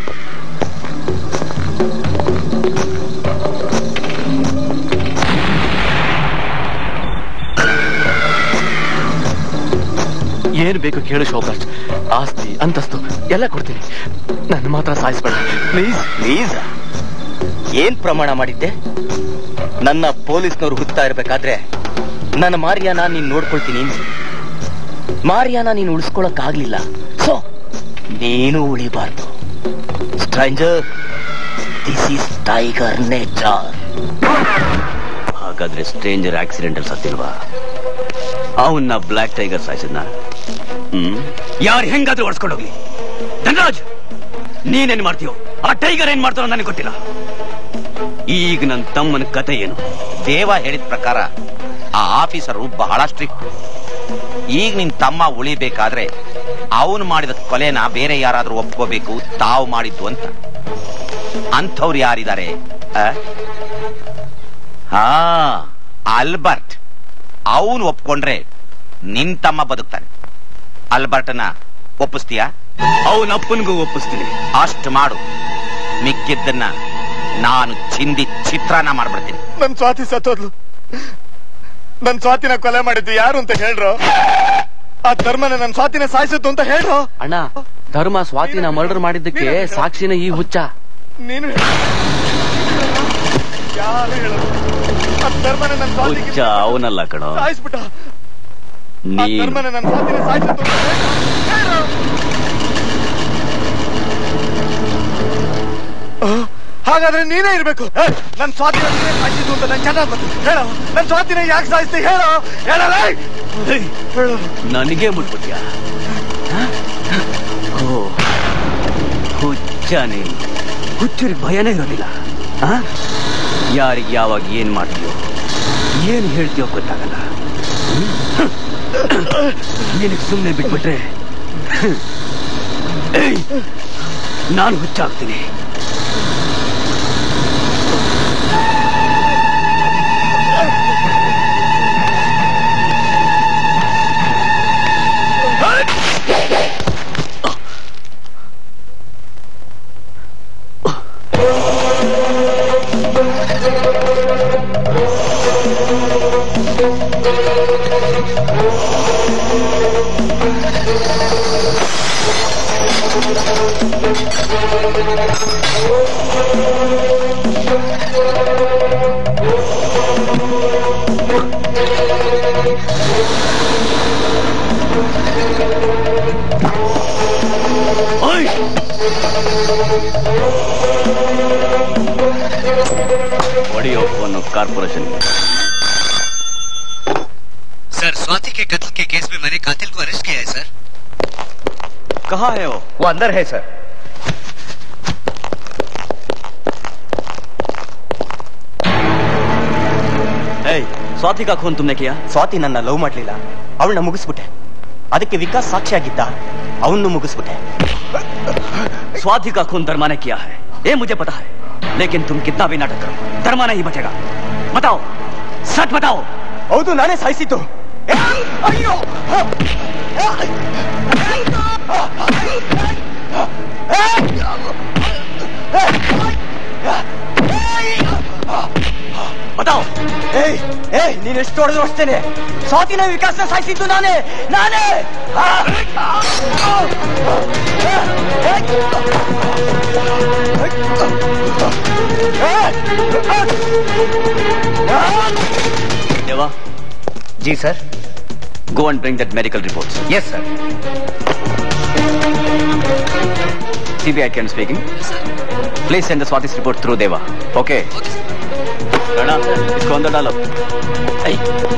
ಏನ್ ಬೇಕು ಕೇಳು ಶೋಭರಾಜ್ ಆಸ್ತಿ ಅಂತಸ್ತು ಎಲ್ಲ ಕೊಡ್ತೀನಿ ನನ್ನ ಮಾತ್ರ ಸಾಯಿಸ್ಬೇಡ ಪ್ಲೀಸ್ ಪ್ಲೀಸ್ ಏನ್ ಪ್ರಮಾಣ ಮಾಡಿದ್ದೆ ನನ್ನ ಪೊಲೀಸ್ನವ್ರು ಹುತ್ತಾ ಇರ್ಬೇಕಾದ್ರೆ ನನ್ನ ಮಾರಿಯಾನ ನೀನ್ ನೋಡ್ಕೊಳ್ತೀನಿ ಅಂದೆ. ಮಾರಿಯಾನ ನೀನು ಉಳಿಸ್ಕೊಳಕ್ಕಾಗ್ಲಿಲ್ಲ ಸೊ ನೀನು ಉಳಿಬಾರ್ದು stranger this is tiger nature ಹಾಗಾದ್ರೆ ಸ್ಟ್ರೇಂಜರ್ ಆಕ್ಸಿಡೆಂಟ್ ಅಲ್ಲಿ ಸತ್ತಿಲ್ವಾ ಅವನ್ನ ಬ್ಲಾಕ್ ಟೈಗರ್ ಸಾಯಿಸಿದ್ನ ಹ್ಮ್ ಯಾರು ಹೆಂಗಾದ್ರೂ ಓಡಿಸ್ಕೊಂಡು ಹೋಗ್ಲಿ ಧನರಾಜ್ ನೀನೇನ್ ಮಾಡ್ತೀಯೋ ಆ ಟೈಗರ್ ಏನ್ ಮಾಡ್ತಾರೋ ನನಗೆ ಗೊತ್ತಿಲ್ಲ ಈಗ ನನ್ನ ತಮ್ಮನ ಕತೆ ಏನು ದೇವ ಹೇಳಿದ ಪ್ರಕಾರ ಆ ಆಫೀಸರು ಬಹಳ ಸ್ಟ್ರಿಕ್ಟ್ ಈಗ ನಿನ್ ತಮ್ಮ ಉಳಿಬೇಕಾದ್ರೆ ಅವನು ಮಾಡಿದ ಕೊಲೆನ ಬೇರೆ ಯಾರಾದ್ರೂ ಒಪ್ಕೋಬೇಕು ತಾವು ಮಾಡಿದ್ದು ಅಂತ ಅಂಥವ್ರು ಯಾರಿದ್ದಾರೆ ಆ? ಹಾ ಅಲ್ಬರ್ಟ್ ಅವನು ಒಪ್ಕೊಂಡ್ರೆ ನಿನ್ ತಮ್ಮ ಬದುಕ್ತಾನೆ ಅಲ್ಬರ್ಟ್ನ ಒಪ್ಪಿಸ್ತೀಯಾ ಅವನ ಅಪ್ಪನಿಗೂ ಒಪ್ಪಿಸ್ತೀನಿ ಅಷ್ಟು ಮಾಡು ಮಿಕ್ಕಿದ್ದನ್ನ ನಾನು ಚಿಂದಿ ಚಿತ್ರಾನ್ನ ಮಾಡ್ಬಿಡ್ತೀನಿ ನನ್ ಸ್ವಾತಿ ಸತ್ತೋದ್ಲು ನನ್ ಸ್ವಾತಿನ ಕೊಲೆ ಮಾಡಿದ್ದು ಯಾರು ಅಂತ ಹೇಳ್ರು ಆ ಧರ್ಮನ ನನ್ ಸ್ವಾತಿನ ಸಾಯಿಸಿದ್ದು ಅಂತ ಹೇಳ್ರು ಅಣ್ಣ ಧರ್ಮ ಸ್ವಾತಿನ ಮರ್ಡರ್ ಮಾಡಿದ್ದಕ್ಕೆ ಸಾಕ್ಷಿನ ಈ ಹುಚ್ಚ ನೀನು ಹೇಳು. ಯಾರು ಹೇಳು ಆ ಧರ್ಮನ ನನ್ ಸ್ವಾತಿಗೆ ಹುಚ್ಚ ಅವನಲ್ಲ ಕಣೋ ಸಾಯಿಸ್ಬಿಟ್ಟ ಆ ನೀನು ಧರ್ಮನ ನನ್ ಸ್ವಾತಿನ ಸಾಯಿಸಿದ್ದು ಅಂತ ಹೇಳ್ರು. ಹೇಳ್ರು. ಆ, ಹಾಗಾದ್ರೆ ನೀನೇ ಇರ್ಬೇಕು ಏ, ನನ್ ಸ್ವಾತಿನ ನೀನೇ ಸಾಯಿಸಿದ್ದು ಅಂತ ನನ್ ಚೆನ್ನಾಗ್ ಗೊತ್ತು ಹೇಳು ನನ್ ಸ್ವಾತಿನ ಯಾಕೆ ಸಾಯಿಸ್ತಿ ಹೇಳು ಹೇಳಲ್ಲ ಹೇಳು ನನಗೆ ಮುಟ್ಬಿಟ್ಯಾ ಹ? ಓ ಹುಚ್ಚ ನೀನು ಹುಚ್ಚರಿಗೆ ಭಯನೇ ಇರೋದಿಲ್ಲ ಯಾರಿಗೆ ಯಾವಾಗ ಏನ್ ಮಾಡ್ತೀಯೋ ಏನ್ ಹೇಳ್ತೀಯೋ ಗೊತ್ತಾಗಲ್ಲ ನಿನಗೆ ಸುಮ್ಮನೆ ಬಿಟ್ಬಿಟ್ರೆ ಏಯ್, ನಾನು ಹುಚ್ಚಾಗ್ತೀನಿ audio phone corporation sir Swati के कत्ल के केस में मैंने कातिल को अरेस्ट किया है सर कहाँ है वो वो अंदर है सर ಏಯ್ स्वाति का खून तुमने किया ಸ್ವಾತಿ ನನ್ನ ಲವ್ ಮಾಡ್ಲಿಲ್ಲ ಅವಳನ್ನ ಮುಗಿಸ್ಬಿಟ್ಟೆ ಅದಕ್ಕೆ ವಿಕಾಸ್ ಸಾಕ್ಷಿಯಾಗಿದ್ದ ಅವನ್ನು ಮುಗಿಸ್ಬಿಟ್ಟೆ स्वाति का खून धर्मा ने किया है ये मुझे पता है लेकिन तुम कितना भी नाटक करो धर्मा नहीं बचेगा बताओ सच बताओ ಹೌದು ನಾನೇ ಸಾಯಿಸಿದ್ದು ಅಯ್ಯೋ बताओ ಏಯ್ ಏಯ್ ನೀನ್ ಎಷ್ಟು ಹೊಡೆದ್ರು ಅಷ್ಟೇನೆ ಸ್ವಾತಿನ ವಿಕಾಸನ ಸಾಯಿಸಿದ್ದು ನಾನೇ ನಾನೇ ಆ! Deva ji sir go and bring that medical reports yes sir CBI Ken speaking. Please send the Swati's report through Deva. Okay. Rana, इसको अंदर डालो. Hey.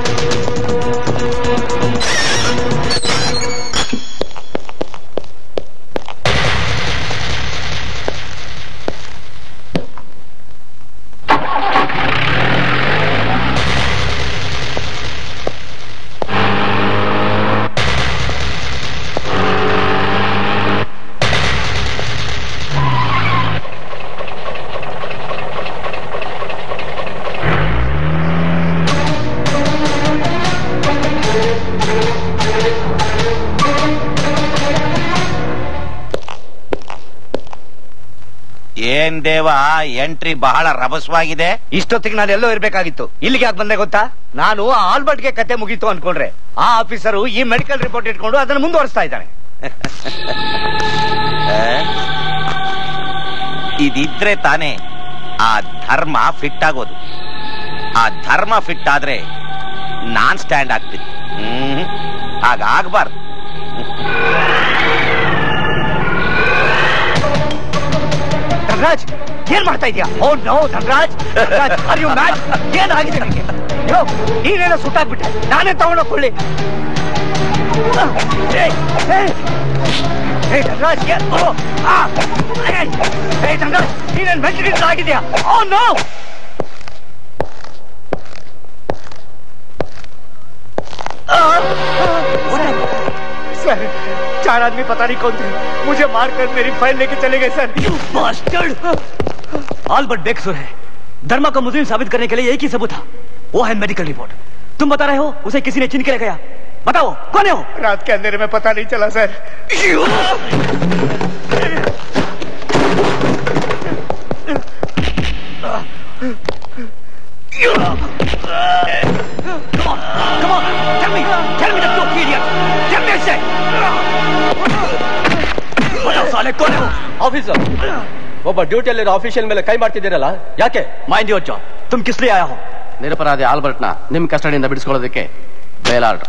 ಏನ್ ದೇವ ಎಂಟ್ರಿ ಬಹಳ ರಭಸವಾಗಿದೆ ಇಷ್ಟೊತ್ತಿಗೆ ನಾನು ಎಲ್ಲೋ ಇರ್ಬೇಕಾಗಿತ್ತು ಇಲ್ಲಿಗೆ ಯಾಕೆ ಬಂದೆ ಗೊತ್ತಾ ನಾನು ಆ ಆಲ್ಬರ್ಟ್ಗೆ ಕತೆ ಮುಗೀತು ಅನ್ಕೊಂಡ್ರೆ ಆ ಆಫೀಸರು ಈ ಮೆಡಿಕಲ್ ರಿಪೋರ್ಟ್ ಇಟ್ಕೊಂಡು ಅದನ್ನು ಮುಂದುವರಿಸ್ತಾ ಇದ್ದಾನೆ ಆ? ಇದಿದ್ರೆ ತಾನೇ ಆ ಧರ್ಮ ಫಿಟ್ ಆಗೋದು ಆ ಧರ್ಮ ಫಿಟ್ ಆದ್ರೆ ನಾನ್ ಸ್ಟ್ಯಾಂಡ್ ಆಗ್ತೀನಿ ಹ್ಮ್ ಹಾಗಾಗ್ಬಾರ್ದು ಧನರಾಜ್ ಏನ್ ಮಾಡ್ತಾ ಇದೀಯಾ oh no Dhanraj are you mad ಏನಾಗಿದೆ ನನಗೆ ಯೋ ನೀನೇನೋ ಸುಟ್ಟಾಕ್ಬಿಟ್ಟೆ ನಾನೇ ತಗೊಂಡೋಗ್ಕೊಳ್ಳಿ ಏ ಧನರಾಜ್ ಏನ್ ಓ ಆ ಏ ಧನರಾಜ್ ನೀನೇನ್ ಮೆಂಟಲ್ ಆಗಿದ್ಯಾ ಓ ನೋ सर चार आदमी पता नहीं कौन थे मुझे मारकर मेरी फाइल लेके चले गए सर Bastard! आल्बर्ट बेकसुर है धर्मा को मुजरिम साबित करने के लिए एक ही सबूत था वो है मेडिकल रिपोर्ट तुम बता रहे हो उसे किसी ने चिन्ह के ले गया बताओ कौन है वो रात के अंधेरे में पता नहीं चला sir Come on, come on, tell me, tell me the truth, idiot. Tell me, I say. बताओ साले कौन है वो ಆಫೀಸರ್ ಒಬ್ಬ ಡ್ಯೂಟಿಯಲ್ಲಿರೋ ಆಫೀಷಿಯಲ್ ಮೇಲೆ ಕೈ ಮಾಡ್ತಿದ್ದೀರಲ್ಲ ಯಾಕೆ ಮೈಂಡ್ ಯೋರ್ ಜಾಬ್ ತುಮ್ ಕಿಸ್ ಲಿಯೇ ಆಯಾ ಹೋ ನಿರಪರಾಧಿ ಆಲ್ಬರ್ಟ್ನ ನಿಮ್ ಕಸ್ಟಡಿಯಿಂದ ಬಿಡಿಸ್ಕೊಳ್ಳೋದಕ್ಕೆ bail order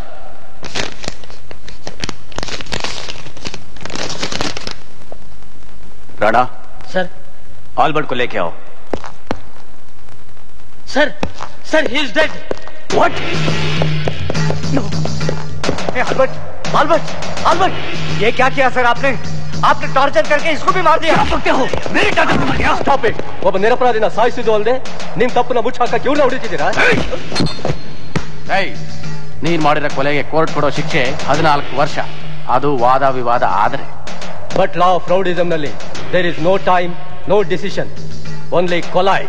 Rana sir Albert को लेके आओ sir sir he is dead what Albert Albert Albert ये क्या किया सर आपने आपने टॉर्चर करके इसको भी मार दिया सकते हो मेरी टाटा को मार दिया ಸ್ಟಾಪ್ ಇಟ್ ಒಬ್ಬ ನಿರಪರಾಧಿನ ಸಾಯಿಸಿದ್ದು ಅಲ್ಲದೆ ನಿಮ್ ತಪ್ಪನ್ನ ಮುಚ್ಚಾಕಕ್ಕೆ ಇವ್ರನ್ನ ಹೊಡಿತಿದ್ದೀರಾ ಏಯ್ ನೀನ್ ಮಾಡಿರೋ ಕೊಲೆಗೆ ಕೋರ್ಟ್ ಕೊಡೋ ಶಿಕ್ಷೆ ಹದಿನಾಲ್ಕು ವರ್ಷ ಅದು ವಾದ ವಿವಾದ ಆದ್ರೆ ಬಟ್ ಲಾ ಆಫ್ ರೌಡಿಸಮ್ ನಲ್ಲಿ there is no time no decision only ಕೊಲಾಯ್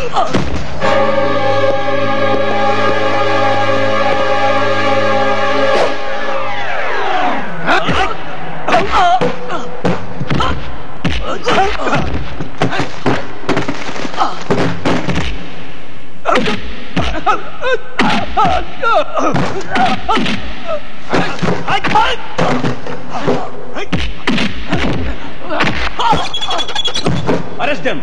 Arrest them.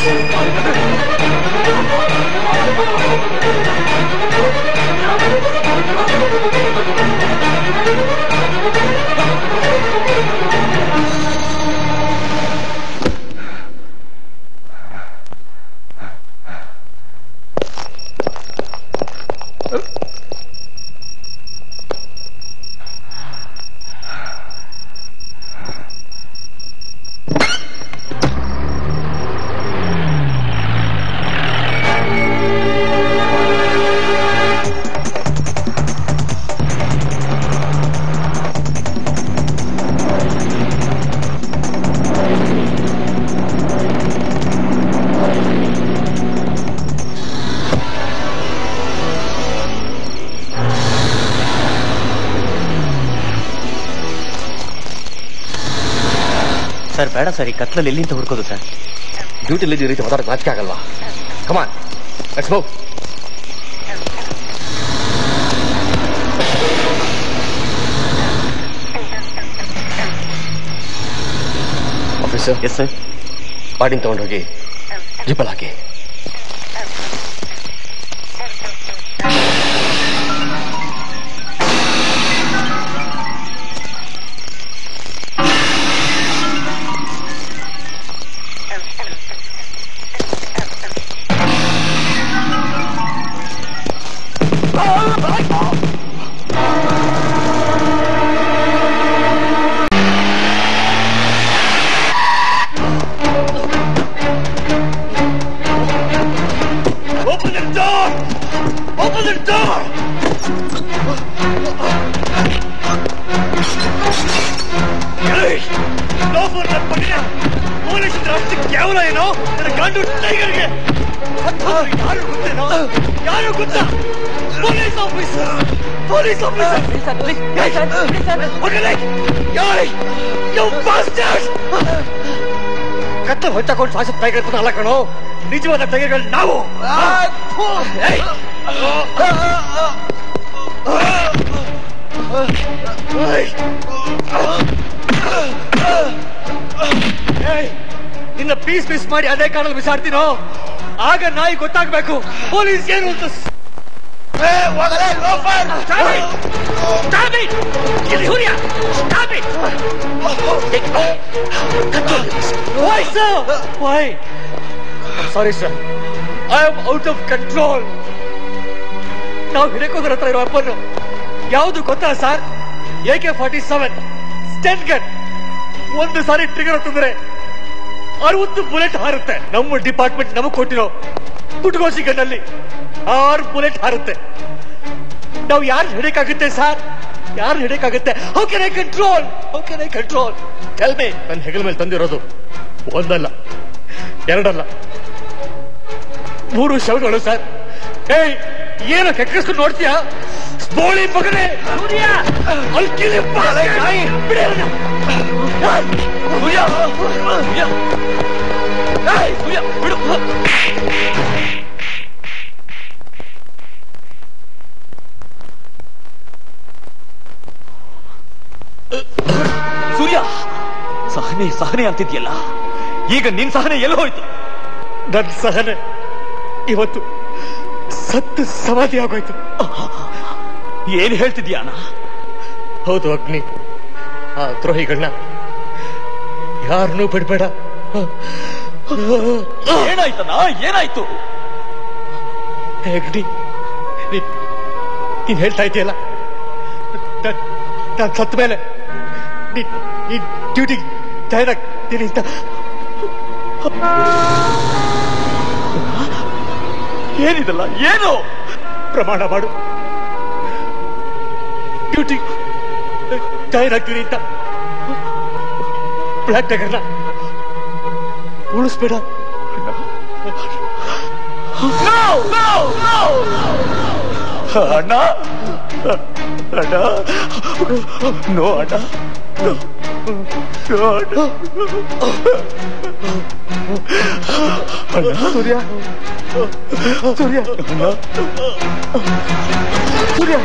ಸರ್ ಬೇಡ ಸರ್ ಈ ಕತ್ಲಲ್ಲಿ ಎಲ್ಲಿಂದ ಹುಡ್ಕೋದು ಸರ್ ಡ್ಯೂಟಿಲಿ ಈ ರೀತಿ ಮಾತಾಡೋಕೆ ನಾಚಿಕೆ ಆಗಲ್ವಾ come on let's move officer yes sir ಬಾಡಿನ ತಗೊಂಡೋಗಿ ಜಿಪ್ಪಲ್ ಹಾಕಿ Open the door! Open the door! ಏಯ್! ಲೋಫರ್ ನನ್ ಮಗನ ಪೊಲೀಸರ ಅಷ್ಟು ಕೇವಲ ಏನೋ ನನ್ನ ಗಂಡು ಟೈಗರ್ಗೆ ಹತ್ತೋರು ಯಾರು ಗೊತ್ತೇನೋ ಯಾರು ಗೊತ್ತಾ ಪೊಲೀಸ್ ಆಫೀಸರ್ ಪೊಲೀಸ್ ಆಫೀಸರ್ ಕತ್ತ ಹೊಚ್ಚಾಕೊಂಡು ಸಾಯಿಸ ಟೈಗರ್ ಅಲ್ಲ ಕಣೋ ನಿಜವಾದ ಟೈಗರ್ಗಳು ನಾವು ಏಯ್! ಏಯ್! ಏಯ್! ನಿನ್ನ ಪೀಸ್ ಪೀಸ್ ಮಾಡಿ ಅದೇ ಕಾರಣದಲ್ಲಿ ಬಿಸಾಡ್ತೀನೋ ಆಗ ನಾಯಿ ಗೊತ್ತಾಗ್ಬೇಕು ಪೊಲೀಸ್ ಏನು ಅಂತ ಸ್- ಏ, ಹೋಗಲೇ, loafer! Stop it! Stop it! ಇಲ್ಲಿ ಹುರಿಯ! Stop it! Why, sir? Why? I'm sorry, sir. I am out of control. ನಾವು ಹಿಡಕೋದ್ರ ಹತ್ರ ಇರೋ ಅಪ್ಪನ್ನು ಯಾವುದು ಗೊತ್ತಾ sir A K forty seven sten gun ಒಂದು ಸಾರಿ ಟ್ರಿಗರ್ ಹೊತ್ತಿದ್ರೆ ಅರವತ್ತು ಬುಲೆಟ್ ಹಾರುತ್ತೆ ನಮ್ಮ ಡಿಪಾರ್ಟ್ಮೆಂಟ್ ನಮಗ್ ಕೊಟ್ಟಿರೋ ಪುಟ್ಗೋಸಿ ಗನ್ನಲ್ಲಿ ಆರು ಬುಲೆಟ್ ಹಾರುತ್ತೆ ನಾವು ಯಾರು ಹಿಡಕ್ಕಾಗುತ್ತೆ ಸರ್ ಯಾರು ಹಿಡಕ್ಕಾಗುತ್ತೆ how can I control how can I control tell me ನನ್ನ ಹೆಗಲ ಮೇಲೆ ತಂದಿರೋದು ಒಂದಲ್ಲ ಎರಡಲ್ಲ ಮೂರು ಶವಗಳು ಸರ್ ಏಯ್ ಏನು ಕೆಕ್ಕಸ್ಕೊಂಡು ನೋಡ್ತೀಯಾ ಬೋಳಿ ಮಗನೇ ಅಲ್ಕಿಲಿ ಬಿಡಿ ಅವ್ನ. ಸೂರ್ಯ, ಸೂರ್ಯ. ಏಯ್, ಸೂರ್ಯ, ಬಿಡು ಸೂರ್ಯ ಸಹನೆ ಸಹನೆ ಅಂತಿದ್ಯಲ್ಲ ಈಗ ನಿನ್ ಸಹನೆ ಎಲ್ಲಿ ಹೋಯ್ತು ನನ್ನ ಸಹನೆ ಇವತ್ತು ಸತ್ತು ಸಮಾಧಿ ಆಗೋಯ್ತು ಏನ್ ಹೇಳ್ತಿದ್ಯಾನ ಹೌದು ಅಗ್ನಿ ಆ ದ್ರೋಹಿಗಳನ್ನ ಯಾರನ್ನೂ ಬಿಡ್ಬೇಡ ಏನಾಯ್ತನ ಏನಾಯ್ತು ಹೇ ಅಗ್ನಿ ನೀನ್- ನೀನ್ ಹೇಳ್ತಾ ಇದೆಯಲ್ಲ ನಾನು ಸತ್ತ ಮೇಲೆ ನೀನ್ ನೀನ್ ಡ್ಯೂಟಿಗೆ ಜಾಯ್ನ್ ಆಗ್ತೀನಿ ಅಂತ ಏನಿದಲ್ಲ ಏನು ಪ್ರಮಾಣ ಮಾಡು ಡ್ಯೂಟಿ ಜಾಯ್ನ್ ಆಗ್ತೀನಿ ಅಂತ ಬ್ಲ್ಯಾಕ್ ಟೈಗರ್ನ ಉಳಿಸ್ಬೇಡ ಅಣ್ಣ ಅಣ್ಣ ನೋ ಅಣ್ಣ ನೋ ಅಣ್ಣ ಅಣ್ಣ ಸೂರ್ಯ ಸೂರ್ಯ ಸೂರ್ಯ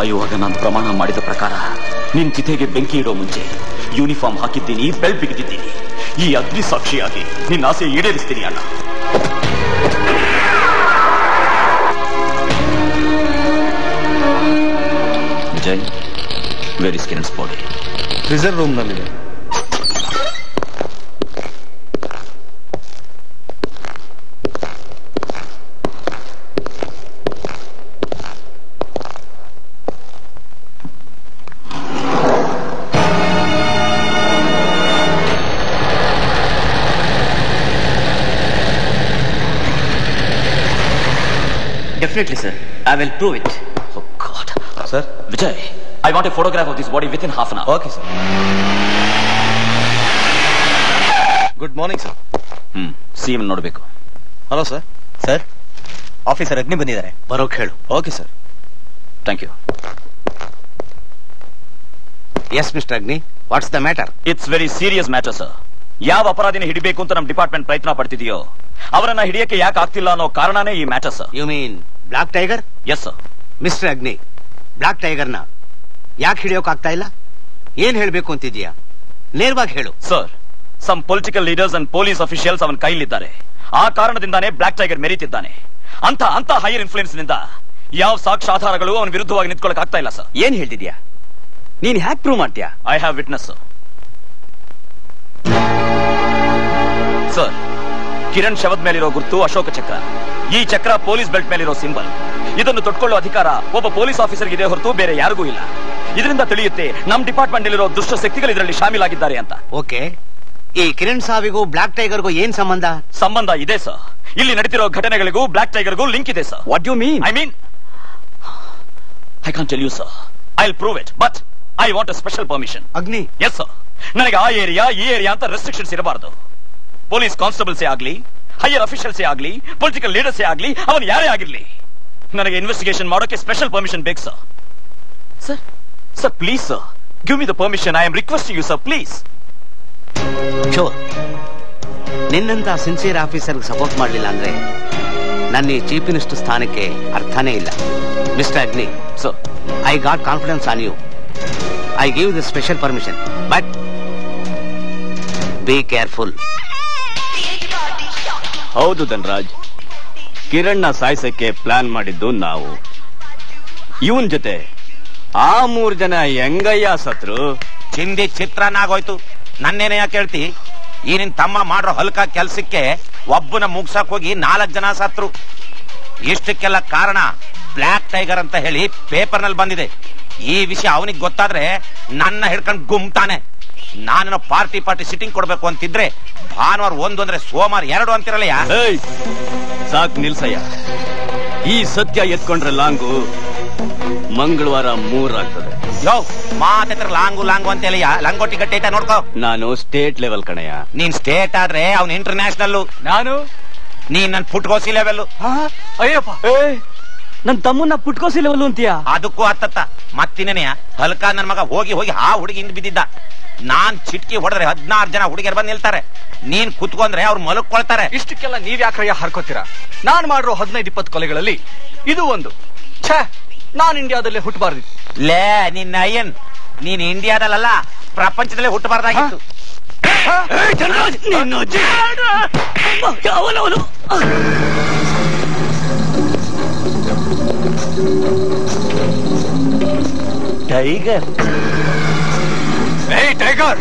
ಸಾಯುವಾಗ ನಾನು ಪ್ರಮಾಣ ಮಾಡಿದ ಪ್ರಕಾರ ನಿನ್ ಚಿತೆಗೆ ಬೆಂಕಿ ಇಡೋ ಮುಂಚೆ ಯೂನಿಫಾರ್ಮ್ ಹಾಕಿದ್ದೀನಿ ಬೆಲ್ಟ್ ಬಿಗಿದಿದ್ದೀನಿ ಈ ಅಗ್ನಿ ಸಾಕ್ಷಿಯಾಗಿ ನಿನ್ನ ಆಸೆ ಈಡೇರಿಸ್ತೀನಿ ಅಣ್ಣ Vijay very skins body reserve room ನಲ್ಲಿದೆ definitely sir I will prove it sir Vijay I want a photograph of this body within half an hour okay sir good morning sir hmm CM ನೋಡ್ಬೇಕು hello sir sir officer Agni ಬಂದಿದ್ದಾರೆ ಬರೋಕ್ ಹೇಳು okay sir thank you yes mister Agni what's the matter it's very serious matter sir ಯಾವ ಅಪರಾಧಿನ ಹಿಡಿಬೇಕು ಅಂತ ನಮ್ಮ department ಪ್ರಯತ್ನ ಪಡ್ತಿದೆಯೋ ಅವರನ್ನ ಹಿಡಿಯಕ್ಕೆ ಯಾಕೆ ಆಗ್ತಿಲ್ಲ ಅನ್ನೋ ಕಾರಣನೇ ಈ matter sir you mean black tiger yes sir mister Agni black ಟೈಗರ್ನ ಯಾಕೆ ಹಿಡಿಯೋಕ್ ಆಗ್ತಾ ಇಲ್ಲ ಏನ್ ಹೇಳ್ಬೇಕು ಅಂತಿದ್ಯಾ ನೇರವಾಗಿ ಹೇಳು sir some political leaders and police officials ಅವನ ಕೈಲಿದ್ದಾರೆ ಆ ಕಾರಣದಿಂದಾನೇ ಬ್ಲಾಕ್ ಟೈಗರ್ ಮೆರೀತಿದ್ದಾನೆ ಅಂತ ಅಂತ ಹೈಯರ್ ಇನ್ಫ್ಲೂಯೆನ್ಸ್ ನಿಂದ ಯಾವ ಸಾಕ್ಷ್ಯಾಧಾರಗಳು ಅವನ ವಿರುದ್ಧವಾಗಿ ನಿಂತ್ಕೊಳಕ್ ಆಗ್ತಾ ಇಲ್ಲ ಸರ್ ಏನ್ ಹೇಳ್ತಿದ್ಯಾ ನೀನ್ ಹ್ಯಾಕ್ ಪ್ರೂವ್ ಮಾಡ್ತೀಯಾ I have witness sir Kiran ಶವದ ಮೇಲಿರೋ ಗುರುತು ಅಶೋಕ ಚಕ್ರ ಈ ಚಕ್ರ ಪೊಲೀಸ್ ಬೆಲ್ಟ್ ಮೇಲಿರೋ ಸಿಂಬಲ್ ಇದನ್ನು ತೊಟ್ಕೊಳ್ಳೋ ಅಧಿಕಾರ ಒಬ್ಬ ಪೊಲೀಸ್ ಆಫೀಸರ್ಗೆ ಇದೆ ಹೊರತು ಬೇರೆ ಯಾರಿಗೂ ಇಲ್ಲ ಇದರಿಂದ ತಿಳಿಯುತ್ತೆ ನಮ್ ಡಿಪಾರ್ಟ್ಮೆಂಟ್ ನಲ್ಲಿರೋ ದುಷ್ಟ ಶಕ್ತಿಗಳು ಇದರಲ್ಲಿ ಶಾಮೀಲಾಗಿದ್ದಾರೆ ಅಂತ ಓಕೆ ಈ ಕಿರಣ್ ಸಾವಿಗೂ ಬ್ಲಾಕ್ ಟೈಗರ್ಗೂ ಏನ್ ಸಂಬಂಧ ಸಂಬಂಧ ಇದೆ ಸರ್ ಇಲ್ಲಿ ನಡೀತಿರೋ ಘಟನೆಗಳಿಗೂ ಬ್ಲಾಕ್ ಟೈಗರ್ಗೂ ಲಿಂಕ್ ಇದೆ sir what you mean I mean I can't tell you sir I prove it but I want a special permission Agni yes sir ನನಗೆ ಆ ಏರಿಯಾ ಈ ಏರಿಯಾ ಅಂತ ರೆಸ್ಟ್ರಿಕ್ಷನ್ಸ್ ಇರಬಾರದು ಪೊಲೀಸ್ ಕಾನ್ಸ್ಟೇಬಲ್ಸೇ ಆಗ್ಲಿ ಹೈಯರ್ ಅಫಿಷಿಯಲ್ಸೇ ಆಗ್ಲಿ ಪೊಲಿಟಿಕಲ್ ಲೀಡರ್ಸೇ ಆಗ್ಲಿ ಅವನು ಯಾರೇ ಆಗಿರ್ಲಿ ನನಗೆ ಇನ್ವೆಸ್ಟಿಗೇಷನ್ ಮಾಡೋಕೆ ಸ್ಪೆಷಲ್ ಪರ್ಮಿಷನ್ ಬೇಕು sir sir sir please sir give me the permission I am requesting you sir please sure ನಿನ್ನಂತ ಸಿನ್ಸಿಯರ್ ಆಫೀಸರ್ ಸಪೋರ್ಟ್ ಮಾಡಲಿಲ್ಲ ಅಂದ್ರೆ ನನ್ನ ಈ ಚೀಫ್ ಮಿನಿಸ್ಟರ್ ಸ್ಥಾನಕ್ಕೆ ಅರ್ಥನೇ ಇಲ್ಲ mister Agni so I got confidence on you I give the special permission but be careful ಹೌದು Dhanraj ಕಿರಣ್ನ ಸಾಯಿಸಕ್ಕೆ plan ಮಾಡಿದ್ದು ನಾವು ಇವನ್ ಜೊತೆ ಆ ಮೂರ್ ಜನ ಹೆಂಗಯ್ಯ ಸತ್ರು ಚಿಂದಿ ಚಿತ್ರಾನ್ನ ಆಗೋಯ್ತು ನನ್ನೇನೇ ಯಾಕೆ ಹೇಳ್ತಿ ಈ ನಿನ್ ತಮ್ಮ ಮಾಡ್ರೋ ಹಲ್ಕ ಕೆಲ್ಸಕ್ಕೆ ಒಬ್ಬನ ಮುಗ್ಸಕ್ ಹೋಗಿ ನಾಲ್ಕು ಜನ ಸತ್ರು ಇಷ್ಟಕ್ಕೆಲ್ಲ ಕಾರಣ ಬ್ಲ್ಯಾಕ್ ಟೈಗರ್ ಅಂತ ಹೇಳಿ ಪೇಪರ್ ನಲ್ಲಿ ಬಂದಿದೆ ಈ ವಿಷಯ ಅವನಿಗೆ ಗೊತ್ತಾದ್ರೆ ನನ್ನ ಹಿಡ್ಕೊಂಡು ಗುಮ್ತಾನೆ ನಾನು ಪಾರ್ಟಿ ಪಾರ್ಟಿ ಸಿಟ್ಟಿಂಗ್ ಕೊಡ್ಬೇಕು ಅಂತಿದ್ರೆ ಭಾನುವಾರ ಒಂದು ಅಂದ್ರೆ ಸೋಮವಾರ ಎರಡು ಅಂತಿರಲ್ಲಯ್ಯ ಏಯ್ ಸಾಕ್ ನಿಲ್ಸಯ್ಯ ಈ ಸತ್ಯ ಎತ್ಕೊಂಡ್ರೆ ಲಾಂಗು ಮಂಗಳವಾರ ಮೂರಾಗ್ತದೆ ಯೋ ಮಾತ್ರ ಲಾಂಗು ಲಾಂಗು ಅಂತ ಹೇಳಿಯ ಲಂಗೋಟಿ ಗಟ್ಟಿ ಐತ ನೋಡ್ಕೋ ನಾನು ಸ್ಟೇಟ್ ಲೆವೆಲ್ ಕಣಯ್ಯ ನೀನ್ ಸ್ಟೇಟ್ ಆದ್ರೆ ಅವ್ನು ಇಂಟರ್ನ್ಯಾಷನಲ್ ನಾನು ನೀನ್ ನನ್ ಪುಟ್ಕೋಸಿ ಲೆವೆಲ್ ಅಯ್ಯಪ್ಪ ನನ್ ತಮ್ಮನ್ನ ಪುಟ್ಕೋಸಿ ಲೆವೆಲ್ ಅಂತೀಯಾ ಅದಕ್ಕೂ ಹತ್ತತ್ತ ಮತ್ತಿನೇನೆಯ ಹಲ್ಕ ನನ್ ಮಗ ಹೋಗಿ ಹೋಗಿ ಆ ಹುಡುಗಿ ಹಿಂದ್ ಬಿದ್ದಿದ್ದ ನಾನ್ ಚಿಟ್ಕಿ ಹೊಡೆದ್ರೆ ಹದಿನಾರು ಜನ ಹುಡುಗಿಯರು ಬಂದ್ ನಿಲ್ತಾರೆ ನೀನ್ ಕುತ್ಕೊಂಡ್ರೆ ಅವ್ರು ಮಲಕ್ಕೊಳ್ತಾರೆ ಇಷ್ಟಕ್ಕೆಲ್ಲ ನೀವ್ ಯಾಕ್ರಯ್ಯ ಹರ್ಕೋತೀರಾ ನಾನ್ ಮಾಡಿರೋ ಹದಿನೈದು ಇಪ್ಪತ್ತು ಕೊಲೆಗಳಲ್ಲಿ ಇದು ಒಂದು ಛೇ ನಾನ್ ಇಂಡಿಯಾದಲ್ಲೇ ಹುಟ್ಟಬಾರ್ದಿತ್ತು ಲೇ ನಿನ್ನ ಅಯ್ಯನ್ ನೀನ್ ಇಂಡಿಯಾದಲ್ಲ ಪ್ರಪಂಚದಲ್ಲೇ ಹುಟ್ಟಬಾರ್ದಾಗಿತ್ತು ಟೈಗರ್ ಟೈಗರ್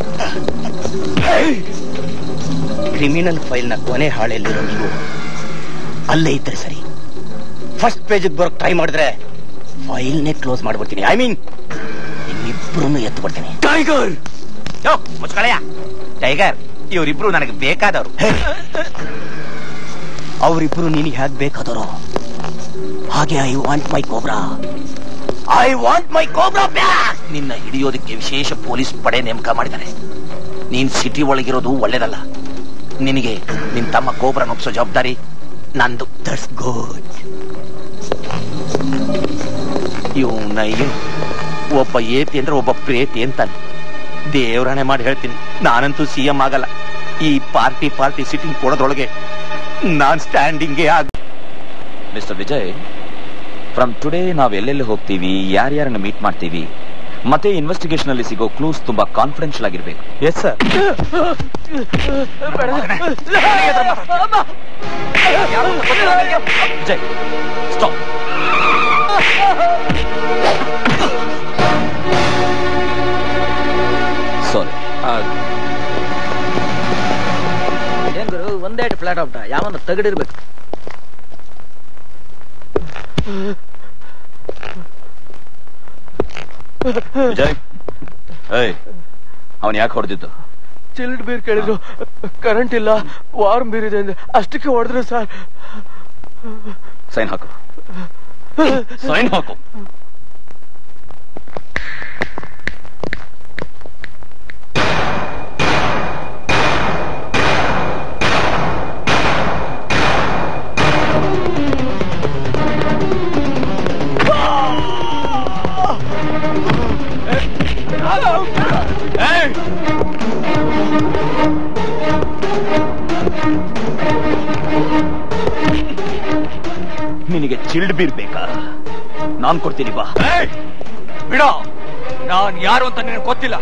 ಕ್ರಿಮಿನಲ್ ಫೈಲ್ ನ ಕೊನೆ ಹಾಳೆಯಲ್ಲಿರೋ ನೀವು ಅಲ್ಲೇ ಇದ್ರೆ ಸರಿ ಫಸ್ಟ್ ಪೇಜ್ ಬರೋಕ್ ಟ್ರೈ ಮಾಡಿದ್ರೆ ಫೈಲ್ನೇ ಕ್ಲೋಸ್ ಮಾಡ್ಬಿಡ್ತೀನಿ ಐ ಮೀನ್ ನಿಮ್ಮಿಬ್ರು ಎತ್ತು ಬಿಡ್ತೀನಿ ಟೈಗರ್ ಯೋ ಮುಚ್ಕಳೆಯ ಟೈಗರ್ ಇವರಿಬ್ರು ನನಗೆ ಬೇಕಾದವರು ಅವರಿಬ್ರು ನಿನಗೆ ಹೇಗ್ ಬೇಕಾದರೋ ಹಾಗೆ I want my cobra I want my cobra back ನಿನ್ನ ಹಿಡಿಯೋದಕ್ಕೆ ವಿಶೇಷ ಪೊಲೀಸ್ ಪಡೆ ನೇಮಕ ಮಾಡಿದ್ದಾರೆ ನೀನ್ ಸಿಟಿ ಒಳಗಿರೋದು ಒಳ್ಳೇದಲ್ಲ ನಿನಗೆ ನಿನ್ ತಮ್ಮ ಕೋಬ್ರಾ ಒಪ್ಸೋ ಜವಾಬ್ದಾರಿ ನಂದು ದಟ್ಸ್ ಗುಡ್ ಇವನ ಒಬ್ಬ ಏತಿ ಅಂದ್ರೆ ಒಬ್ಬ ಪ್ರೇತಿ ಅಂತಾನೆ ದೇವರಾಣೆ ಮಾಡಿ ಹೇಳ್ತೀನಿ ನಾನಂತೂ ಸಿ ಎಂ ಆಗಲ್ಲ ಈ ಪಾರ್ಟಿ ಪಾರ್ಟಿ ಸಿಟ್ಟಿಂಗ್ ಕೊಡೋದ್ರೊಳಗೆ ನಾನ್ ಸ್ಟ್ಯಾಂಡಿಂಗೇ ಆಗ ಮಿಸ್ಟರ್ ವಿಜಯ್ ಫ್ರಮ್ ಟುಡೇ ನಾವ್ ಎಲ್ಲೆಲ್ಲಿ ಹೋಗ್ತೀವಿ ಯಾರ್ಯಾರನ್ನ ಮೀಟ್ ಮಾಡ್ತೀವಿ ಮತ್ತೆ ಇನ್ವೆಸ್ಟಿಗೇಷನ್ ಅಲ್ಲಿ ಸಿಗೋ ಕ್ಲೂಸ್ ತುಂಬಾ ಕಾನ್ಫಿಡೆನ್ಶಿಯಲ್ ಆಗಿರ್ಬೇಕು yes sir Vijay stop sorry ಏನ್ ಗುರು ಒಂದೇ ಫ್ಲಾಟ್ ಔಟ ಯಾವನ್ನ ತಗಡಿರ್ಬೇಕು ವಿಜಯ್ ಏಯ್ ಅವನ್ ಯಾಕೆ ಹೊಡೆದಿದ್ದು ಚಿಲ್ಡ್ ಬೀರ್ ಕೇಳಿದ್ರು ಕರೆಂಟ್ ಇಲ್ಲ ವಾರ್ಮ್ ಬೀರ್ ಇದೆ ಅಂದೆ ಅಷ್ಟಕ್ಕೆ ಹೊಡೆದ್ರು ಸರ್ ಸೈನ್ ಹಾಕು ಸೈನ್ ಹಾಕು ನಿನಗೆ ಚಿಲ್ಡ್ ಬೀರ್ ಬೇಕಾ ನಾನ್ ಕೊಡ್ತೀನಿ ಬಾ ಬಿಡ ನಾನ್ ಯಾರು ಅಂತ ನಿನಗೆ ಗೊತ್ತಿಲ್ಲ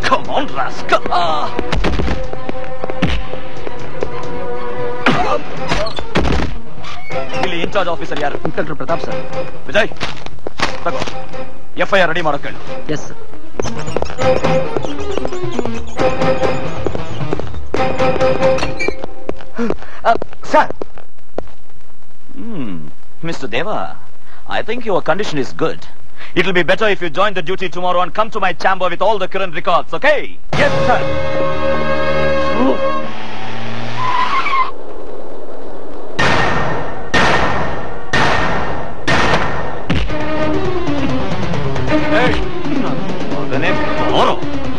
ಇಲ್ಲಿ ಇನ್ಚಾರ್ಜ್ ಆಫೀಸರ್ ಯಾರು ಇನ್ಸ್ಪೆಕ್ಟರ್ ಪ್ರತಾಪ್ ಸರ್ ವಿಜಯ್ ತಗೋ ಎಫ್ ಐ ಆರ್ ರೆಡಿ ಮಾಡೋಕೆ ಹೇಳು yes sir Hmm, Mr. Deva, I think your condition is good. It'll be better if you join the duty tomorrow and come to my chamber with all the current records, okay? Yes, sir. Hey, ಅದನ್ನೇ ಬಾರೋ.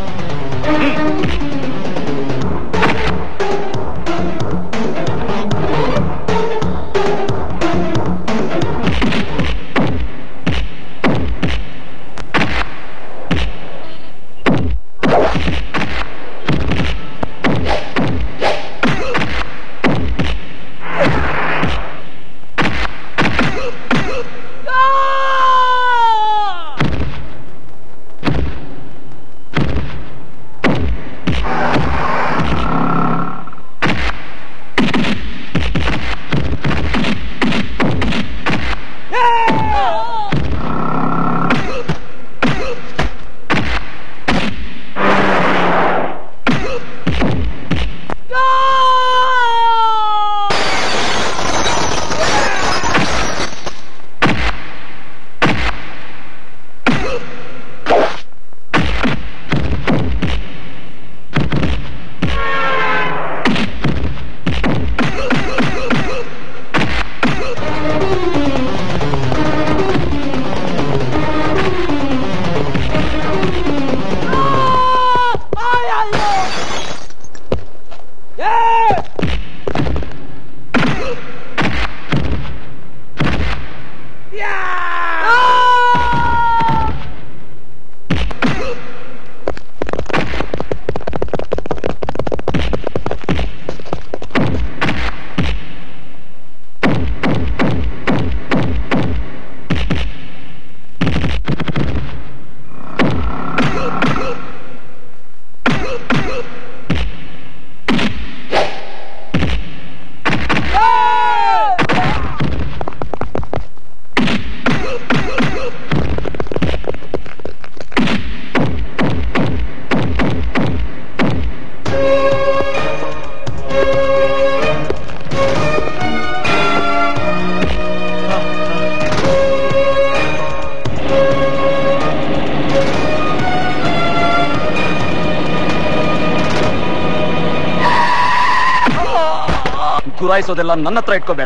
ಗುರಾಯಿಸೋದೆಲ್ಲ ನನ್ನ ಹತ್ರ ಇಟ್ಕೋಬೇಡ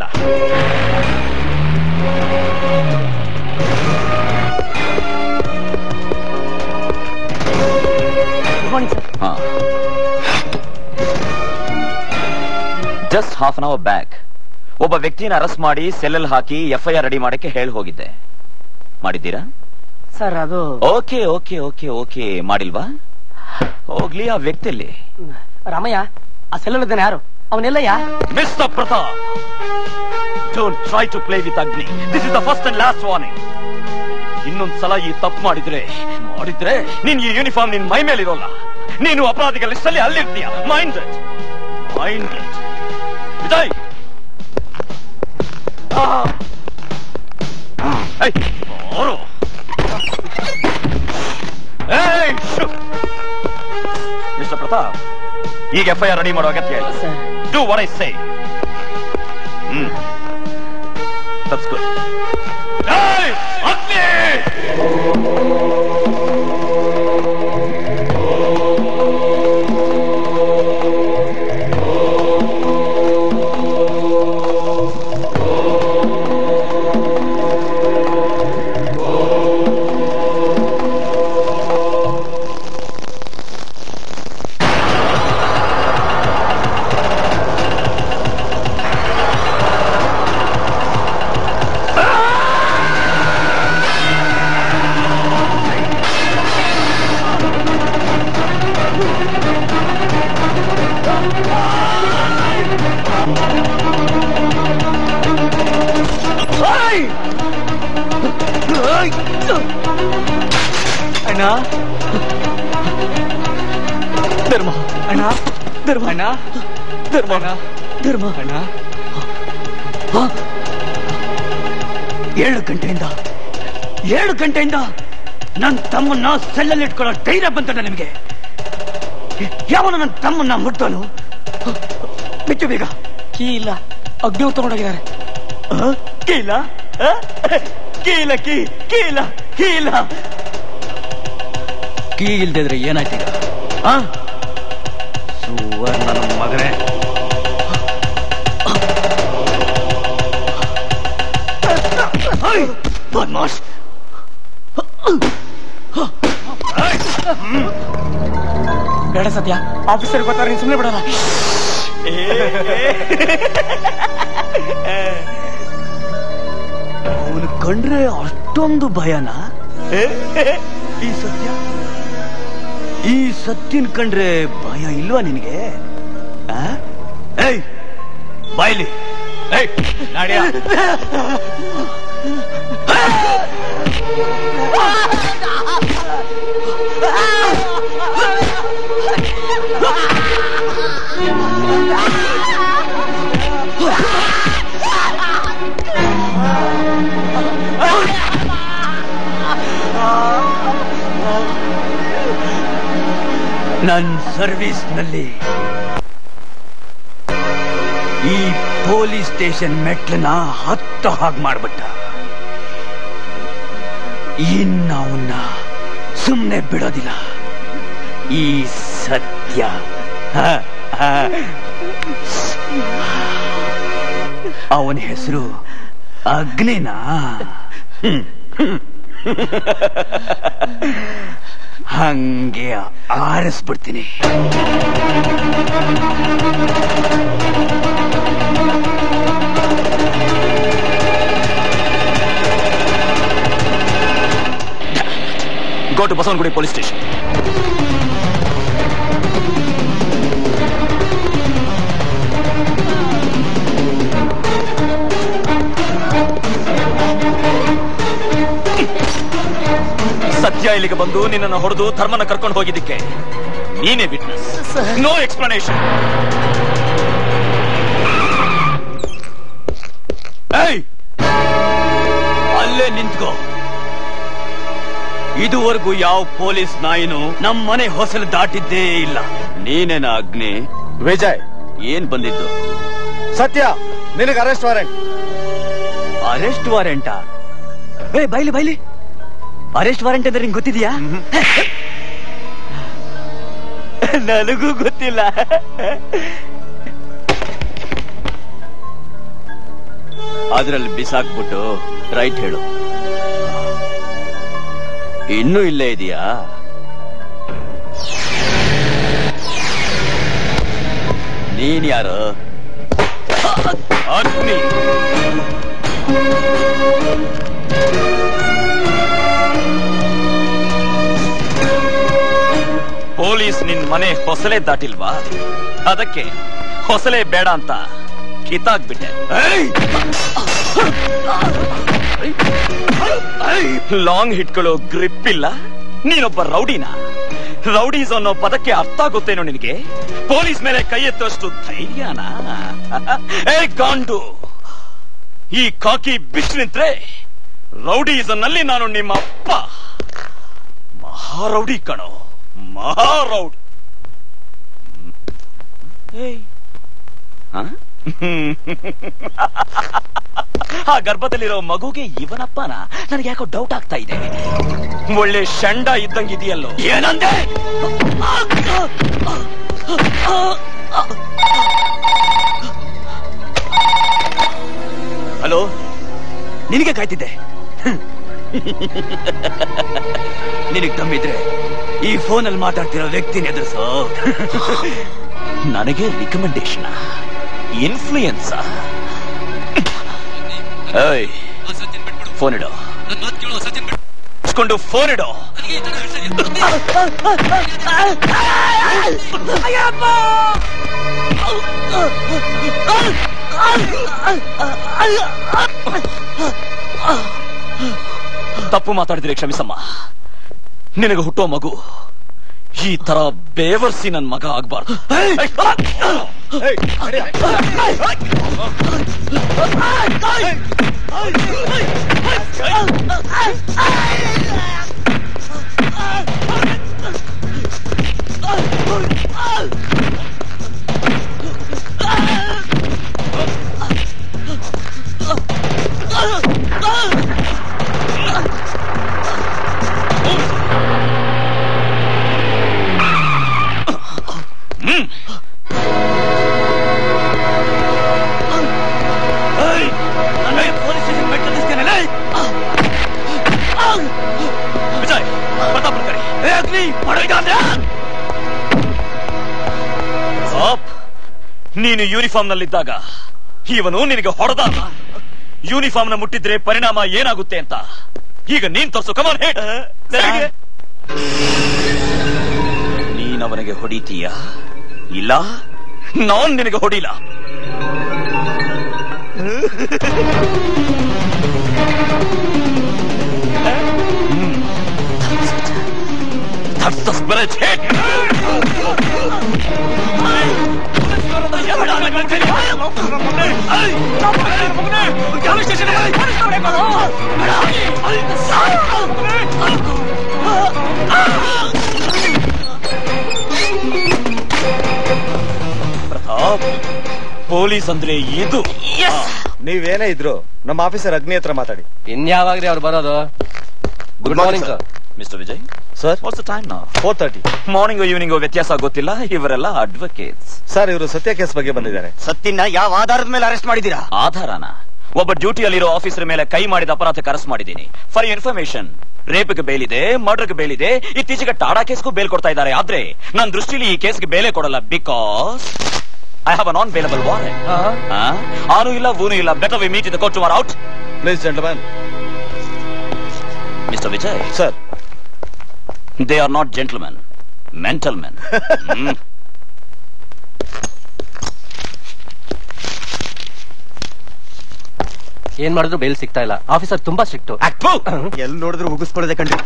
ಹಾ just half an hour back ಒಬ್ಬ ವ್ಯಕ್ತಿನ arrest ಮಾಡಿ ಸೆಲ್ಲಲ್ಲಿ ಹಾಕಿ ಎಫ್ ಐ ಆರ್ ರೆಡಿ ಮಾಡಕ್ಕೆ ಹೇಳಿ ಹೋಗಿದ್ದೆ ಮಾಡಿದ್ದೀರಾ ಸರ್ ಅದು ಓಕೆ ಓಕೆ ಓಕೆ ಓಕೆ ಮಾಡಿಲ್ವಾ ಹೋಗ್ಲಿ ಆ ವ್ಯಕ್ತಿಯಲ್ಲಿ ರಾಮಯ್ಯ ಆ ಸೆಲ್ಲಲ್ಲಿದ್ದಾನೆ ಯಾರು ಅವನೆಲ್ಲಯ್ಯ mister Pratap don't try to play with Agni this is the first and last warning ಇನ್ನೊಂದ್ ಸಲ ಈ ತಪ್ಪು ಮಾಡಿದ್ರೆ ಮಾಡಿದ್ರೆ ನೀನ್ ಈ ಯೂನಿಫಾರ್ಮ್ ನಿನ್ ಮೈ ಮೇಲೆ ಇರೋಲ್ಲ ನೀನು ಅಪರಾಧಿಗಳ ಲಿಸ್ಟಲ್ಲಿ ಅಲ್ಲಿರ್ತೀಯ mind mind Vijay mister Pratap ಈಗ ಎಫ್ ಐ ಆರ್ ರೆಡಿ ಮಾಡೋ ಅಗತ್ಯ ಇಲ್ಲ do what I say hmm that's good ಅಣ್ಣ ಧರ್ಮ ಅಣ್ಣ ಧರ್ಮ ಅಣ್ಣ ಧರ್ಮ ಅಣ್ಣ ಧರ್ಮ ಅಣ್ಣ ಏಳು ಗಂಟೆಯಿಂದ ಏಳು ಗಂಟೆಯಿಂದ ನನ್ನ ತಮ್ಮನ್ನ ಸೆಲ್ಲಲ್ಲಿ ಇಟ್ಕೊಳ್ಳೋ ಧೈರ್ಯ ಬಂತಣ್ಣ ನಿಮಗೆ ಯಾವನ ನನ್ನ ತಮ್ಮನ್ನ ಮುಟ್ಟೋನು ಬಿಟ್ಟು ಬೇಗ ಕೀ ಇಲ್ಲ ಅಗ್ನಿ ತಗೊಂಡೋಗಿದ್ದಾರೆ ಕೀ ಇಲ್ಲ ಆ? ಕೀ ಇಲ್ಲ ಕೀ ಕೀ ಇಲ್ಲ ಕೀ ಇಲ್ಲ ಕೀ ಇಲ್ದೇ ಇದ್ರೆ ಏನಾಯ್ತು ಈಗ ಆ? ಸುವರ್ಣ ನನ್ನ ಮಗನೇ ಬದ್ಮಾಶ್ ಬೇಡ ಸತ್ಯ ಆಫೀಸರ್ ಗೊತ್ತಾರ ನೀನ್ ಸುಮ್ಮನೆ ಬಿಡಲ್ಲ ಅವನು ಕಂಡ್ರೆ ಅಷ್ಟೊಂದು ಭಯನ ಈ ಸತ್ಯ ಈ ಸತ್ಯನ್ ಕಂಡ್ರೆ ಭಯ ಇಲ್ವಾ ನಿನಗೆ ಆ? ಏಯ್ ಬಾಯ್ಲಿ ಏಯ್ ನಾಡ್ಯಾ ನನ್ನ ಸರ್ವಿಸ್ನಲ್ಲಿ ಈ ಪೊಲೀಸ್ ಸ್ಟೇಷನ್ ಮೆಟ್ಲನ್ನ ಹತ್ತ ಹಾಗೆ ಮಾಡ್ಬಿಟ್ಟ ಇನ್ನ ಅವನ್ನ ಸುಮ್ಮನೆ ಬಿಡೋದಿಲ್ಲ ಈ ಸತ್ಯ ಅವನ ಹೆಸರು ಅಗ್ನಿನಾ ಹ್ಮ್. ಹಂಗೆ ಆರಿಸ್ಬಿಡ್ತೀನಿ go to Basavanagudi police station Satya ಇಲ್ಲಿಗೆ ಬಂದು ನಿನ್ನನ್ನು ಹೊಡೆದು ಧರ್ಮನ ಕರ್ಕೊಂಡು ಹೋಗಿದ್ದಕ್ಕೆ ನೀನೇ ವಿಟ್ನೆಸ್ ನೋ ಎಕ್ಸ್ಪ್ಲನೇಷನ್ ಏಯ್ ಅಲ್ಲೇ ನಿಂತ್ಕೋ ಇದುವರೆಗೂ ಯಾವ ಪೊಲೀಸ್ ನಾಯಿನೂ ನಮ್ಮ ಮನೆ ಹೊಸಲು ದಾಟಿದ್ದೇ ಇಲ್ಲ ನೀನೇನ ಅಗ್ನಿ ವಿಜಯ್ ಏನ್ ಬಂದಿದ್ದು ಸತ್ಯ ನಿನಗೆ ಅರೆಸ್ಟ್ ವಾರೆಂಟ್ ಅರೆಸ್ಟ್ ವಾರೆಂಟಾ ಏ ಬೈಲಿ ಬೈಲಿ ಅರೆಸ್ಟ್ ವಾರೆಂಟ್ ಅಂದ್ರೆ ನಿಂಗೆ ಗೊತ್ತಿದ್ಯಾ ನನಗೂ ಗೊತ್ತಿಲ್ಲ ಅದ್ರಲ್ಲಿ ಬಿಸಾಕ್ಬಿಟ್ಟು ರೈಟ್ ಹೇಳು ಇನ್ನೂ ಇಲ್ಲೇ ಇದೆಯಾ ನೀನ್ ಯಾರು ಅಗ್ನಿ ಪೊಲೀಸ್ ನಿನ್ ಮನೆ ಹೊಸಲೇ ದಾಟಿಲ್ವಾ ಅದಕ್ಕೆ ಹೊಸಲೇ ಬೇಡ ಅಂತ ಕಿತ್ತಾಕ್ಬಿಟ್ಟೆ ಲಾಂಗ್ ಹಿಟ್ಗಳು ಗ್ರಿಪ್ ಇಲ್ಲ ನೀನೊಬ್ಬ ರೌಡಿನ ರೌಡೀಸ್ ಅನ್ನೋ ಪದಕ್ಕೆ ಅರ್ಥ ಗೊತ್ತೇನೋ ನಿನಗೆ ಪೊಲೀಸ್ ಮೇಲೆ ಕೈ ಎತ್ತುವಷ್ಟು ಧೈರ್ಯನ ಏ ಗಾಂಡು ಈ ಕಾಕಿ ಬಿಟ್ಟು ನಿಂತ್ರೆ ರೌಡೀಸನ್ನಲ್ಲಿ ನಾನು ನಿಮ್ಮ ಅಪ್ಪ ಮಹಾರೌಡಿ ಕಣೋ ಮಹಾರೌಡಿ ಏಯ್ ಹ? ಆ ಗರ್ಭದಲ್ಲಿರೋ ಮಗುಗೆ ಇವನಪ್ಪನ ನನಗೆ ಯಾಕೋ ಡೌಟ್ ಆಗ್ತಾ ಇದೆ ಒಳ್ಳೆ ಶಂಡ ಇದ್ದಂಗಿದೆಯಲ್ಲೋ ಏನಂದೆ ಹಲೋ ನಿನಗೆ ಕಾಯ್ತಿದ್ದೆ ನಿನಗ್ ದಮ್ಮಿದ್ರೆ ಈ ಫೋನಲ್ಲಿ ಮಾತಾಡ್ತಿರೋ ವ್ಯಕ್ತಿನ ಎದುರಿಸೋ ನನಗೆ ರಿಕಮೆಂಡೇಶನ್ ಇನ್ಫ್ಲೂಯೆನ್ಸ್ ಫೋನ್ ಇಡೋ ಇಸ್ಕೊಂಡು ಫೋನ್ ಇಡೋ ತಪ್ಪು ಮಾತಾಡಿದ್ರೆ ಕ್ಷಮಿಸಮ್ಮ ನಿನಗೆ ಹುಟ್ಟೋ ಮಗು ಈ ತರ ಬೇವರ್ಸಿ ನನ್ ಮಗ ಆಗ್ಬಾರ್ದು ವಿಜಯ್ ಪ್ರತಾಪ್ ಕರಿ ಪ್ರತಾಪ್ ನೀನು ಯೂನಿಫಾರ್ಮ್ ನಲ್ಲಿದ್ದಾಗ ಇವನು ನಿನಗೆ ಹೊಡೆದ ಯೂನಿಫಾರ್ಮ್ ನ ಮುಟ್ಟಿದ್ರೆ ಪರಿಣಾಮ ಏನಾಗುತ್ತೆ ಅಂತ ಈಗ ನೀನ್ ತೋರ್ಸು ಕಮಾನ್ ಹೇಟ್ ನೀನ್ ಅವನಿಗೆ ಹೊಡಿತೀಯ ಇಲ್ಲ ನಾನ್ ನಿನಗೆ ಹೊಡಿಲ್ಲ That's the spirit hit! Pratap police ಅಂದ್ರೆ ಇದು ನೀವೇನೇ ಇದ್ರು ನಮ್ಮ ಆಫೀಸರ್ ಅಗ್ನಿ ಹತ್ರ ಮಾತಾಡಿ ಇನ್ಯಾವಾಗ್ರಿ ಅವ್ರು ಬರೋದು good morning sir mister Vijay sir what's time ನಾ ಫೋರ್ ತರ್ಟಿ ಮಾರ್ನಿಂಗ್ ಈವ್ನಿಂಗ್ ವ್ಯತ್ಯಾಸ ಗೊತ್ತಿಲ್ಲ ಇವರೆಲ್ಲ ಅಡ್ವೊಕೇಟ್ಸ್ ಸರ್ ಇವರು ಸತ್ಯ ಕೇಸ್ ಬಗ್ಗೆ ಬಂದಿದ್ದಾರೆ ಸತ್ತಿನ ಯಾವ ಆಧಾರದ ಮೇಲೆ ಅರೆಸ್ಟ್ ಮಾಡಿದ್ದೀರಾ ಆಧಾರನ ಒಬ್ಬ ಡ್ಯೂಟಿಯಲ್ಲಿರೋ ಆಫೀಸರ್ ಮೇಲೆ ಕೈ ಮಾಡಿದ ಅಪರಾಧಕ್ಕೆ ಅರೆಸ್ಟ್ ಮಾಡಿದ್ದೀನಿ ಫಾರ್ ಇನ್ಫಾರ್ಮೇಶನ್ ರೇಪ್ಗೆ ಬೇಲಿದೆ ಮರ್ಡರ್ಗೆ ಬೇಲಿದೆ ಇತ್ತೀಚೆಗೆ ಟಾಡಾ ಕೇಸ್ಗೂ ಬೇಲ್ ಕೊಡ್ತಾ ಇದ್ದಾರೆ ಆದ್ರೆ ನನ್ನ ದೃಷ್ಟಿಲಿ ಈ ಕೇಸ್ಗೆ ಬೇಲೆ ಕೊಡಲ್ಲ because I have a non bailable warrant ಆನು ಇಲ್ಲ ಊನು ಇಲ್ಲ better we meet in court tomorrow out please gentleman mister Vijay sir they are not gentlemen mental men ಏನ್ ಮಾಡಿದ್ರು ಬೇಲ್ ಸಿಗ್ತಾ ಇಲ್ಲ ಆಫೀಸರ್ ತುಂಬಾ ಸ್ಟ್ರಿಕ್ಟ್ ಎಲ್ಲಿ ನೋಡಿದ್ರು ಉಗಿಸ್ಕೊಳ್ಳದೆ ಕಂಡ್ರಿ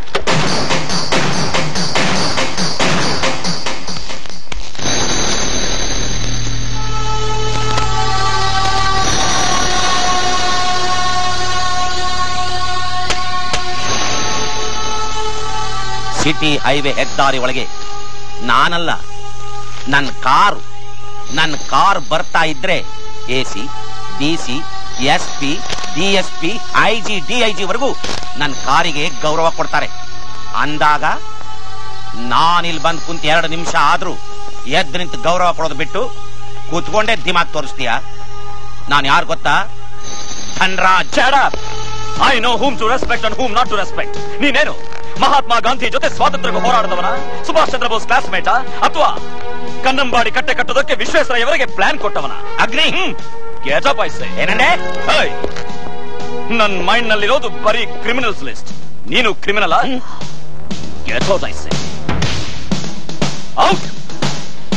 ಸಿಟಿ ಹೈವೇ ಹೆದ್ದಾರಿ ಒಳಗೆ ನಾನಲ್ಲ ನನ್ನ ಕಾರು ನನ್ನ ಕಾರ್ ಬರ್ತಾ ಇದ್ರೆ A C D C S P D S P I G D I G ವರೆಗೂ ನನ್ನ ಕಾರಿಗೆ ಗೌರವ ಕೊಡ್ತಾರೆ ಅಂದಾಗ ನಾನಿಲ್ಲಿ ಬಂದು ಕುಂತ ಎರಡು ನಿಮಿಷ ಆದ್ರೂ ಎದ್ದು ನಿಂತು ಗೌರವ ಕೊಡೋದು ಬಿಟ್ಟು ಕೂತ್ಕೊಂಡೇ ದಿಮಾಗ್ ತೋರಿಸ್ತೀಯ ನಾನು ಯಾರು ಗೊತ್ತಾ Dhanraj I know whom to respect and whom not to respect ನೀನೇನು ಮಹಾತ್ಮ ಗಾಂಧಿ ಜೊತೆ ಸ್ವಾತಂತ್ರ್ಯಕ್ಕೆ ಹೋರಾಡಿದವನ ಸುಭಾಷ್ ಚಂದ್ರ ಬೋಸ್ ಕ್ಲಾಸ್ಮೇಟ ಅಥವಾ ಕನ್ನಂಬಾಡಿ ಕಟ್ಟೆ ಕಟ್ಟೋದಕ್ಕೆ ವಿಶ್ವೇಶ್ವರಯ್ಯವರಿಗೆ ಪ್ಲಾನ್ ಕೊಟ್ಟವನ ಅಗ್ನಿ ಗೆಟಪ್ ಐಸೆ ಏನಂಡೆ ನನ್ ಮೈಂಡ್ ನಲ್ಲಿರೋದು ಬರೀ ಕ್ರಿಮಿನಲ್ಸ್ ಲಿಸ್ಟ್ ನೀನು criminal get out I say out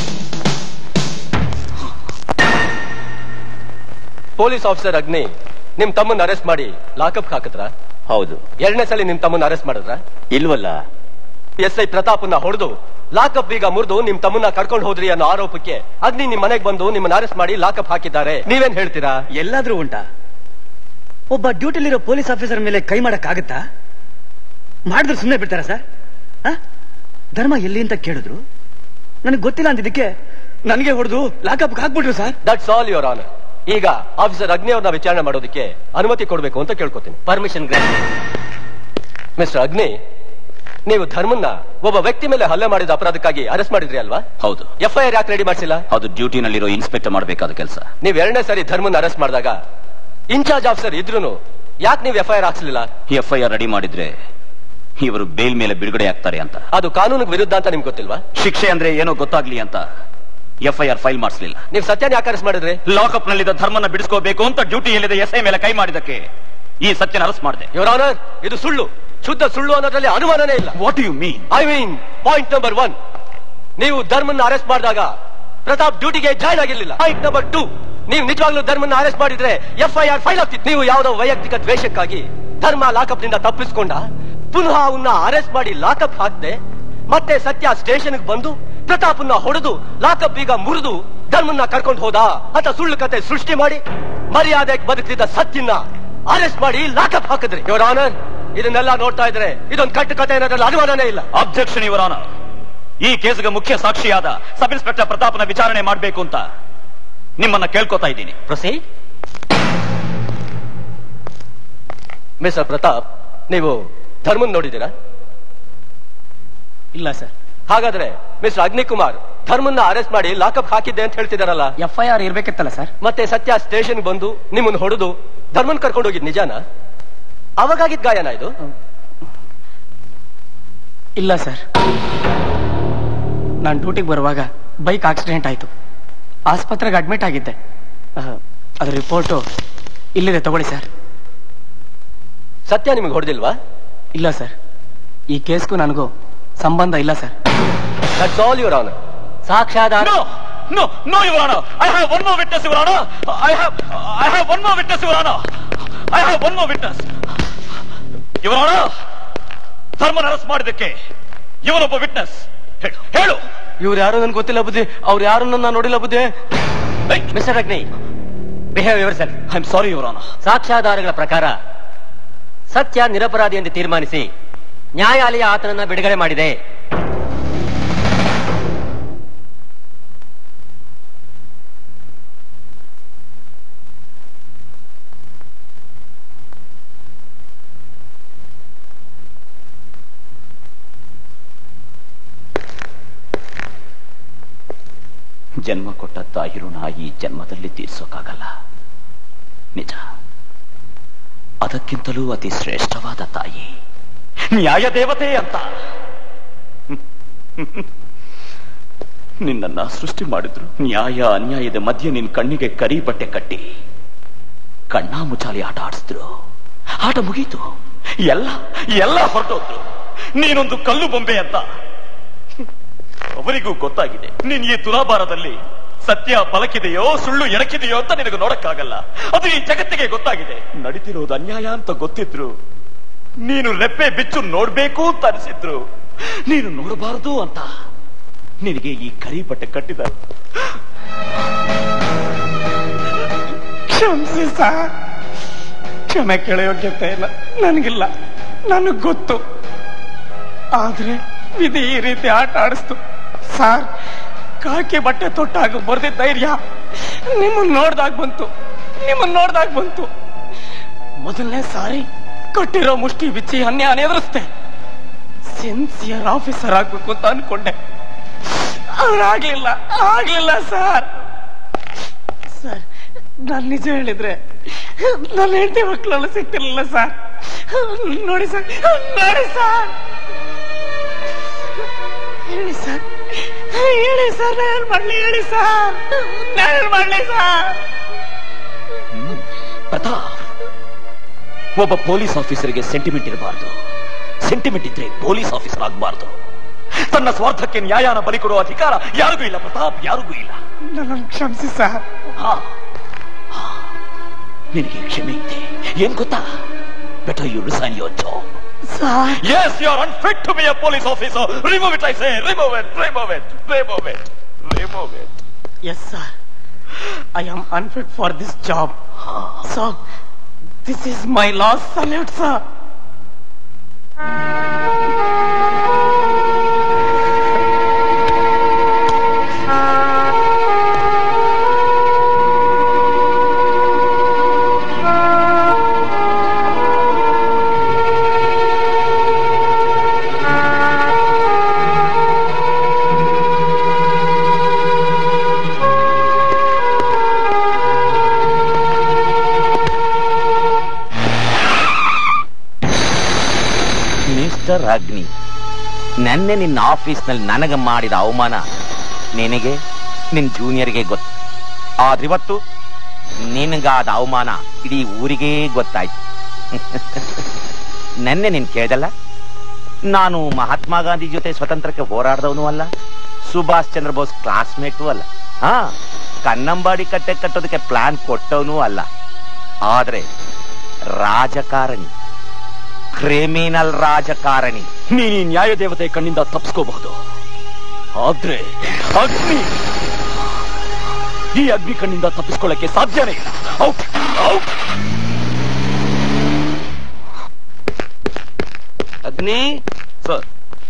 police officer Agni ನಿಮ್ ತಮ್ಮನ್ನ ಅರೆಸ್ಟ್ ಮಾಡಿ ಲಾಕಪ್ ಹಾಕಿದ್ರ ಹೌದು ಎರಡನೇ ಸಲ ನಿಮ್ ತಮ್ಮನ್ನ ಅರೆಸ್ಟ್ ಮಾಡಿದ್ರ ಇಲ್ವಲ್ಲ ಎಸ್ ಐ ಪ್ರತಾಪ್ನ ಹೊಡೆದು ಲಾಕಪ್ ಈಗ ಮುರಿದು ನಿಮ್ ತಮ್ಮನ್ನ ಕರ್ಕೊಂಡು ಹೋದ್ರಿ ಅನ್ನೋ ಆರೋಪಕ್ಕೆ ಅಗ್ನಿ ನಿಮ್ ಮನೆಗೆ ಬಂದು ನಿಮ್ಮನ್ನ ಅರೆಸ್ಟ್ ಮಾಡಿ ಲಾಕಪ್ ಹಾಕಿದ್ದಾರೆ ನೀವೇನ್ ಹೇಳ್ತೀರಾ ಎಲ್ಲಾದ್ರೂ ಉಂಟಾ ಒಬ್ಬ ಡ್ಯೂಟಿಲಿರೋ ಪೊಲೀಸ್ ಆಫೀಸರ್ ಮೇಲೆ ಕೈ ಮಾಡಕ್ಕಾಗತ್ತಾ ಮಾಡಿದ್ರೆ ಸುಮ್ಮನೆ ಬಿಡ್ತಾರಾ ಸರ್ ಆ? ಧರ್ಮ ಎಲ್ಲಿ ಅಂತ ಕೇಳಿದ್ರು ನನಗೆ ಗೊತ್ತಿಲ್ಲ ಅಂದಿದ್ದಕ್ಕೆ ನನಗೆ ಹೊಡೆದು ಲಾಕಪ್ ಹಾಕ್ಬಿಟ್ರು sir that's all your honour ಈಗ ಆಫೀಸರ್ ಅಗ್ನಿ ಅವ್ರನ್ನ ವಿಚಾರಣೆ ಮಾಡೋದಕ್ಕೆ ಅನುಮತಿ ಕೊಡಬೇಕು ಅಂತ ಕೇಳ್ಕೊತೀನಿ ಪರ್ಮಿಷನ್ ಮಿಸ್ಟರ್ ಅಗ್ನಿ ನೀವು ಧರ್ಮನ್ನ ಒಬ್ಬ ವ್ಯಕ್ತಿ ಮೇಲೆ ಹಲ್ಲೆ ಮಾಡಿದ ಅಪರಾಧಕ್ಕಾಗಿ ಅರೆಸ್ಟ್ ಮಾಡಿದ್ರಿ ಅಲ್ವಾ ಹೌದು ಎಫ್ಐಆರ್ ಯಾಕೆ ರೆಡಿ ಮಾಡಿಸಿಲ್ಲ ಅದು ಡ್ಯೂಟಿನಲ್ಲಿರೋ ಇನ್ಸ್ಪೆಕ್ಟರ್ ಮಾಡಬೇಕಾದ ಕೆಲಸ ನೀವ್ ಎರಡನೇ ಸರಿ ಧರ್ಮನ್ನ ಅರೆಸ್ಟ್ ಮಾಡಿದಾಗ ಇನ್ಚಾರ್ಜ್ ಆಫೀಸರ್ ಇದ್ರೂನು ಯಾಕೆ ನೀವು ಎಫ್ಐಆರ್ ಹಾಕ್ಸಲಿಲ್ಲ ಎಫ್ಐಆರ್ ರೆಡಿ ಮಾಡಿದ್ರೆ ಇವರು ಬೇಲ್ ಮೇಲೆ ಬಿಡುಗಡೆ ಆಗ್ತಾರೆ ಅಂತ ಅದು ಕಾನೂನಿಗೆ ವಿರುದ್ಧ ಅಂತ ನಿಮ್ಗೆ ಗೊತ್ತಿಲ್ವಾ ಶಿಕ್ಷೆ ಅಂದ್ರೆ ಏನೋ ಗೊತ್ತಾಗ್ಲಿ ಅಂತ ಎಫ್ಐಆರ್ ಫೈಲ್ ಮಾಡಿಸ್ಲಿಲ್ಲ ನೀವು ಸತ್ಯನ ಯಾಕೆ ಅರೆಸ್ಟ್ ಮಾಡಿದ್ರಿ ಲಾಕಪ್ ನಲ್ಲಿದ್ದ ಧರ್ಮನ ಬಿಡಿಸ್ಕೋಬೇಕು ಅಂತ ಡ್ಯೂಟಿಯಲ್ಲಿದ್ದ ಎಸ್ ಐ ಮೇಲೆ ಕೈ ಮಾಡಿದಕ್ಕೆ ಈ ಸತ್ಯನ ಅರೆಸ್ಟ್ ಮಾಡಿದೆ ಯುವರ್ ಆನರ್ ಇದು ಸುಳ್ಳು ಶುದ್ಧ ಸುಳ್ಳು ಅನ್ನೋದ್ರಲ್ಲಿ ಅನುಮಾನನೇ ಇಲ್ಲ what you mean I mean point number one ನೀವು ಧರ್ಮನ್ನ ಅರೆಸ್ಟ್ ಮಾಡಿದಾಗ ಪ್ರತಾಪ್ ಡ್ಯೂಟಿಗೆ ಜಾಯ್ನ್ ಆಗಿರ್ಲಿಲ್ಲ ಪಾಯಿಂಟ್ ನಂಬರ್ ಟೂ ನೀವು ನಿಜವಾಗ್ಲೂ ಧರ್ಮನ್ನ ಅರೆಸ್ಟ್ ಮಾಡಿದ್ರೆ ಎಫ್ಐಆರ್ ಫೈಲ್ ಆಗ್ತಿತ್ತು ನೀವು ಯಾವುದೋ ವೈಯಕ್ತಿಕ ದ್ವೇಷಕ್ಕಾಗಿ ಧರ್ಮ ಲಾಕಪ್ ನಿಂದ ತಪ್ಪಿಸ್ಕೊಂಡ ಪುನಃ ಅವನ್ನ ಅರೆಸ್ಟ್ ಮಾಡಿ ಲಾಕಪ್ ಹಾಕ್ದೆ ಮತ್ತೆ ಸತ್ಯ ಸ್ಟೇಷನ್ ಬಂದು ಪ್ರತಾಪನ್ನ ಹೊಡೆದು ಲಾಕಪ್ ಈಗ ಮುರಿದು ಧರ್ಮನ್ನ ಕರ್ಕೊಂಡು ಹೋದ ಅಂತ ಸುಳ್ಳು ಕತೆ ಸೃಷ್ಟಿ ಮಾಡಿ ಮರ್ಯಾದೆಗೆ ಬದುಕ್ತಿದ್ದ ಸತ್ಯನ್ನ ಅರೆಸ್ಟ್ ಮಾಡಿ ಲಾಕಪ್ ಹಾಕಿದ್ರಿ ಯುವರ್ ಆನರ್ ಇದನ್ನೆಲ್ಲ ನೋಡ್ತಾ ಇದ್ರೆ ಇದೊಂದು ಕಟ್ಟು ಕತೆ ಅನ್ನೋದ್ರಲ್ಲಿ ಅನುಮಾನನೇ ಇಲ್ಲ ಅಬ್ಜೆಕ್ಷನ್ ಇವರಾನ ಈ ಕೇಸ್ಗೆ ಮುಖ್ಯ ಸಾಕ್ಷಿಯಾದ ಸಬ್ ಇನ್ಸ್ಪೆಕ್ಟರ್ ಪ್ರತಾಪ್ನ ವಿಚಾರಣೆ ಮಾಡಬೇಕು ಅಂತ ನಿಮ್ಮನ್ನ ಕೇಳ್ಕೊತಾ ಇದ್ದೀನಿ ಪ್ರೊಸೀಡ್ ಮಿಸ್ಟರ್ ಪ್ರತಾಪ್ ನೀವು ಧರ್ಮನ್ ನೋಡಿದ್ದೀರಾ ಇಲ್ಲ ಸರ್ ಹಾಗಾದ್ರೆ ಮಿಸ್ಟರ್ ಅಗ್ನಿಕುಮಾರ್ ಧರ್ಮನ್ನ ಅರೆಸ್ಟ್ ಮಾಡಿ ಲಾಕಪ್ ಹಾಕಿದ್ದೆ ಅಂತ ಹೇಳ್ತಿದಾರಲ್ಲ ಎಫ್ ಐ ಆರ್ ಇರ್ಬೇಕಿತ್ತಲ್ಲ ಸರ್ ಮತ್ತೆ ಸತ್ಯ ಸ್ಟೇಷನ್ ಬಂದು ನಿಮ್ಮನ್ನ ಹೊಡೆದು ಧರ್ಮನ್ ಕರ್ಕೊಂಡು ಹೋಗಿದ್ ನಿಜಾನ ಅವಾಗಾಗಿದ್ ಗಾಯನ ಇದು ಇಲ್ಲ ಸರ್ ನಾನು ಡ್ಯೂಟಿಗೆ ಬರುವಾಗ ಬೈಕ್ ಆಕ್ಸಿಡೆಂಟ್ ಆಯ್ತು ಆಸ್ಪತ್ರೆಗೆ ಅಡ್ಮಿಟ್ ಆಗಿದ್ದೆ ಅಹ್, ಅದ್ರ ರಿಪೋರ್ಟು ಇಲ್ಲಿದೆ ತಗೊಳ್ಳಿ ಸರ್ ಸತ್ಯ ನಿಮಗೆ ಹೊಡೆದಿಲ್ವಾ ಇಲ್ಲ ಸರ್ ಈ ಕೇಸ್ಗೂ ನನಗೂ ಸಂಬಂಧ ಇಲ್ಲ sir that's all your honour ಸಾಕ್ಷ್ಯಾಧಾರ No, no, no, Your Honor. I have one more witness, Your Honor. I have, I have one more witness, Your Honor. I have one more witness. Your Honor, ಧರ್ಮನ arrest ಮಾಡಿದ್ದಕ್ಕೆ ಇವನೊಬ್ಬ witness ಹೇಳು ಹೇಳು ಇವ್ರು ಯಾರು ನನ್ಗೆ ಗೊತ್ತಿಲ್ಲ ಬುದ್ಧಿ ಅವ್ರು ಯಾರು ನನ್ನ ನೋಡಿಲ್ಲ ಬುದ್ಧಿ mister Agni behave yourself I am sorry your honour ಸಾಕ್ಷ್ಯಾಧಾರಗಳ ಪ್ರಕಾರ ಸತ್ಯ ನಿರಪರಾಧಿ ಎಂದು ತೀರ್ಮಾನಿಸಿ ನ್ಯಾಯಾಲಯ ಆತನನ್ನ ಬಿಡುಗಡೆ ಮಾಡಿದೆ ಜನ್ಮ ಕೊಟ್ಟ ತಾಯಿ ಋಣ ಈ ಜನ್ಮದಲ್ಲಿ ತೀರ್ಸೋಕ್ಕಾಗಲ್ಲ ನಿಜ ಅದಕ್ಕಿಂತಲೂ ಅತಿ ಶ್ರೇಷ್ಠವಾದ ತಾಯಿ ನ್ಯಾಯ ದೇವತೆ ಅಂತ ನಿನ್ನನ್ನ ಸೃಷ್ಟಿ ಮಾಡಿದ್ರು ನ್ಯಾಯ ಅನ್ಯಾಯದ ಮಧ್ಯೆ ನಿನ್ ಕಣ್ಣಿಗೆ ಕರಿ ಬಟ್ಟೆ ಕಟ್ಟಿ ಕಣ್ಣಾ ಮುಚಾಲಿ ಆಟ ಆಡಿಸಿದ್ರು ಆಟ ಮುಗೀತು ಎಲ್ಲ ಎಲ್ಲ ಹೊರಟೋದ್ರು ನೀನೊಂದು ಕಲ್ಲು ಬೊಂಬೆ ಅಂತ ಅವರಿಗೂ ಗೊತ್ತಾಗಿದೆ ನೀನ್ ಈ ತುಲಾಭಾರದಲ್ಲಿ ಸತ್ಯ ಬಲಕಿದೆಯೋ ಸುಳ್ಳು ಎಣಕಿದೆಯೋ ಅಂತ ನಿನಗೆ ನೋಡಕ್ಕಾಗಲ್ಲ ಅದು ಈ ಜಗತ್ತಿಗೆ ಗೊತ್ತಾಗಿದೆ ನಡೀತಿರೋದು ಅನ್ಯಾಯ ಅಂತ ಗೊತ್ತಿದ್ರು ನೀನು ರೆಪ್ಪೆ ಬಿಚ್ಚು ನೋಡ್ಬೇಕು ಅಂತ ಅನಿಸಿದ್ರು ನೀನು ನೋಡಬಾರದು ಅಂತ ನಿನಗೆ ಈ ಕರಿ ಬಟ್ಟೆ ಕಟ್ಟಿದ ಕ್ಷಮಿಸಿ ಸರ್ ಕ್ಷಮೆ ಕೇಳೋ ಯೋಗ್ಯತೆ ಇಲ್ಲ ನನಗಿಲ್ಲ ನನಗ್ ಗೊತ್ತು ಆದ್ರೆ ವಿಧಿ ಈ ರೀತಿ ಆಟ ಆಡಿಸ್ತು ಸರ್ ಕಾಕಿ ಬಟ್ಟೆ ತೊಟ್ಟಾಗ ಬರ್ದಿದ್ದ ಧೈರ್ಯ ನಿಮ್ಮನ್ನ ನೋಡ್ದಾಗ ಬಂತು ನಿಮ್ಮನ್ನ ನೋಡ್ದಾಗ ಬಂತು ಮೊದಲನೇ ಸಾರಿ ಕೊಟ್ಟಿರೋ ಮುಷ್ಟಿ ಬಿಚ್ಚಿ ಅನ್ಯಾಯ ಎದುರಿಸ್ದೆ ಸಿನ್ಸಿಯರ್ ಆಫೀಸರ್ ಆಗ್ಬೇಕು ಅಂತ ಅನ್ಕೊಂಡೆ ಆಗ್ಲಿಲ್ಲ ಆಗ್ಲಿಲ್ಲ ಸರ್ ಸರ್ ನಾನು ನಿಜ ಹೇಳಿದ್ರೆ ನನ್ನ ಹೆಂಡತಿ ಮಕ್ಕಳೆಲ್ಲ ಸಿಗ್ತಿರ್ಲಿಲ್ಲ ಸರ್ ನೋಡಿ ಸರ್ ನೋಡಿ ಸರ್ ಹೇಳಿ ಸರ್ ಹೇಳಿ ಸರ್ ನಾನು ಮಾಡ್ಲಿ ಹೇಳಿ ಸರ್ ನಾನು ಮಾಡ್ಲಿ ಸರ್ ಪ್ರತಾಪ್ ಒಬ್ಬ ಪೊಲೀಸ್ ಆಫೀಸರ್ಗೆ ಸೆಂಟಿಮೆಂಟ್ ಇರಬಾರ್ದು ಸೆಂಟಿಮೆಂಟ್ ಇದ್ರೆ ಪೊಲೀಸ್ ಆಫೀಸರ್ ಆಗಬಾರ್ದು ತನ್ನ ಸ್ವಾರ್ಥಕ್ಕೆ ನ್ಯಾಯನ ಬಲಿ ಕೊಡುವ ಅಧಿಕಾರ ಯಾರಿಗೂ ಇಲ್ಲ ಪ್ರತಾಪ್ ಯಾರಿಗೂ ಇಲ್ಲ ನನ್ನ ಕ್ಷಮಿಸಿ ಸರ್ ಹಾ ನಿನಗೆ ಕ್ಷಮೆ ಇದೆ ಏನ್ ಗೊತ್ತಾ better you resign your job sir Yes, you are unfit to be a police officer. Remove it, I say. Remove it. Remove it. Remove it. Remove it. Yes, sir. I am unfit for this job. So, this is my last salute, sir. Mister Agni ನೆನ್ನೆ ನಿನ್ನ ಆಫೀಸ್ನಲ್ಲಿ ನನಗೆ ಮಾಡಿದ ಅವಮಾನ ನಿನಗೆ ನಿನ್ ಜೂನಿಯರ್ಗೆ ಗೊತ್ತು ಆದ್ರಿವತ್ತು ನಿನಗಾದ ಅವಮಾನ ಇಡೀ ಊರಿಗೇ ಗೊತ್ತಾಯ್ತು ನೆನ್ನೆ ನೀನ್ ಕೇಳ್ದಲ್ಲ ನಾನು ಮಹಾತ್ಮ ಗಾಂಧಿ ಜೊತೆ ಸ್ವತಂತ್ರಕ್ಕೆ ಹೋರಾಡ್ದವನು ಅಲ್ಲ ಸುಭಾಷ್ ಚಂದ್ರ ಬೋಸ್ ಕ್ಲಾಸ್ಮೇಟು ಅಲ್ಲ ಹಾ ಕನ್ನಂಬಾಡಿ ಕಟ್ಟೆ ಕಟ್ಟೋದಕ್ಕೆ ಪ್ಲಾನ್ ಕೊಟ್ಟವನು ಅಲ್ಲ ಆದ್ರೆ ರಾಜಕಾರಣಿ ಕ್ರಿಮಿನಲ್ ರಾಜಕಾರಣಿ ನೀನು ಈ ನ್ಯಾಯ ದೇವತೆ ಕಣ್ಣಿಂದ ತಪ್ಪಿಸ್ಕೋಬಹುದು ಆದ್ರೆ ಅಗ್ನಿ ಈ ಅಗ್ನಿ ಕಣ್ಣಿಂದ ತಪ್ಪಿಸ್ಕೊಳ್ಳಕ್ಕೆ ಸಾಧ್ಯನೇ ಇಲ್ಲ out out Agni sir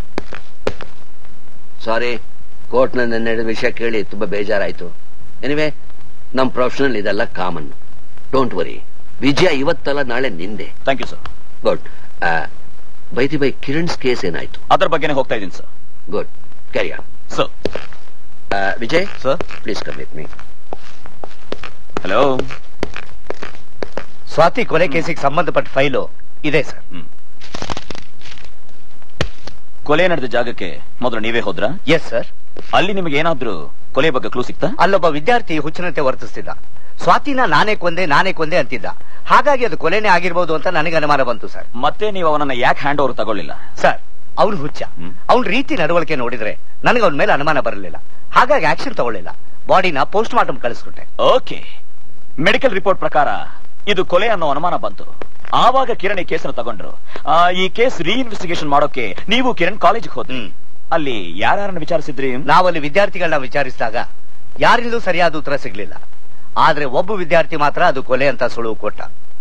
sorry court ನ ನಡೆದ ವಿಷಯ ಕೇಳಿ ತುಂಬಾ ಬೇಜಾರಾಯ್ತು ಎನಿವೆ ನಮ್ ಪ್ರೊಫೆಷನಲ್ ಇದೆಲ್ಲ ಕಾಮನ್ ಡೋಂಟ್ ವರಿ ವಿಜಯ ಇವತ್ತಲ್ಲ ನಾಳೆ ನಿಂದೆ thank you sir good by the by Kiran's case ಏನಾಯ್ತು ಅದ್ರ ಬಗ್ಗೆನೇ ಹೋಗ್ತಾ ಇದ್ದೀನಿ sir good carry on sir Vijay sir please come with me hello Swati ಕೊಲೆ ಕೇಸಿಗೆ ಸಂಬಂಧಪಟ್ಟ ಫೈಲು ಇದೆ ಸರ್ ಕೊಲೆ ನಡೆದ ಜಾಗಕ್ಕೆ ಮೊದಲು ನೀವೇ ಹೋದ್ರಾ ಎಸ್ ಸರ್ ಅಲ್ಲಿ ನಿಮಗೆ ಏನಾದ್ರೂ ಕೊಲೆ ಬಗ್ಗೆ ಕ್ಲೂ ಸಿಕ್ತಾ ಅಲ್ಲೊಬ್ಬ ವಿದ್ಯಾರ್ಥಿ ಹುಚ್ಚನತೆ ವರ್ತಿಸ್ತಿದ್ದ ಸ್ವಾತಿನ ನಾನೇ ಕೊಂದೆ ನಾನೇ ಕೊಂದೆ ಅಂತಿದ್ದ ಹಾಗಾಗಿ ಅದು ಕೊಲೆನೇ ಆಗಿರ್ಬೋದು ಅಂತ ನನಗೆ ಅನುಮಾನ ಬಂತು ಸರ್ ಮತ್ತೆ ನೀವು ಅವನನ್ನ ಯಾಕೆ ಹ್ಯಾಂಡ್ ಓವರ್ ತಗೊಳ್ಳಿಲ್ಲ ಸರ್ ಅವ್ನು ಹುಚ್ಚ ಅವ್ನ ರೀತಿ ನಡವಳಿಕೆ ನೋಡಿದ್ರೆ ನನಗೆ ಅವನ ಮೇಲೆ ಅನುಮಾನ ಬರಲಿಲ್ಲ ಹಾಗಾಗಿ ಆಕ್ಷನ್ ತಗೊಳ್ಳಿಲ್ಲ ಬಾಡಿನ ಪೋಸ್ಟ್ ಮಾರ್ಟಮ್ ಕಳಿಸ್ಕೊಟ್ಟೆ ಓಕೆ ಮೆಡಿಕಲ್ ರಿಪೋರ್ಟ್ ಪ್ರಕಾರ ಇದು ಕೊಲೆ ಅನ್ನೋ ಅನುಮಾನ ಬಂತು ಆವಾಗ ಕಿರಣ್ ಈ ಕೇಸನ್ನು ತಗೊಂಡ್ರು ಆ, ಈ ಕೇಸ್ ರೀಇನ್ವೆಸ್ಟಿಗೇಷನ್ ಮಾಡೋಕೆ ನೀವು ಕಿರಣ್ ಕಾಲೇಜಿಗೆ ಹೋದ್ರಿ ಅಲ್ಲಿ ಯಾರನ್ನ ವಿಚಾರಿಸಿದ್ರಿ ನಾವಲ್ಲಿ ವಿದ್ಯಾರ್ಥಿಗಳನ್ನ ವಿಚಾರಿಸಿದಾಗ ಯಾರಿಂದಲೂ ಸರಿಯಾದ ಉತ್ತರ ಸಿಗ್ಲಿಲ್ಲ ಆದ್ರೆ ಒಬ್ಬ ವಿದ್ಯಾರ್ಥಿ ಮಾತ್ರ ಅದು ಕೊಲೆ ಅಂತ ಸುಳುವು ಕೊಟ್ಟ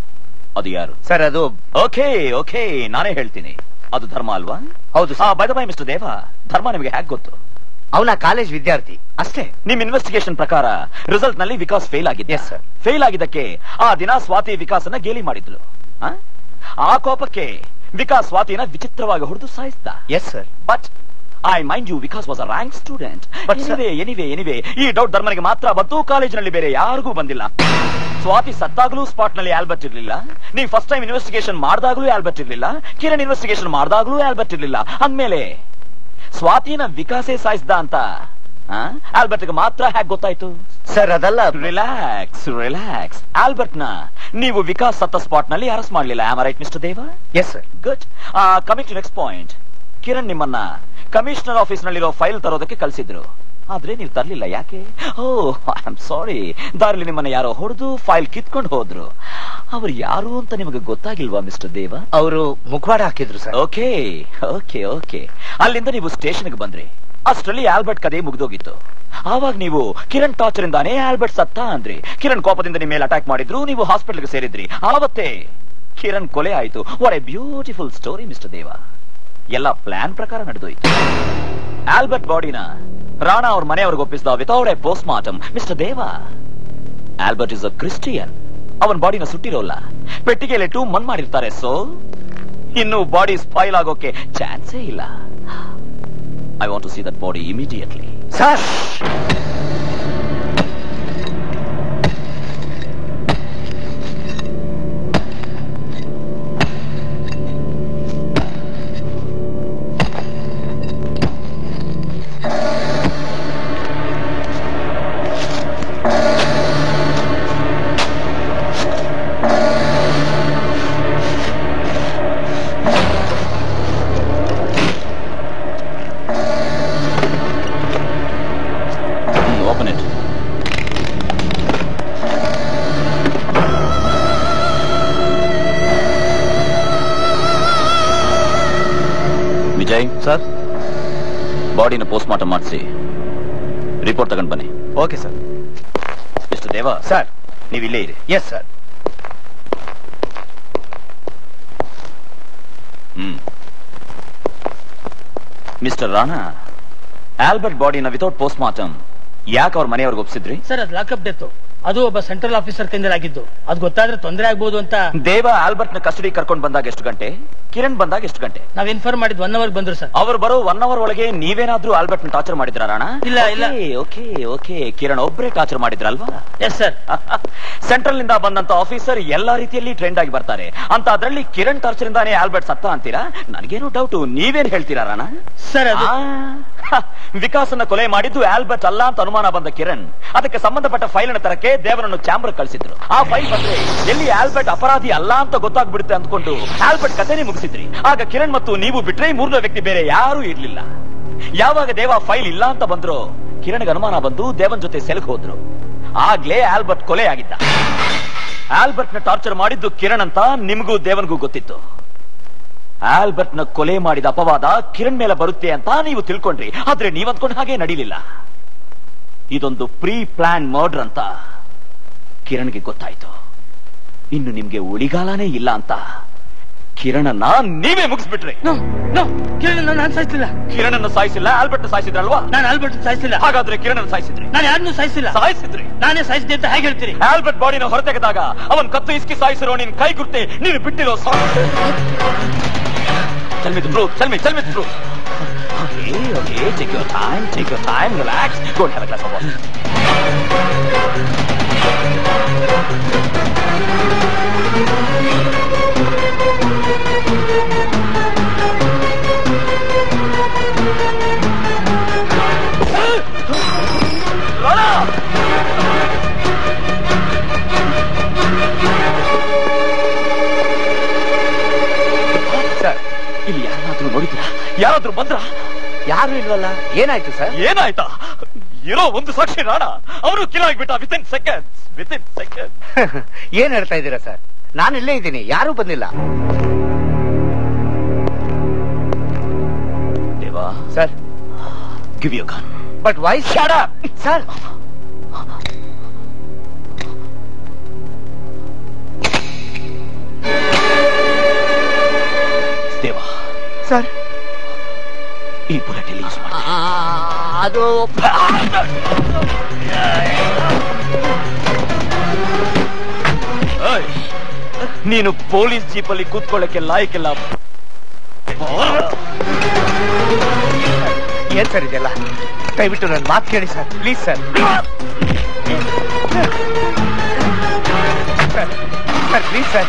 ಅದು ಯಾರು ಸರ್ ಅದು ಓಕೆ ಓಕೆ ನಾನೇ ಹೇಳ್ತೀನಿ ಅದು ಧರ್ಮ ಅಲ್ವಾ ಹೌದು ಬೈ ಬೈ ಮಿಸ್ಟರ್ ದೇವ ಧರ್ಮ ನಿಮಗೆ ಹ್ಯಾಕ್ ಗೊತ್ತು ಅವನ ಕಾಲೇಜ್ ವಿದ್ಯಾರ್ಥಿ ಅಷ್ಟೇ ನಿಮ್ ಇನ್ವೆಸ್ಟಿಗೇಷನ್ ಪ್ರಕಾರ ರಿಸಲ್ಟ್ ನಲ್ಲಿ ವಿಕಾಸ್ ಫೇಲ್ ಆಗಿದೆ ಫೇಲ್ ಆಗಿದ್ದಕ್ಕೆ ಆ ದಿನ ಸ್ವಾತಿ ವಿಕಾಸನ ಗೇಲಿ ಮಾಡಿದ್ಲು ಆ? ಆ ಕೋಪಕ್ಕೆ ವಿಕಾಸ್ ಸ್ವಾತಿನ ವಿಚಿತ್ರವಾಗಿ ಹೊಡೆದು ಸಾಯಿಸ್ದ yes sir but I mind you Vikas was a rank student but anyway anyway anyway ಈ ಡೌಟ್ ಧರ್ಮನಿಗೆ ಮಾತ್ರ ಬಂತು ಕಾಲೇಜಿನಲ್ಲಿ ಬೇರೆ ಯಾರಿಗೂ ಬಂದಿಲ್ಲ ಸ್ವಾತಿ ಸತ್ತಾಗ್ಲೂ ಸ್ಪಾಟ್ ನಲ್ಲಿ ಆಲ್ಬರ್ಟ್ ಇರ್ಲಿಲ್ಲ ನೀವು ಫಸ್ಟ್ ಟೈಮ್ ಇನ್ವೆಸ್ಟಿಗೇಷನ್ ಮಾಡಿದಾಗ್ಲೂ ಆಲ್ಬರ್ಟ್ ಇರ್ಲಿಲ್ಲ ಕಿರಣ್ ಇನ್ವೆಸ್ಟಿಗೇಷನ್ ಮಾಡಿದಾಗ್ಲೂ ಆಲ್ಬರ್ಟ್ ಇರ್ಲಿಲ್ಲ ಅಂದ್ಮೇಲೆ ಸ್ವಾತಿನ ವಿಕಾಸೇ ಸಾಯಿಸ್ದ ಅಂತ ಆಲ್ಬರ್ಟ್ ಮಾತ್ರ ಹ್ಯಾಕ್ ಗೊತ್ತಾಯ್ತು ಸರ್ ಅದಲ್ಲ ರಿಲ್ಯಾಕ್ಸ್ ರಿಲ್ಯಾಕ್ಸ್ ಆಲ್ಬರ್ಟ್ ನ ನೀವು ವಿಕಾಸ್ ಸತ್ತ ಸ್ಪಾಟ್ ನಲ್ಲಿ ಅರೆಸ್ಟ್ ಮಾಡಲಿಲ್ಲ am right mister Deva yes sir good coming to next point Kiran ನಿಮ್ಮನ್ನ ಕಮಿಷನರ್ ಆಫೀಸ್ ನಲ್ಲಿರೋ ಫೈಲ್ ತರೋದಕ್ಕೆ ಕಳಿಸಿದ್ರು ಆದ್ರೆ ನೀವು ತರ್ಲಿಲ್ಲ ಯಾಕೆ ಓ ಐ ಆಮ್ ಸಾರಿ ದಾರಿಲಿ ನಿಮ್ಮನ್ನ ಯಾರೋ ಹೊಡೆದು ಫೈಲ್ ಕಿತ್ಕೊಂಡು ಹೋದ್ರು ಅವ್ರು ಯಾರು ಅಂತ ನಿಮಗೆ ಗೊತ್ತಾಗಿಲ್ವಾ ಮಿಸ್ಟರ್ ದೇವ ಅವರು ಮುಖವಾಡ ಹಾಕಿದ್ರು ಸರ್ ಓಕೆ ಓಕೆ ಓಕೆ ಅಲ್ಲಿಂದ ನೀವು ಸ್ಟೇಷನ್ಗೆ ಬಂದ್ರಿ ಅಷ್ಟರಲ್ಲಿ ಆಲ್ಬರ್ಟ್ ಕದೆ ಮುಗ್ದೋಗಿತ್ತು ಆವಾಗ ನೀವು ಕಿರಣ್ ಟಾರ್ಚರ್ ಇಂದಾನೇ ಆಲ್ಬರ್ಟ್ ಸತ್ತ ಅಂದ್ರಿ ಕಿರಣ್ ಕೋಪದಿಂದ ನಿಮ್ಮ ಮೇಲೆ ಅಟ್ಯಾಕ್ ಮಾಡಿದ್ರು ನೀವು ಹಾಸ್ಪಿಟಲ್ಗೆ ಸೇರಿದ್ರಿ ಆವತ್ತೇ ಕಿರಣ್ ಕೊಲೆ ಆಯ್ತು what a beautiful story mister Deva ಎಲ್ಲ ಪ್ಲಾನ್ ಪ್ರಕಾರ ನಡೆದೋಯ್ತು ಆಲ್ಬರ್ಟ್ ಬಾಡಿನ ರಾಣಾ ಅವ್ರ ಮನೆಯವ್ರಿಗೆ ಒಪ್ಪಿಸಿದ without a post mortem mister Deva Albert is a Christian ಅವನ್ ಬಾಡಿನ ಸುಟ್ಟಿರೋಲ್ಲ ಪೆಟ್ಟಿಗೆಲಿಟ್ಟು ಮಣ್ ಮಾಡಿರ್ತಾರೆ ಸೊ ಇನ್ನು ಬಾಡಿ ಸ್ಪಾಯ್ಲ್ ಆಗೋಕೆ ಚಾನ್ಸೇ ಇಲ್ಲ I want to see that body immediately sir ಬಾಡಿನ ಪೋಸ್ಟ್ ಮಾರ್ಟಮ್ ಮಾಡಿಸಿ ರಿಪೋರ್ಟ್ ತಗೊಂಡ್ ಬನ್ನಿ okay sir mister Deva sir ನೀವು ಇಲ್ಲೇ ಇರಿ yes sir hmm mister Rana Albert ಬಾಡಿನ ವಿತೌಟ್ ಪೋಸ್ಟ್ ಮಾರ್ಟಮ್ ಯಾಕೆ ಅವ್ರ ಮನೆಯವ್ರಿಗೆ ಒಪ್ಸಿದ್ರಿ ಸರ್ ಅದು ಲಾಕಪ್ ಡೆತ್ ಅದು ಒಬ್ಬ ಸೆಂಟ್ರಲ್ ಆಫೀಸರ್ ಕೈಂದಲಾಗಿದ್ದು ಅದು ಗೊತ್ತಾದ್ರೆ ತೊಂದರೆ ಆಗ್ಬೋದು ಅಂತ ದೇವ ಆಲ್ಬರ್ಟ್ ನ ಕಸ್ಟಡಿ ಕರ್ಕೊಂಡು ಬಂದಾಗ ಎಷ್ಟು ಗಂಟೆ ಕಿರಣ್ ಬಂದಾಗ ಎಷ್ಟು ಗಂಟೆ ನಾವ್ ಇನ್ಫಾರ್ಮ್ ಮಾಡಿದ್ ಒನ್ ಅವರ್ ಬಂದ್ರು ಸರ್ ಅವರು ಬರೋ ಒನ್ ಅವರ್ ಒಳಗೆ ನೀವೇನಾದ್ರೂ ಆಲ್ಬರ್ಟ್ ನ ಟಾರ್ಚರ್ ಮಾಡಿದ್ರ ರಾಣ ಇಲ್ಲ, ಇಲ್ಲ. ಓಕೆ ಓಕೆ ಕಿರಣ್ ಒಬ್ಬರೇ ಟಾರ್ಚರ್ ಮಾಡಿದ್ರಲ್ವಾ ಎಸ್ ಸರ್ ಸೆಂಟ್ರಲ್ ನಿಂದ ಬಂದಂತ ಆಫೀಸರ್ ಎಲ್ಲಾ ರೀತಿಯಲ್ಲಿ ಟ್ರೆಂಡ್ ಆಗಿ ಬರ್ತಾರೆ ಅಂತ ಅದ್ರಲ್ಲಿ ಕಿರಣ್ ಟಾರ್ಚರ್ ಇಂದಾನೇ ಆಲ್ಬರ್ಟ್ ಸತ್ತ ಅಂತೀರಾ ನನಗೇನು ಡೌಟ್ ನೀವೇನ್ ಹೇಳ್ತೀರಾ ರಾಣ ಸರ್ ಅದು ವಿಕಾಸನ ಕೊಲೆ ಮಾಡಿದ್ದು ಆಲ್ಬರ್ಟ್ ಅಲ್ಲ ಅಂತ ಅನುಮಾನ ಬಂದ ಕಿರಣ್ ಅದಕ್ಕೆ ಸಂಬಂಧಪಟ್ಟ ಫೈಲ್ ಅನ್ನು ತರಕ್ಕೆ ದೇವರನ್ನು ಚಾಂಬರ್ ಕಳಿಸಿದ್ರು ಆ ಫೈಲ್ ಬಂದ್ರೆ ಎಲ್ಲಿ ಆಲ್ಬರ್ಟ್ ಅಪರಾಧಿ ಅಲ್ಲ ಅಂತ ಗೊತ್ತಾಗ್ಬಿಡುತ್ತೆ ಅಂದ್ಕೊಂಡು ಆಲ್ಬರ್ಟ್ ಕಥೆನೇ ಮುಗಿಸಿದ್ರಿ ಆಗ ಕಿರಣ್ ಮತ್ತು ನೀವು ಬಿಟ್ರೆ ಈ ಮೂರನೇ ವ್ಯಕ್ತಿ ಬೇರೆ ಯಾರೂ ಇರ್ಲಿಲ್ಲ ಯಾವಾಗ ದೇವ ಫೈಲ್ ಇಲ್ಲ ಅಂತ ಬಂದ್ರು ಕಿರಣ್ಗೆ ಅನುಮಾನ ಬಂದು ದೇವನ್ ಜೊತೆ ಸೆಲ್ಕ್ ಹೋದ್ರು ಆಗ್ಲೇ ಆಲ್ಬರ್ಟ್ ಕೊಲೆ ಆಗಿದ್ದ ಆಲ್ಬರ್ಟ್ ನ ಟಾರ್ಚರ್ ಮಾಡಿದ್ದು ಕಿರಣ್ ಅಂತ ನಿಮಗೂ ದೇವನ್ಗೂ ಗೊತ್ತಿತ್ತು ಆಲ್ಬರ್ಟ್ ನ ಕೊಲೆ ಮಾಡಿದ ಅಪವಾದ ಕಿರಣ್ ಮೇಲೆ ಬರುತ್ತೆ ಅಂತ ನೀವು ತಿಳ್ಕೊಂಡ್ರಿ ಆದ್ರೆ ನೀವ್ ಅಂದ್ಕೊಂಡ್ ಹಾಗೆ ನಡೀಲಿಲ್ಲ ಇದೊಂದು ಪ್ರೀ ಪ್ಲಾನ್ ಮರ್ಡರ್ ಅಂತ ಕಿರಣ್ಗೆ ಗೊತ್ತಾಯ್ತು ಇನ್ನು ನಿಮ್ಗೆ ಉಳಿಗಾಲನೇ ಇಲ್ಲ ಅಂತ ಕಿರಣನ್ನ ನೀವೇ ಮುಗಿಸ್ಬಿಟ್ರಿ ಕಿರಣ್ ನಾನು ಸಾಯಿಸಿಲ್ಲ ಕಿರಣನ್ನ ಸಾಯಿಸಿಲ್ಲ ಆಲ್ಬರ್ಟ್ ಸಾಯಿಸಿದ್ರಲ್ವಾ ನಾನು ಆಲ್ಬರ್ಟ್ ಸಾಯಿಸಿಲ್ಲ ಹಾಗಾದ್ರೆ ಕಿರಣ್ ಸಾಯಿಸಿದ್ರಿ ನಾನು ಯಾರನ್ನೂ ಸಾಯಿಸಿಲ್ಲ ಸಾಯಿಸಿದ್ರಿ ನಾನೇ ಸಾಯಿಸಿದೆ ಅಂತ ಹೇಗೆ ಹೇಳ್ತೀರಿ ಆಲ್ಬರ್ಟ್ ಬಾಡಿನ ಹೊರತೆಗೆದಾಗ ಅವನ್ ಕತ್ತು ಇಸ್ಕಿ ಸಾಯಿಸಿರೋ ನಿನ್ ಕೈ ಗುರ್ತೆ ನೀನು ಬಿಟ್ಟಿರೋ Tell me the truth. Tell me, tell me the truth. Okay, okay. Take your time. Take your time. Relax. Go and have a glass of water. Sir ಇಲ್ಲಿ ಯಾರಾದ್ರೂ ನೋಡಿದ್ರಾ ಯಾರಾದ್ರೂ ಬಂದ್ರ ಯಾರು ಇಲ್ವಲ್ಲ ಏನಾಯ್ತು ಸರ್ ಏನಾಯ್ತಾ ಇರೋ ಒಂದು ಸಾಕ್ಷಿ ರಾಣ ಅವನು ಕಿಲ್ ಆಗ್ಬಿಟ್ಟ within seconds within second ಏನ್ ಹೇಳ್ತಾ ಇದ್ದೀರಾ ಸರ್ ನಾನು ಇಲ್ಲೇ ಇದ್ದೀನಿ ಯಾರೂ ಬಂದಿಲ್ಲ Deva sir give you gun but why sir Deva sir ಈ ಬುಲೆಟ್ ಎಲ್ಲಿ ಯೂಸ್ ಮಾಡಿ ಅದು ನೀನು ಪೊಲೀಸ್ ಜೀಪಲ್ಲಿ ಕೂತ್ಕೊಳ್ಳಕ್ಕೆ ಲಾಯಕ್ಕಿಲ್ಲ ಏನ್ ಸರ್ ಇದೆಲ್ಲ ದಯವಿಟ್ಟು ನನ್ನ ಮಾತು ಕೇಳಿ sir please sir sir please sir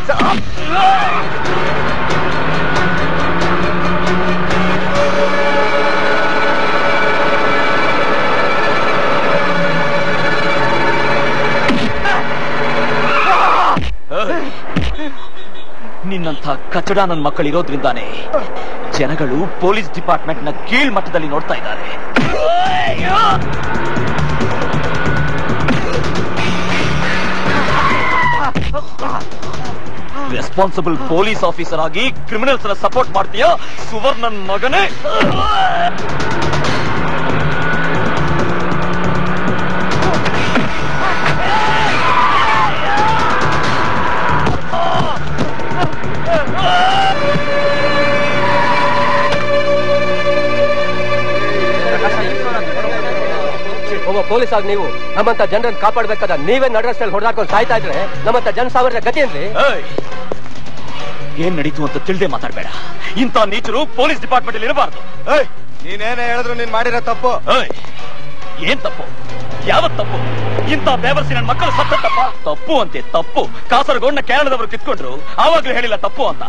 ನಿನ್ನಂಥ ಕಚಡ ನನ್ನ ಮಕ್ಕಳು ಇರೋದ್ರಿಂದಾನೇ ಜನಗಳು ಪೊಲೀಸ್ ಡಿಪಾರ್ಟ್ಮೆಂಟ್ ನ ಕೀಳ್ ಮಟ್ಟದಲ್ಲಿ ನೋಡ್ತಾ ಇದ್ದಾರೆ ರೆಸ್ಪಾನ್ಸಿಬಲ್ ಪೊಲೀಸ್ ಆಫೀಸರ್ ಆಗಿ ಕ್ರಿಮಿನಲ್ಸ್ ಸಪೋರ್ಟ್ ಮಾಡ್ತೀಯಾ ಸುವರ್ಣನ್ ಮಗನೇ ಒಬ್ಬ ಪೊಲೀಸ್ ಆಗಿ ನೀವು ನಮ್ಮಂತ ಜನರನ್ನ ಕಾಪಾಡ್ಬೇಕಾದ ನೀವೇ ನಡರಸ್ತಲ್ಲಿ ಹೊಡೆದಾಡ್ಕೊಂಡು ಸಾಯ್ತಾ ಇದ್ರೆ ನಮ್ಮಂತ ಜನ ಸಾವಿರದ ಗತಿ ಏನ್ರಿ ಏನ್ ನಡೀತು ಅಂತ ತಿಳಿದೇ ಮಾತಾಡ್ಬೇಡ ಇಂಥ ನೀಚರು ಪೊಲೀಸ್ ಡಿಪಾರ್ಟ್ಮೆಂಟ್ ಅಲ್ಲಿ ಇರಬಾರ್ದು ನೀನೇನೇ ಹೇಳಿದ್ರು ನೀನ್ ಮಾಡಿರೋ ತಪ್ಪು ಏನ್ ತಪ್ಪು ಯಾವತ್ ತಪ್ಪು ಇಂಥ ಬೇವರ್ಸಿ ನನ್ನ ಮಕ್ಕಳು ಸತ್ತ ತಪ್ಪ ತಪ್ಪು ಅಂತೆ ತಪ್ಪು ಕಾಸರಗೋಡ್ನ ಕೇರಳದವರು ಕಿತ್ಕೊಂಡ್ರು ಆವಾಗ್ಲೂ ಹೇಳಿಲ್ಲ ತಪ್ಪು ಅಂತ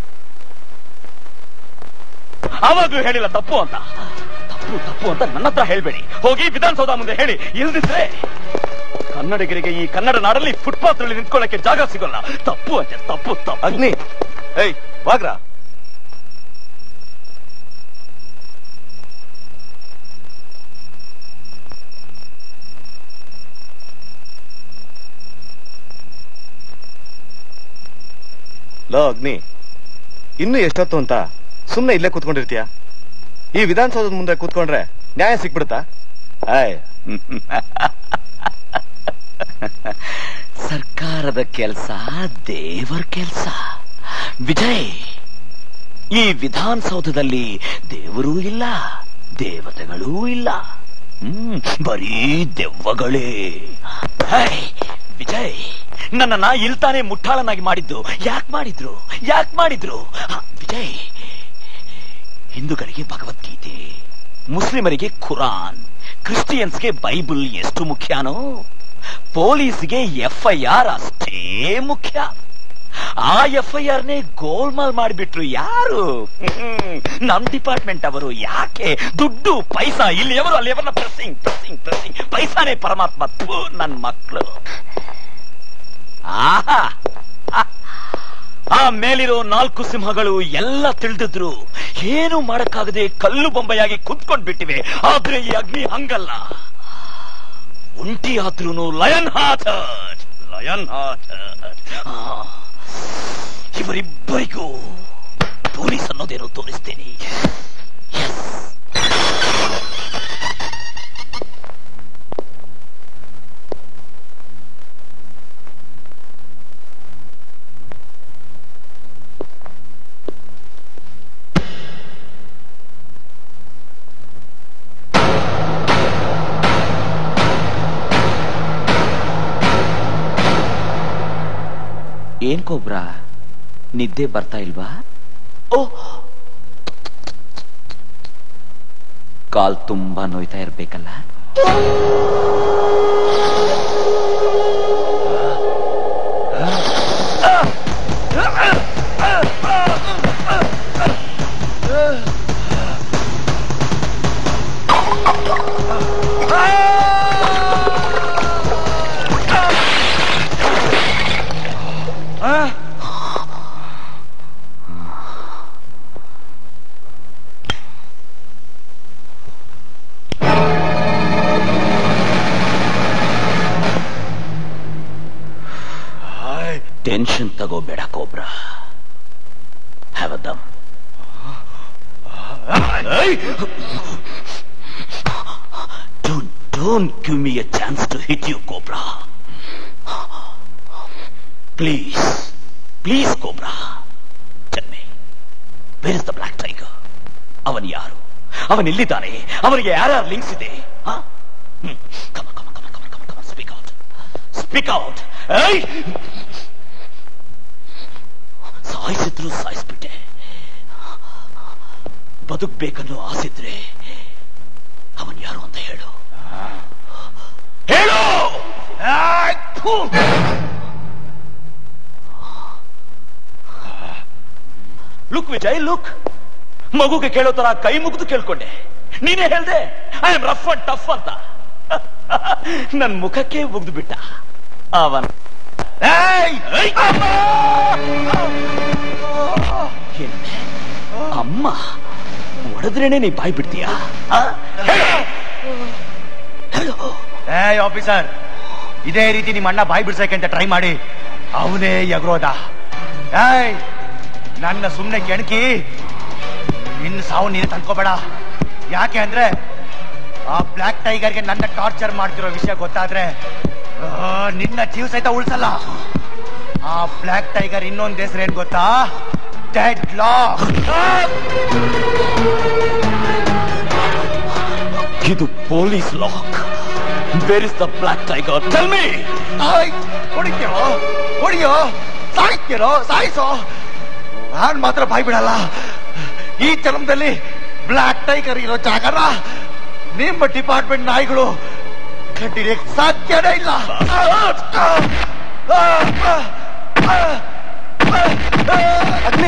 ಆವಾಗ್ಲೂ ಹೇಳಿಲ್ಲ ತಪ್ಪು ಅಂತ ತಪ್ಪು ತಪ್ಪು ಅಂತ ನನ್ನ ಹತ್ರ ಹೇಳ್ಬೇಡಿ ಹೋಗಿ ವಿಧಾನಸೌಧ ಮುಂದೆ ಹೇಳಿ ಇಲ್ದಿದ್ರೆ ಕನ್ನಡಿಗರಿಗೆ ಈ ಕನ್ನಡ ನಾಡಲ್ಲಿ ಫುಟ್ಪಾತ್ ನಲ್ಲಿ ನಿಂತ್ಕೊಳ್ಳಕ್ಕೆ ಜಾಗ ಸಿಗೋಲ್ಲ ತಪ್ಪು ಅಂತೆ ತಪ್ಪು ತಪ್ಪು ಅಗ್ನಿ ಏಯ್ ವಾಗ್ರ ಲೋ ಅಗ್ನಿ ಇನ್ನು ಎಷ್ಟೊತ್ತು ಅಂತ ಸುಮ್ನೆ ಇಲ್ಲೇ ಕೂತ್ಕೊಂಡಿರ್ತೀಯ ಈ ವಿಧಾನಸೌಧದ ಮುಂದೆ ಕೂತ್ಕೊಂಡ್ರೆ ನ್ಯಾಯ ಸಿಕ್ಬಿಡುತ್ತಾ ಆಯ್ ಸರ್ಕಾರದ ಕೆಲಸ ದೇವರ ಕೆಲಸ ವಿಜಯ್ ಈ ವಿಧಾನಸೌಧದಲ್ಲಿ ದೇವರೂ ಇಲ್ಲ ದೇವತೆಗಳೂ ಇಲ್ಲ ಹ್ಮ್ ಬರೀ ದೆವ್ವಗಳೇ ಹೇ, ವಿಜಯ್ ನನ್ನನ್ನ ಇಲ್ತಾನೆ ಮುಟ್ಟಾಳನಾಗಿ ಮಾಡಿದ್ದು ಯಾಕೆ ಮಾಡಿದ್ರು ಯಾಕೆ ಮಾಡಿದ್ರು ಆ, ವಿಜಯ್ ಹಿಂದೂಗಳಿಗೆ ಭಗವದ್ಗೀತೆ ಮುಸ್ಲಿಮರಿಗೆ ಖುರಾನ್ ಕ್ರಿಸ್ಟಿಯನ್ಸ್ಗೆ ಬೈಬಲ್ ಎಷ್ಟು ಮುಖ್ಯನೋ ಪೊಲೀಸ್ಗೆ ಎಫ್ ಐ ಆರ್ ಅಷ್ಟೇ ಮುಖ್ಯ ಆ ಎಫ್ ಐ ಆರ್ ನೇ ಗೋಲ್ಮಾಲ್ ಮಾಡಿಬಿಟ್ರು ಯಾರು ಹ್ಮ್, ನಮ್ ಡಿಪಾರ್ಟ್ಮೆಂಟ್ ಅವರು ಯಾಕೆ ದುಡ್ಡು ಪೈಸಾ ಇಲ್ಲಿ ಅವರು ಅಲ್ಲಿ ಅವರನ್ನ ಪ್ರೆಸ್ಸಿಂಗ್ ಪ್ರೆಸ್ಸಿಂಗ್ ಪ್ರೆಸ್ಸಿಂಗ್ ಪೈಸಾನೇ ಪರಮಾತ್ಮ ಥು, ನನ್ ಮಕ್ಕಳು ಆಹಾ ಆ ಮೇಲಿರೋ ನಾಲ್ಕು ಸಿಂಹಗಳು ಎಲ್ಲ ತಿಳಿದಿದ್ರು ಏನು ಮಾಡಕ್ಕಾಗದೆ ಕಲ್ಲು ಬೊಂಬೆಯಾಗಿ ಕುತ್ಕೊಂಡ್ ಬಿಟ್ಟಿವೆ ಆದ್ರೆ ಈ ಅಗ್ನಿ ಹಂಗಲ್ಲ ಒಂಟಿ ಆದ್ರೂನು ಲಯನ್ ಹಾಥರ್ಡ್ ಲಯನ್ ಹಾಥರ್ಡ್ ಇವರಿಬ್ಬರಿಗೂ ಪೊಲೀಸ್ ಅನ್ನೋದೇನೋ ತೋರಿಸ್ತೇನೆ ಏನ್ ಕೊಬ್ರ ನಿದ್ದೆ ಬರ್ತಾ ಇಲ್ವಾ ಓ ಕಾಲ್ ತುಂಬಾ ನೋಯ್ತಾ ಇರ್ಬೇಕಲ್ಲ ಟೆನ್ಷನ್ ತಗೋಬೇಡ ಕೋಬ್ರ ಹ್ಯಾವ್ ದಮ್ Don't, don't give me a chance to hit you, Cobra. Please, please, Cobra. Tell me, where is the black tiger? ಅವನ್ ಯಾರು ಅವನ್ ಎಲ್ಲಿದ್ದಾನೆ ಅವನಿಗೆ ಯಾರ್ಯಾರು ಲಿಂಕ್ಸ್ ಇದೆ ಸ್ಪೀಕ್ ಔಟ್ ಸ್ಪೀಕ್ ಔಟ್ ಸಾಯಿಸಿದ್ರು ಸಾಯಿಸ್ಬಿಟ್ಟೆ ಬದುಕ್ಬೇಕನ್ನೋ ಆಸಿದ್ರೆ ಅವನ್ ಯಾರು ಅಂತ ಹೇಳು ಹೇಳು ಆಯ್, ಥು. ಲುಕ್ ವಿಜಯ್ ಲುಕ್ ಮಗುಗೆ ಕೇಳೋ ತರ ಕೈ ಮುಗಿದು ಕೇಳ್ಕೊಂಡೆ ನೀನೇ ಹೇಳ್ದೆ I am rough and tough ಅಂತ ನನ್ ಮುಖಕ್ಕೆ ಮುಗ್ದು ಬಿಟ್ಟ ಅವನ್ ಏಯ್! ಏಯ್! ಏನೇ? ಅಮ್ಮ ಹೊಡೆದ್ರೇನೆ ನೀ ಬಾಯ್ ಬಿಡ್ತೀಯಾ ಆ? ಏಯ್ ಆಫೀಸರ್ ಇದೇ ರೀತಿ ನಿಮ್ಮ ಅಣ್ಣ ಬಾಯಿ ಬಿಡ್ಸಕ್ಕೆ ಅಂತ ಟ್ರೈ ಮಾಡಿ ಅವನೇ ಎಗರೋದ ಏಯ್ ನನ್ನ ಸುಮ್ಮನೆ ಕೆಣಕಿ ನಿನ್ನ ಸಾವು ನೀನು ತಂದ್ಕೋಬೇಡ ಯಾಕೆ ಅಂದ್ರೆ ಆ ಬ್ಲ್ಯಾಕ್ ಟೈಗರ್ಗೆ ನನ್ನ ಟಾರ್ಚರ್ ಮಾಡ್ತಿರೋ ವಿಷಯ ಗೊತ್ತಾದ್ರೆ ಆ, ನಿನ್ನ ಜೀವ ಸಹಿತ ಉಳಿಸಲ್ಲ ಆ ಬ್ಲ್ಯಾಕ್ ಟೈಗರ್ ಇನ್ನೊಂದ್ ಹೆಸರು ಏನ್ ಗೊತ್ತಾ ಡೆಡ್ ಲಾ ಇದು police lock where is the black tiger tell me ಹೊಡಿತೀರೋ ಹೊಡಿಯೋ ಸಾಯ್ತೀರೋ ಸಾಯಿಸೋ ನಾನ್ ಮಾತ್ರ ಬಾಯ್ ಬಿಡಲ್ಲ ಈ ಜನ್ಮದಲ್ಲಿ ಬ್ಲ್ಯಾಕ್ ಟೈಗರ್ ಇರೋ ಜಾಗನ ನಿಮ್ಮ ಡಿಪಾರ್ಟ್ಮೆಂಟ್ ನಾಯಿಗಳು ಕಟ್ಟಿಡಕ್ ಸಾಧ್ಯನೇ ಇಲ್ಲ ಅಗ್ನಿ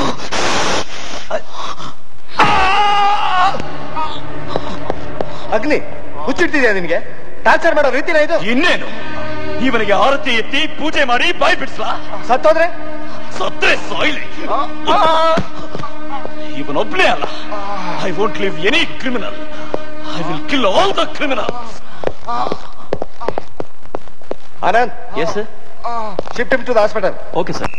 ಅಗ್ನಿ ಹುಚ್ಚಿಡ್ತಿದ್ಯಾ ನಿನ್ಗೆ ಟಾರ್ಚರ್ ಮಾಡೋ ರೀತಿನ ಇದು ಇನ್ನೇನು ಇವನಿಗೆ ಆರತಿ ಎತ್ತಿ ಪೂಜೆ ಮಾಡಿ ಬಾಯ್ ಬಿಡ್ಸ್ಲಾ ಸತ್ತೋದ್ರೆ ಸತ್ರೆ ಸಾಯ್ಲಿ ಇವನೊಬ್ನೇ ಅಲ್ಲ I won't leave any criminal I will kill all the criminal Anand yes sir shift to the hospital okay sir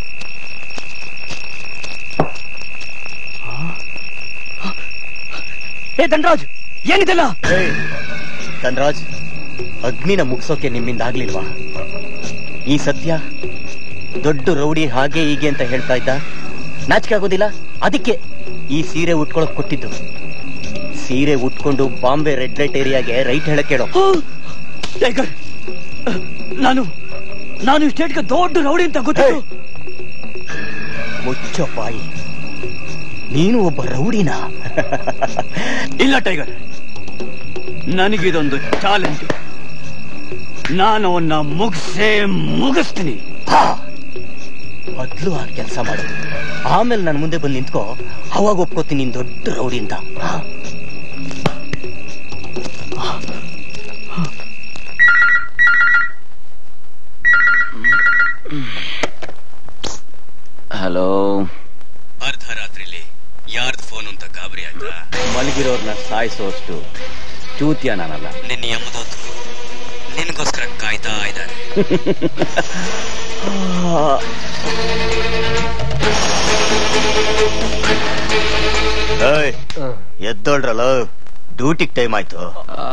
ಏ ಧನರಾಜ್ ಏನಿದೆಲ್ಲ ಧನ್ರಾಜ್ ಅಗ್ನಿನ ಮುಗಿಸೋಕೆ ನಿಮ್ಮಿಂದ ಆಗ್ಲಿಲ್ವಾ ಈ ಸತ್ಯ ದೊಡ್ಡ ರೌಡಿ ಹಾಗೆ ಹೀಗೆ ಅಂತ ಹೇಳ್ತಾ ಇದ್ದ ನಾಚಿಕೆ ಆಗೋದಿಲ್ಲ ಅದಕ್ಕೆ ಈ ಸೀರೆ ಉಟ್ಕೊಳಕ್ ಕೊಟ್ಟಿದ್ದು ಸೀರೆ ಉಟ್ಕೊಂಡು ಬಾಂಬೆ ರೆಡ್ ಲೈಟ್ ಏರಿಯಾಗೆ ರೈಟ್ ಹೇಳಕ್ ಹೇಳೋ ಟೈಗರ್ ನಾನು ನಾನು ಈ ಸ್ಟೇಟ್ಗೆ ದೊಡ್ಡ ರೌಡಿ ಅಂತ ಗೊತ್ತಿತ್ತು ಮುಚ್ಚೋ ಬಾಯಿ ನೀನು ಒಬ್ಬ ರೌಡಿನಾ ಇಲ್ಲ ಟೈಗರ್ ನನಗಿದೊಂದು ಚಾಲೆಂಜ್ ನಾನು ಅವನ್ನ ಮುಗಿಸೇ ಮುಗಿಸ್ತೀನಿ ಮೊದ್ಲು ಆ ಕೆಲಸ ಮಾಡು ಆಮೇಲೆ ನನ್ನ ಮುಂದೆ ಬಂದು ನಿಂತ್ಕೋ ಅವಾಗ ಒಪ್ಕೋತೀನಿ ನೀನ್ ದೊಡ್ಡ ರೌಡಿ ಅಂತ ಹಾ. ಹಲೋ ಅರ್ಧ ರಾತ್ರಿಲಿ ಯಾರ್ದು ಫೋನ್ ಅಂತ ಗಾಬರಿ ಆಯ್ತಾ ಮಲಗಿರೋರ್ನ ಸಾಯಿಸೋಷ್ಟು ಚೂತ್ಯ ನಾನಲ್ಲ ನಿನ್ನ ಯಮದೂತರು ನಿನ್ಗೋಸ್ಕರ ಕಾಯ್ತಾ ಇದ್ದಾರೆ ಏಯ್, ಎದ್ದೋಳ್ರಲ್ಲ ಡ್ಯೂಟಿಗ್ ಟೈಮ್ ಆಯ್ತು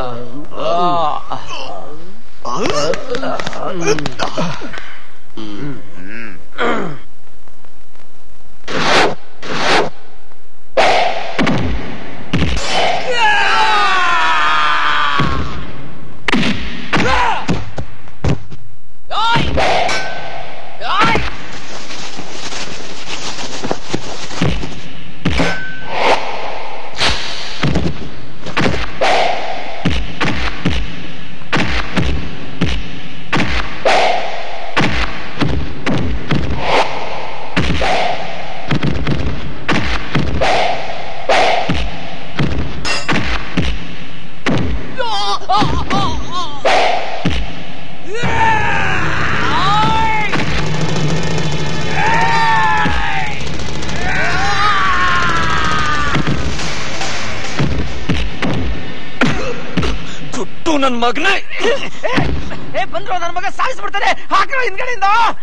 ಜುಟ್ಟು ನನ್ ಮಗನೇ ಏ ಬಂದ್ರು ನನ್ನ ಮಗ ಸಾಯಿಸ್ಬಿಡ್ತಾನೆ ಹಾಕ್ರೋ ಹಿಂದ್ಗಡೆಯಿಂದ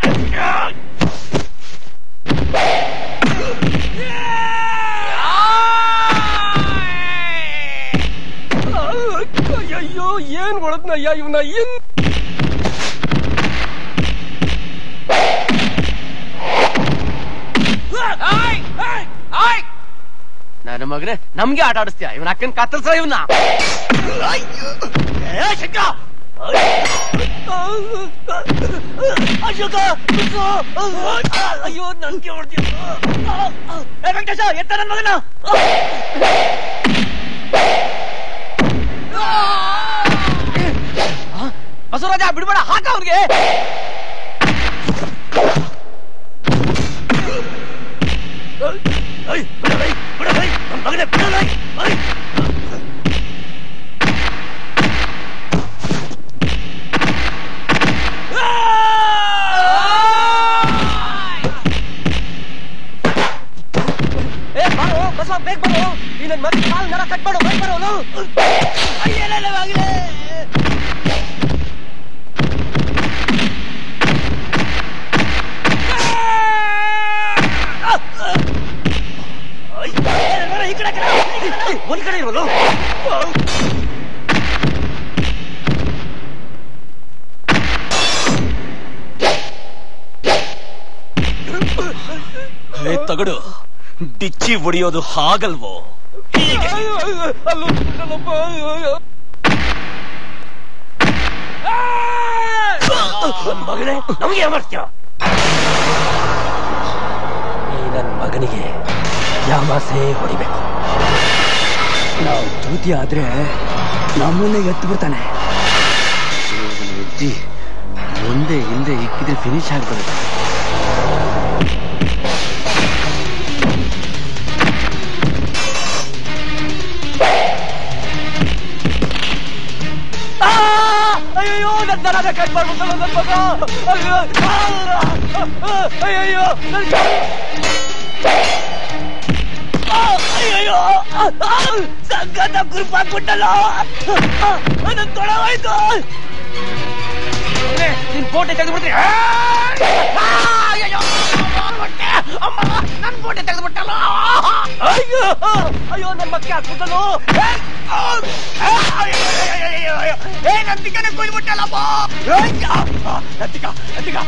ಅಯ್ಯೋ ಏನ್ ಹೊಡೆದ್ನಯ್ಯ ಇವನ ಏನ್ ನನ್ನ ಮಗನೇ ನಮ್ಗೆ ಆಟ ಆಡಿಸ್ತೀಯ ಇವನ ಅಕ್ಕನ್ ಕತ್ತರ್ಸ ಇವನ್ನ ಅಶೋಕ ಅಯ್ಯೋ ನನ್ಗೆ ಹೊಡ್ತೀಯ ವೆಂಕಟೇಶ ಎತ್ತ ನನ್ನ ಮಗನ ಬಸವರಾಜ ಬಿಡ್ಬೇಡ ಹಾಕ ಅವ್ರಿಗೆ ಏ ಬಾರೋ ಬಸವ ಬೇಗ ಬರೋ ಈ ನನ್ ಮಗ ಕಾಲ್ ನರ ಕಟ್ ಮಾಡು ಬೇಗ ಬರೋನು ಒಂದ್ ಕಡೆ ಇರೋನು ಹೇ ತಗಡು ಡಿಚ್ಚಿ ಹೊಡಿಯೋದು ಹಾಗಲ್ವೋ ಮಗನೇ ನಮಗೆ ಏನ್ ಮಾಡ್ತೀಯ ಈ ನನ್ ಮಗನಿಗೆ ಯಾಮಾಸೆ ಹೊಡಿಬೇಕು ನಾವು ತೂತಿ ಆದ್ರೆ ನಮ್ಮನ್ನೇ ಎತ್ತು ಬಿಡ್ತಾನೆ ಹೆಜ್ಜಿ ಮುಂದೆ ಹಿಂದೆ ಇಕ್ಕಿದ್ರೆ ಫಿನಿಶ್ ಆಗ್ಬರುತ್ತೆ ಅಯ್ಯೋ ನನ್ನ ನರ ಕಟ್ ಮಾಡ್ಬಿಟ್ಟಲ್ಲ ನನ್ ಮಗ ಅಯ್ಯೋ ಆ! ಅಯ್ಯಯ್ಯೋ ನನ್ ಅಯ್ಯಯ್ಯೋ ಸಂಗತ ಕುರುಪಾಕ್ಬಿಟ್ಟಲ್ಲ ನನ್ ತೊಡವಾಯ್ತು ನಿನ್ ಫೋಟೋ ತೆಗೆದ್ಬಿಡ್ತೀನಿ ಅಯ್ಯಯ್ಯೋ ಮಾಡ್ಬಿಟ್ಟೆ ಅಮ್ಮ ನನ್ ಫೋಟೋ ತೆಗೆದ್ಬಿಟ್ಟಲ್ಲ ಅಯ್ಯೋ ಅಯ್ಯೋ ನನ್ನ ಮಕ್ಕ ಹಾಕ್ಬಿಟ್ಟಲು ಏ ನಂದಿಕನೆ ಕೊಯ್ಬಿಟ್ಟಲ್ಲಪ್ಪ ನಂದಿಕ ನಂದಿಕ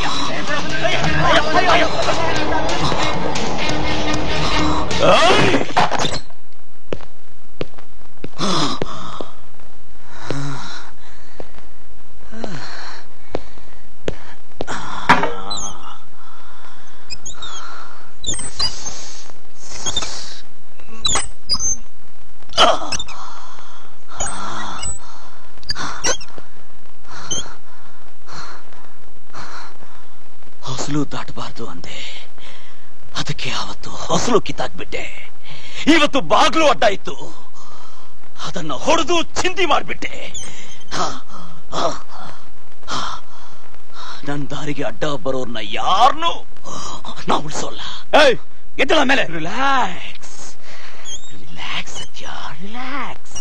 ಹೊಸಲು ದಾಟಬಾರ್ದು ಅಂದೆ ಅದಕ್ಕೆ ಅವತ್ತು ಹೊಸಲು ಕಿತ್ತಾಕ್ಬಿಟ್ಟೆ ಇವತ್ತು ಬಾಗ್ಲು ಅಡ್ಡ ಇತ್ತು ಅದನ್ನ ಹೊಡೆದು ಚಿಂದಿ ಮಾಡ್ಬಿಟ್ಟೆ ಹ, ಹ, ಹ. ನನ್ ದಾರಿಗೆ ಅಡ್ಡ ಬರೋರ್ನ ಯಾರನ್ನು ನಾ ಉಳಿಸೋಲ್ಲ ಎದ್ದಳ ಮೇಲೆ ರಿಲ್ಯಾಕ್ಸ್ ರಿಲ್ಯಾಕ್ಸ್ ಸತ್ಯ ರಿಲ್ಯಾಕ್ಸ್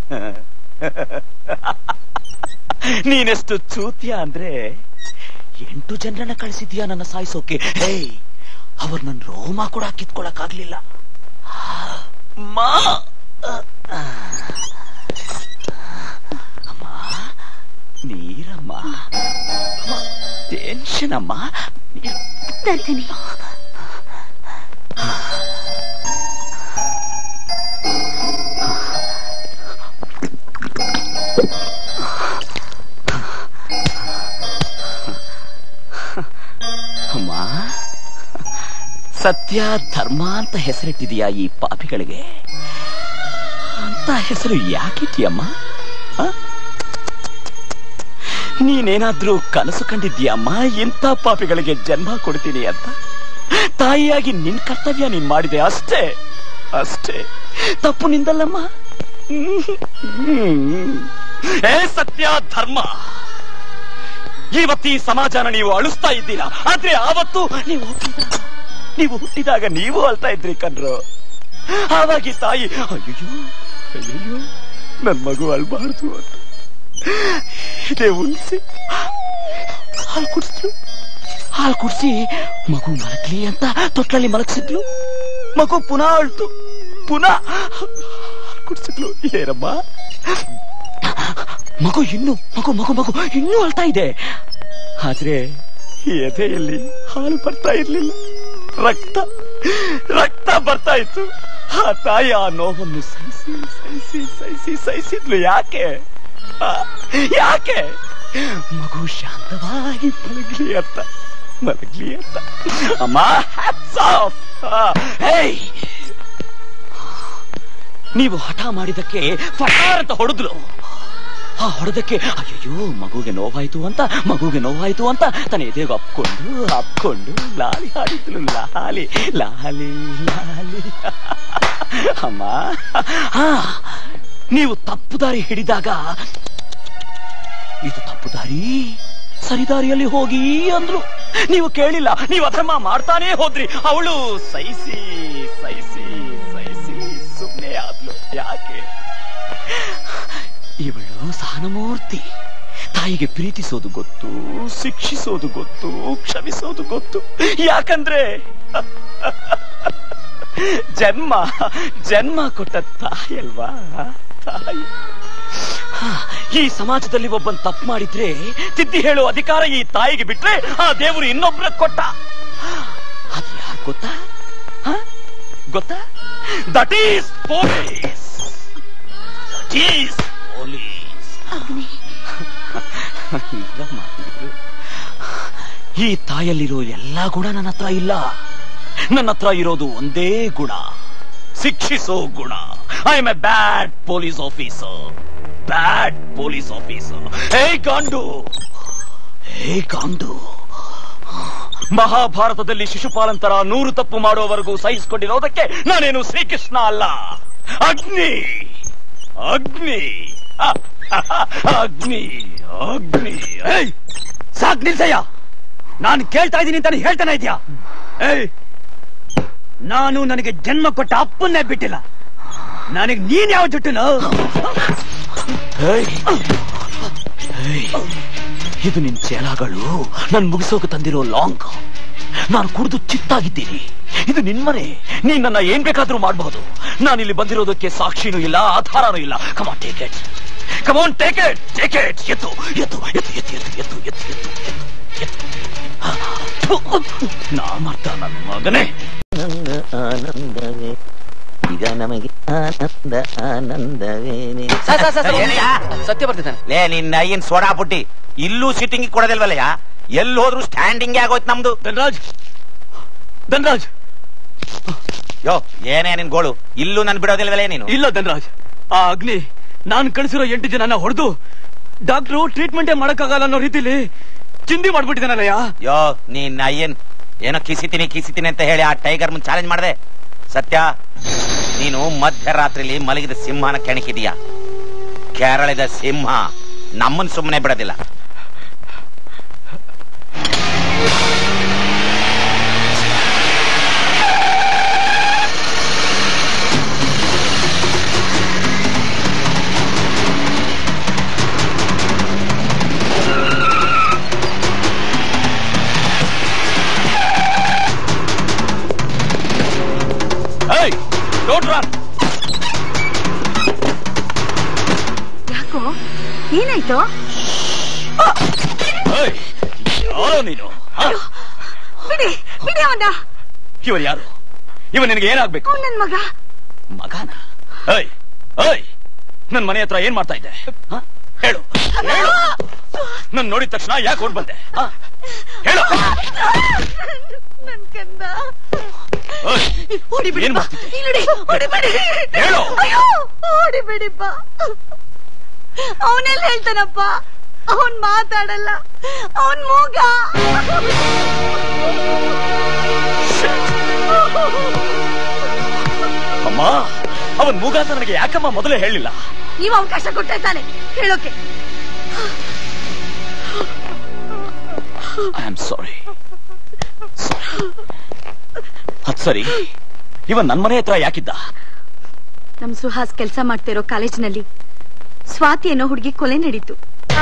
ನೀನೆಷ್ಟು ಚೂತ್ಯ ಅಂದ್ರೆ ಎಂಟು ಜನರನ್ನ ಕಳಿಸಿದ್ಯಾ ನನ್ನ ಸಾಯಿಸೋಕೆ ಹೇ ಅವ್ರು ನನ್ನ ರೋಮ ಕೂಡ ಕಿತ್ಕೊಳಕ್ ಆಗ್ಲಿಲ್ಲ ಮಾ ಅಮ್ಮ ನೀರಮ್ಮ ಅಮ್ಮ ಟೆನ್ಷನ್ ಅಮ್ಮ ನೀರು ತರ್ತೀನಿ ಅಮ್ಮ ಸತ್ಯ ಧರ್ಮ ಅಂತ ಹೆಸರಿಟ್ಟಿದೀಯಾ ಈ ಪಾಪಿಗಳಿಗೆ ಅಂತ ಹೆಸರು ಯಾಕಿಟ್ಟಿಯಮ್ಮ ಆ? ನೀನೇನಾದ್ರೂ ಕನಸು ಕಂಡಿದ್ಯಮ್ಮ ಇಂಥ ಪಾಪಿಗಳಿಗೆ ಜನ್ಮ ಕೊಡ್ತೀನಿ ಅಂತ ತಾಯಿಯಾಗಿ ನಿನ್ ಕರ್ತವ್ಯ ನೀನ್ ಮಾಡಿದೆ ಅಷ್ಟೇ ಅಷ್ಟೇ ತಪ್ಪು ನಿಂದಲ್ಲಮ್ಮ ಹ್ಮ್. ಏ ಸತ್ಯ ಧರ್ಮ ಇವತ್ತು ಈ ಸಮಾಜನ ನೀವು ಅಳಿಸ್ತಾ ಇದ್ದೀರಾ ಆದ್ರೆ ಆವತ್ತು ನೀವು ಹುಟ್ಟಿದಾಗ ನೀವು ಹುಟ್ಟಿದಾಗ ನೀವು ಅಳ್ತಾ ಇದ್ರಿ ಕಣ್ರು ಆವಾಗಿ ತಾಯಿ ಅಯ್ಯೋ ಅಯ್ಯೋ ನನ್ ಮಗು ಅಳ್ಬಾರ್ದು ಅಂತ ಇದೇ ಉಣಿಸಿ ಹಾಲು ಕುಡಿಸ್ಲು ಹಾಲು ಕುಡಿಸಿ ಮಗು ಮಲಗ್ಲಿ ಅಂತ ತೊಟ್ಲಲ್ಲಿ ಮಲಗಿಸಿದ್ಲು ಮಗು ಪುನಃ ಅಳ್ತು ಪುನಃ ಹಾಲು ಕುಡಿಸಿದ್ಲು ಏನಮ್ಮ ಮಗು ಇನ್ನು ಮಗು ಮಗು ಮಗು ಇನ್ನೂ ಅಳ್ತಾ ಇದೆ ಆದ್ರೆ ಎದೆಯಲ್ಲಿ ಹಾಲು ಬರ್ತಾ ಇರ್ಲಿಲ್ಲ ರಕ್ತ ರಕ್ತ ಬರ್ತಾ ಇತ್ತು ಆ ತಾಯಿ ಆ ನೋವನ್ನು ಸಹಿಸಿ ಸಹಿಸಿ ಸಹಿಸಿ ಸಹಿಸಿದ್ಲು ಯಾಕೆ ಆ, ಯಾಕೆ ಮಗು ಶಾಂತವಾಗಿ ಮಲಗ್ಲಿ ಅಂತ ಮಲಗ್ಲಿ ಅಂತ ಅಮ್ಮ hats off. ಆ, ಹೇಯ್ ನೀವು ಹಠ ಮಾಡಿದಕ್ಕೆ ಫಟಾರ್ ಅಂತ ಹೊಡೆದ್ಲು ಆ ಹೊಡೆದಕ್ಕೆ ಅಯ್ಯೋ ಮಗುಗೆ ನೋವಾಯ್ತು ಅಂತ ಮಗುಗೆ ನೋವಾಯ್ತು ಅಂತ ತನ್ನ ಎದೆಗೆ ಅಪ್ಕೊಂಡು ಅಪ್ಕೊಂಡು ಲಾಲಿ ಹಾಡಿದ್ಲು ಲಾಲಿ ಲಾಲಿ ಲಾಲಿ ಅಮ್ಮ ಹಾ ನೀವು ತಪ್ಪು ದಾರಿ ಹಿಡಿದಾಗ ಇದು ತಪ್ಪು ದಾರಿ ಸರಿದಾರಿಯಲ್ಲಿ ಹೋಗಿ ಅಂದ್ರು ನೀವು ಕೇಳಿಲ್ಲ ನೀವು ಅಧರ್ಮ ಮಾಡ್ತಾನೇ ಹೋದ್ರಿ ಅವಳು ಸಹಿಸಿ ಸಹಿಸಿ ಸಹಿಸಿ ಸುಮ್ಮನೆ ಆದ್ಲು ಯಾಕೆ ಇವಳು ಸಹನಮೂರ್ತಿ ತಾಯಿಗೆ ಪ್ರೀತಿಸೋದು ಗೊತ್ತು ಶಿಕ್ಷಿಸೋದು ಗೊತ್ತು ಕ್ಷಮಿಸೋದು ಗೊತ್ತು ಯಾಕಂದ್ರೆ ಜನ್ಮ ಜನ್ಮ ಕೊಟ್ಟ ತಾಯಿ ಅಲ್ವಾ ತಾಯಿ ಹಾ, ಈ ಸಮಾಜದಲ್ಲಿ ಒಬ್ಬನ್ ತಪ್ಪು ಮಾಡಿದ್ರೆ ತಿದ್ದಿ ಹೇಳೋ ಅಧಿಕಾರ ಈ ತಾಯಿಗೆ ಬಿಟ್ರೆ ಆ ದೇವರು ಇನ್ನೊಬ್ರ ಕೊಟ್ಟ ಅದು ಯಾರು ಗೊತ್ತಾ ಹ? ಗೊತ್ತಾ that is police that is police ಇಲ್ಲಮ್ಮ ಇದು. ಈ ತಾಯಲ್ಲಿರೋ ಎಲ್ಲಾ ಗುಣ ನನ್ನ ಹತ್ರ ಇಲ್ಲ ನನ್ನ ಹತ್ರ ಇರೋದು ಒಂದೇ ಗುಣ ಶಿಕ್ಷಿಸೋ ಗುಣ I am a bad police officer bad police officer ಹೇ ಗಾಂಡು ಹೇ ಗಾಂಡು ಮಹಾಭಾರತದಲ್ಲಿ ಶಿಶುಪಾಲಂತರ ನೂರು ತಪ್ಪು ಮಾಡುವವರೆಗೂ ಸಹಿಸಿಕೊಂಡಿರೋದಕ್ಕೆ ನಾನೇನು ಶ್ರೀಕೃಷ್ಣ ಅಲ್ಲ ಅಗ್ನಿ ಅಗ್ನಿ ಅಗ್ನಿ ಅಗ್ನಿ ಏಯ್ ಸಾಕ್ ನಿಲ್ಸಯ್ಯ ನಾನು ಕೇಳ್ತಾ ಇದ್ದೀನಿ ಅಂತಾನೆ ಹೇಳ್ತಾನೆ ಇದೆಯಾ ಏಯ್ ನಾನು ನನಗೆ ಜನ್ಮ ಕೊಟ್ಟ ಅಪ್ಪನ್ನೇ ಬಿಟ್ಟಿಲ್ಲ ನನಗೆ ನೀನ್ ಯಾವ ಜುಟ್ಟನು ಏಯ್! ಏಯ್! ಇದು ನಿನ್ ಚೇಲಾಗಳು ನನ್ ಮುಗಿಸೋಕೆ ತಂದಿರೋ ಲಾಂಗ್ ನಾನು ಕುಡಿದು ಚಿತ್ತಾಗಿದ್ದೀನಿ ಇದು ನಿನ್ಮನೆ ನೀನ್ ನನ್ನ ಏನ್ ಬೇಕಾದ್ರೂ ಮಾಡಬಹುದು ನಾನು ಇಲ್ಲಿ ಬಂದಿರೋದಕ್ಕೆ ಸಾಕ್ಷಿನೂ ಇಲ್ಲ ಆಧಾರನೂ ಇಲ್ಲ come on take it come on take it take it ಎತ್ತು ಎತ್ತು ಎತ್ತು ಎತ್ತು ಎತ್ತು ಎತ್ತು ಎತ್ತು ಎತ್ತು ಎತ್ತು ಎತ್ತು ನಾ ಮಾಡ್ತಾ ನನ್ನ ಮಗನೇ ಆನಂದವೇ ಈಗ ನಮಗೆ ಆನಂದ ಆನಂದವೇನೆ sir, sir, sir, sir, Satya ಬರ್ತಿದ್ದಾನೆ ಲೇ ನಿನ್ನ ಏನ್ ಸೋಡಾ ಪುಟ್ಟಿ ಇಲ್ಲೂ ಸಿಟ್ಟಿಂಗ್ ಕೊಡೋದಿಲ್ವಲ್ಲಯ್ಯ ಎಲ್ಲಿ ಹೋದ್ರು ಸ್ಟ್ಯಾಂಡಿಂಗ್ ಆಗೋಯ್ತು ನಮ್ದು ಧನ್ರಾಜ್ ಧನ್ರಾಜ್ ಯೋ ಏನೇ ನಿನ್ ಗೋಳು ಇಲ್ಲೂ ನನ್ ಬಿಡೋದಿಲ್ವಲ್ಲೇ ನೀನು ಇಲ್ಲ ಧನ್ರಾಜ್ ಆ ಅಗ್ನಿ ನಾನ್ ಕಳಿಸಿರೋ ಎಂಟು ಜನನ ಹೊಡೆದು ಡಾಕ್ಟ್ರು ಟ್ರೀಟ್ಮೆಂಟೇ ಮಾಡಕ್ಕಾಗಲ್ಲ ಅನ್ನೋ ರೀತಿಲಿ ಚಿಂದಿ ಮಾಡ್ಬಿಟ್ಟಿದ್ದಾನಲ್ಲಯ್ಯ ಯೋ ನೀನ್ ಏನ್ ಏನೋ ಕಿಸಿತೀನಿ ಕಿಸಿತೀನಿ ಅಂತ ಹೇಳಿ ಆ ಟೈಗರ್ ಮುಂದೆ ಚಾಲೆಂಜ್ ಮಾಡಿದೆ ಸತ್ಯ ನೀನು ಮಧ್ಯರಾತ್ರಿಲಿ ಮಲಗಿದ ಸಿಂಹನ ಕೆಣಕಿದೀಯ ಕೇರಳದ ಸಿಂಹ ನಮ್ಮನ್ ಸುಮ್ಮನೆ ಬಿಡೋದಿಲ್ಲ Hey, don't run. ಯಾಕೋ ಏನಾಯ್ತು Hey, ಯಾರೋ ನೀನು ಹ? ಬಿಡಿ ಬಿಡಿ ಅವನ ಇವರು ಯಾರು ಇವ ನಿನಗೆ ಏನಾಗ್ಬೇಕು ಅವ್ನ್ ನನ್ ಮಗ ಮಗನ ಏಯ್ ಏಯ್ ನನ್ ಮನೆ ಹತ್ರ ಏನ್ ಮಾಡ್ತಾ ಇದ್ದೆ ಹ? ಹೇಳು ಹೇಳು ನನ್ ನೋಡಿದ ತಕ್ಷಣ ಯಾಕೆ ಓಡ್ ಬಂದೆ ಹ? ಹೇಳು ನನ್ ಕಂದ ಏಯ್, ಹೊಡಿಬಿಡಿ ಏನ್ ಮಾಡ್ತಿದ್ದೆ? ನೋಡಿ ಹೊಡಿಬೇಡಿ ಹೇಳು. ಅಯ್ಯೋ ಹೊಡಿಬೇಡಿಪ್ಪ ಅವನೆಲ್ಲ ಹೇಳ್ತಾನಪ್ಪ ಅವನ್ ಮಾತಾಡಲ್ಲ ಅವನ್ ಮೂಗ ಅಮ್ಮ ಅವನ್ ಮೂಗ ಅಂತ ನನಗೆ ಯಾಕಮ್ಮ ಮೊದಲೇ ಹೇಳಿಲ್ಲ ನೀವು ಅವಕಾಶ ಕೊಟ್ಟಿದ್ದಾನೆ ಹೇಳೋಕೆ ಐ ಆಮ್ ಸಾರಿ ಅದ್ ಸರಿ ಇವನ್ ನನ್ ಮನೆ ಹತ್ರ ಯಾಕಿದ್ದ ನಮ್ ಸುಹಾಸ್ ಕೆಲಸ ಮಾಡ್ತಿರೋ ಕಾಲೇಜಿನಲ್ಲಿ ಸ್ವಾತಿ ಅನ್ನೋ ಹುಡುಗಿ ಕೊಲೆ ನಡೀತು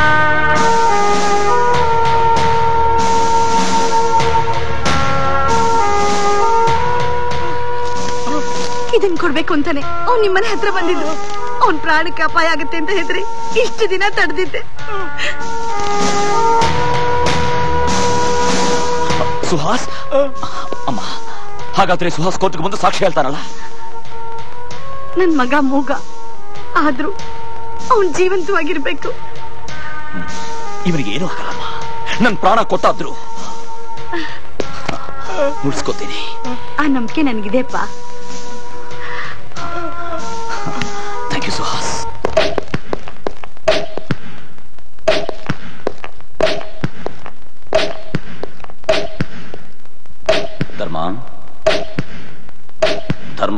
ಇದನ್ ಕೊಡ್ಬೇಕು ಅಂತಾನೆ ಅವ್ನ್ ನಿಮ್ಮನೆ ಹತ್ರ ಬಂದಿದ್ದು ಅವ್ನ್ ಪ್ರಾಣಕ್ಕೆ ಅಪಾಯ ಆಗುತ್ತೆ ಅಂತ ಹೆದ್ರಿ ಇಷ್ಟು ದಿನ ತಡೆದಿದ್ದೆ ಸುಹಾಸ್ ಅಮ್ಮ ಹಾಗಾದ್ರೆ ಸುಹಾಸ್ ಕೋರ್ಟ್ಗೆ ಬಂದು ಸಾಕ್ಷಿ ಹೇಳ್ತಾನಲ್ಲ ನನ್ ಮಗ ಮೂಗ ಆದ್ರೂ ಅವನ್ ಜೀವಂತವಾಗಿರ್ಬೇಕು ಇವನಿಗೆ ಏನೂ ಆಗಲ್ಲಮ್ಮ ನನ್ ಪ್ರಾಣ ಕೊಟ್ಟಾದ್ರು ಉಳಿಸ್ಕೋತೀನಿ ಆ ನಂಬಿಕೆ ನನ್ಗಿದೆಪ್ಪ ಥ್ಯಾಂಕ್ ಯು ಸುಹಾಸ್ ಧರ್ಮ ಧರ್ಮ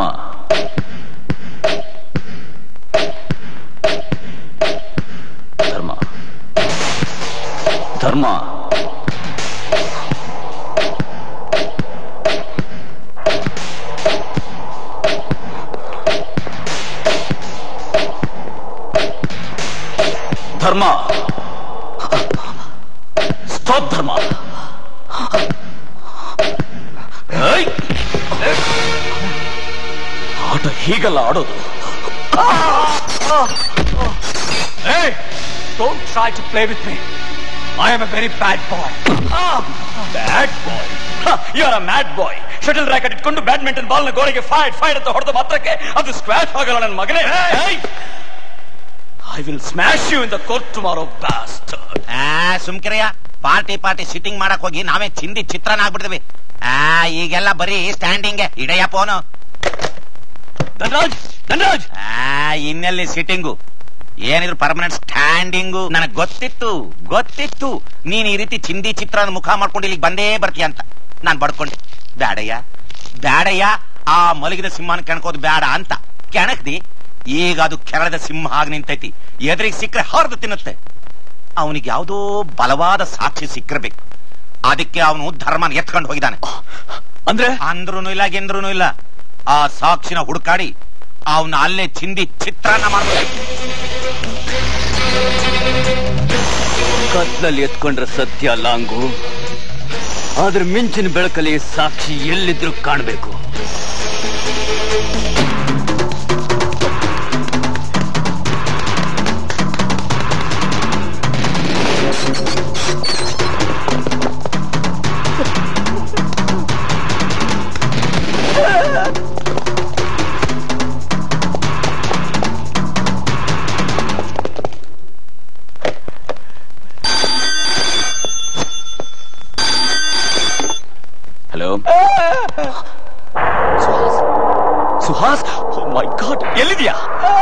ಧರ್ಮ ಧರ್ಮ ಧರ್ಮ ಸ್ಟಾಪ್ ಧರ್ಮ ಏಯ್! ಆಟ ಹೀಗಲ್ಲ ಆಡೋದು Hey! Don't try to play with me. I am a very bad boy. Bad boy you are a mad boy shuttle racket ಇಟ್ಕೊಂಡು ಬ್ಯಾಡ್ಮಿಂಟನ್ ಬಾಲ್ ನ ಗೋಡೆಗೆ ಫೈಟ್ ಫೈಟ್ ಅಂತ ಹೊಡೆದ ಮಾತ್ರಕ್ಕೆ ಅದು ಸ್ಕ್ವಾಶ್ ಆಗಲ್ಲ ನನ್ನ ಮಗನೇ I will smash you in the court tomorrow ಬಾಸ್ಟ್ ಆ ಸುಮ್ಕಿರಯ್ಯ ಪಾರ್ಟಿ ಪಾರ್ಟಿ ಸಿಟ್ಟಿಂಗ್ ಮಾಡಕ್ ಹೋಗಿ ನಾವೇ ಚಿಂದಿ ಚಿತ್ರನ ಆಗ್ಬಿಡ್ತೀವಿ ಆ ಈಗೆಲ್ಲ ಬರೀ ಸ್ಟ್ಯಾಂಡಿಂಗ್ ಇಡಯ್ಯ ಫೋನು ಧನರಾಜ್ ಧನರಾಜ್ ಆ ಇನ್ನೆಲ್ಲಿ ಸಿಟ್ಟಿಂಗು ಏನಿದ್ರು ಪರ್ಮನೆಂಟ್ ಸ್ಟ್ಯಾಂಡಿಂಗು ನನಗ್ ಗೊತ್ತಿತ್ತು ಗೊತ್ತಿತ್ತು ನೀನ್ ಈ ರೀತಿ ಚಿಂದಿ ಚಿತ್ರದ ಮುಖ ಮಾಡ್ಕೊಂಡು ಇಲ್ಲಿಗೆ ಬಂದೇ ಬರ್ತೀಯ ಅಂತ ನಾನ್ ಬಡ್ಕೊಂಡೆ ಬ್ಯಾಡಯ್ಯ ಬ್ಯಾಡಯ್ಯ ಆ ಮಲಗಿದ ಸಿಂಹನ ಕೆಣಕೋದು ಬೇಡ ಅಂತ ಕೆಣಕ್ದಿ ಈಗ ಅದು ಕೆರಳದ ಸಿಂಹ ಆಗಿ ನಿಂತೈತಿ ಎದುರಿಗೆ ಸಿಕ್ಕರೆ ಹರಿದು ತಿನ್ನುತ್ತೆ ಅವನಿಗೆ ಯಾವುದೋ ಬಲವಾದ ಸಾಕ್ಷಿ ಸಿಕ್ಕಿರ್ಬೇಕು ಅದಕ್ಕೆ ಅವನು ಧರ್ಮನ ಎತ್ಕೊಂಡು ಹೋಗಿದ್ದಾನೆ ಅಂದ್ರೆ ಅಂದ್ರೂನು ಇಲ್ಲ ಗೆಂದ್ರೂನು ಇಲ್ಲ ಆ ಸಾಕ್ಷಿನ ಹುಡುಕಾಡಿ ಅವನ ಅಲ್ಲೇ ಚಿಂದಿ ಚಿತ್ರಾನ್ನ ಮಾಡ್ಬೇಕು ಕತ್ಲಲ್ಲಿ ಎತ್ಕೊಂಡ್ರೆ ಸತ್ಯ ಲಾಂಗು ಆದ್ರೆ ಮಿಂಚಿನ ಬೆಳಕಲ್ಲಿ ಸಾಕ್ಷಿ ಎಲ್ಲಿದ್ರು ಕಾಣಬೇಕು hello Suhas Suhas my god ಎಲ್ಲಿದ್ಯಾ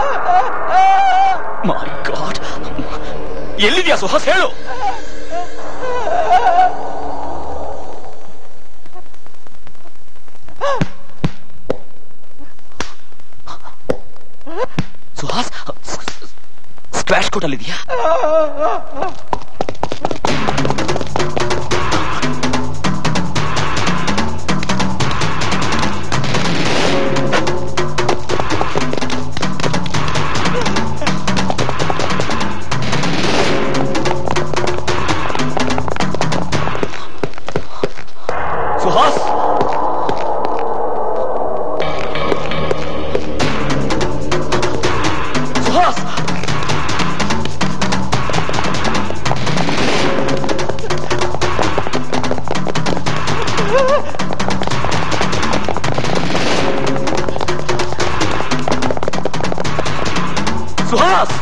ಮೈ ಗಾಡ್ ಎಲ್ಲಿದ್ಯಾ ಸುಹಾಸ್ ಹೇಳು ಸುಹಾಸ್ ಸ್ಕ್ವಾಶ್ ಕೋಟ್ ಅಲ್ಲಿದ್ಯಾ ಸುಹಾಸ್ ಸುಹಾಸ್ ಸುಹಾಸ್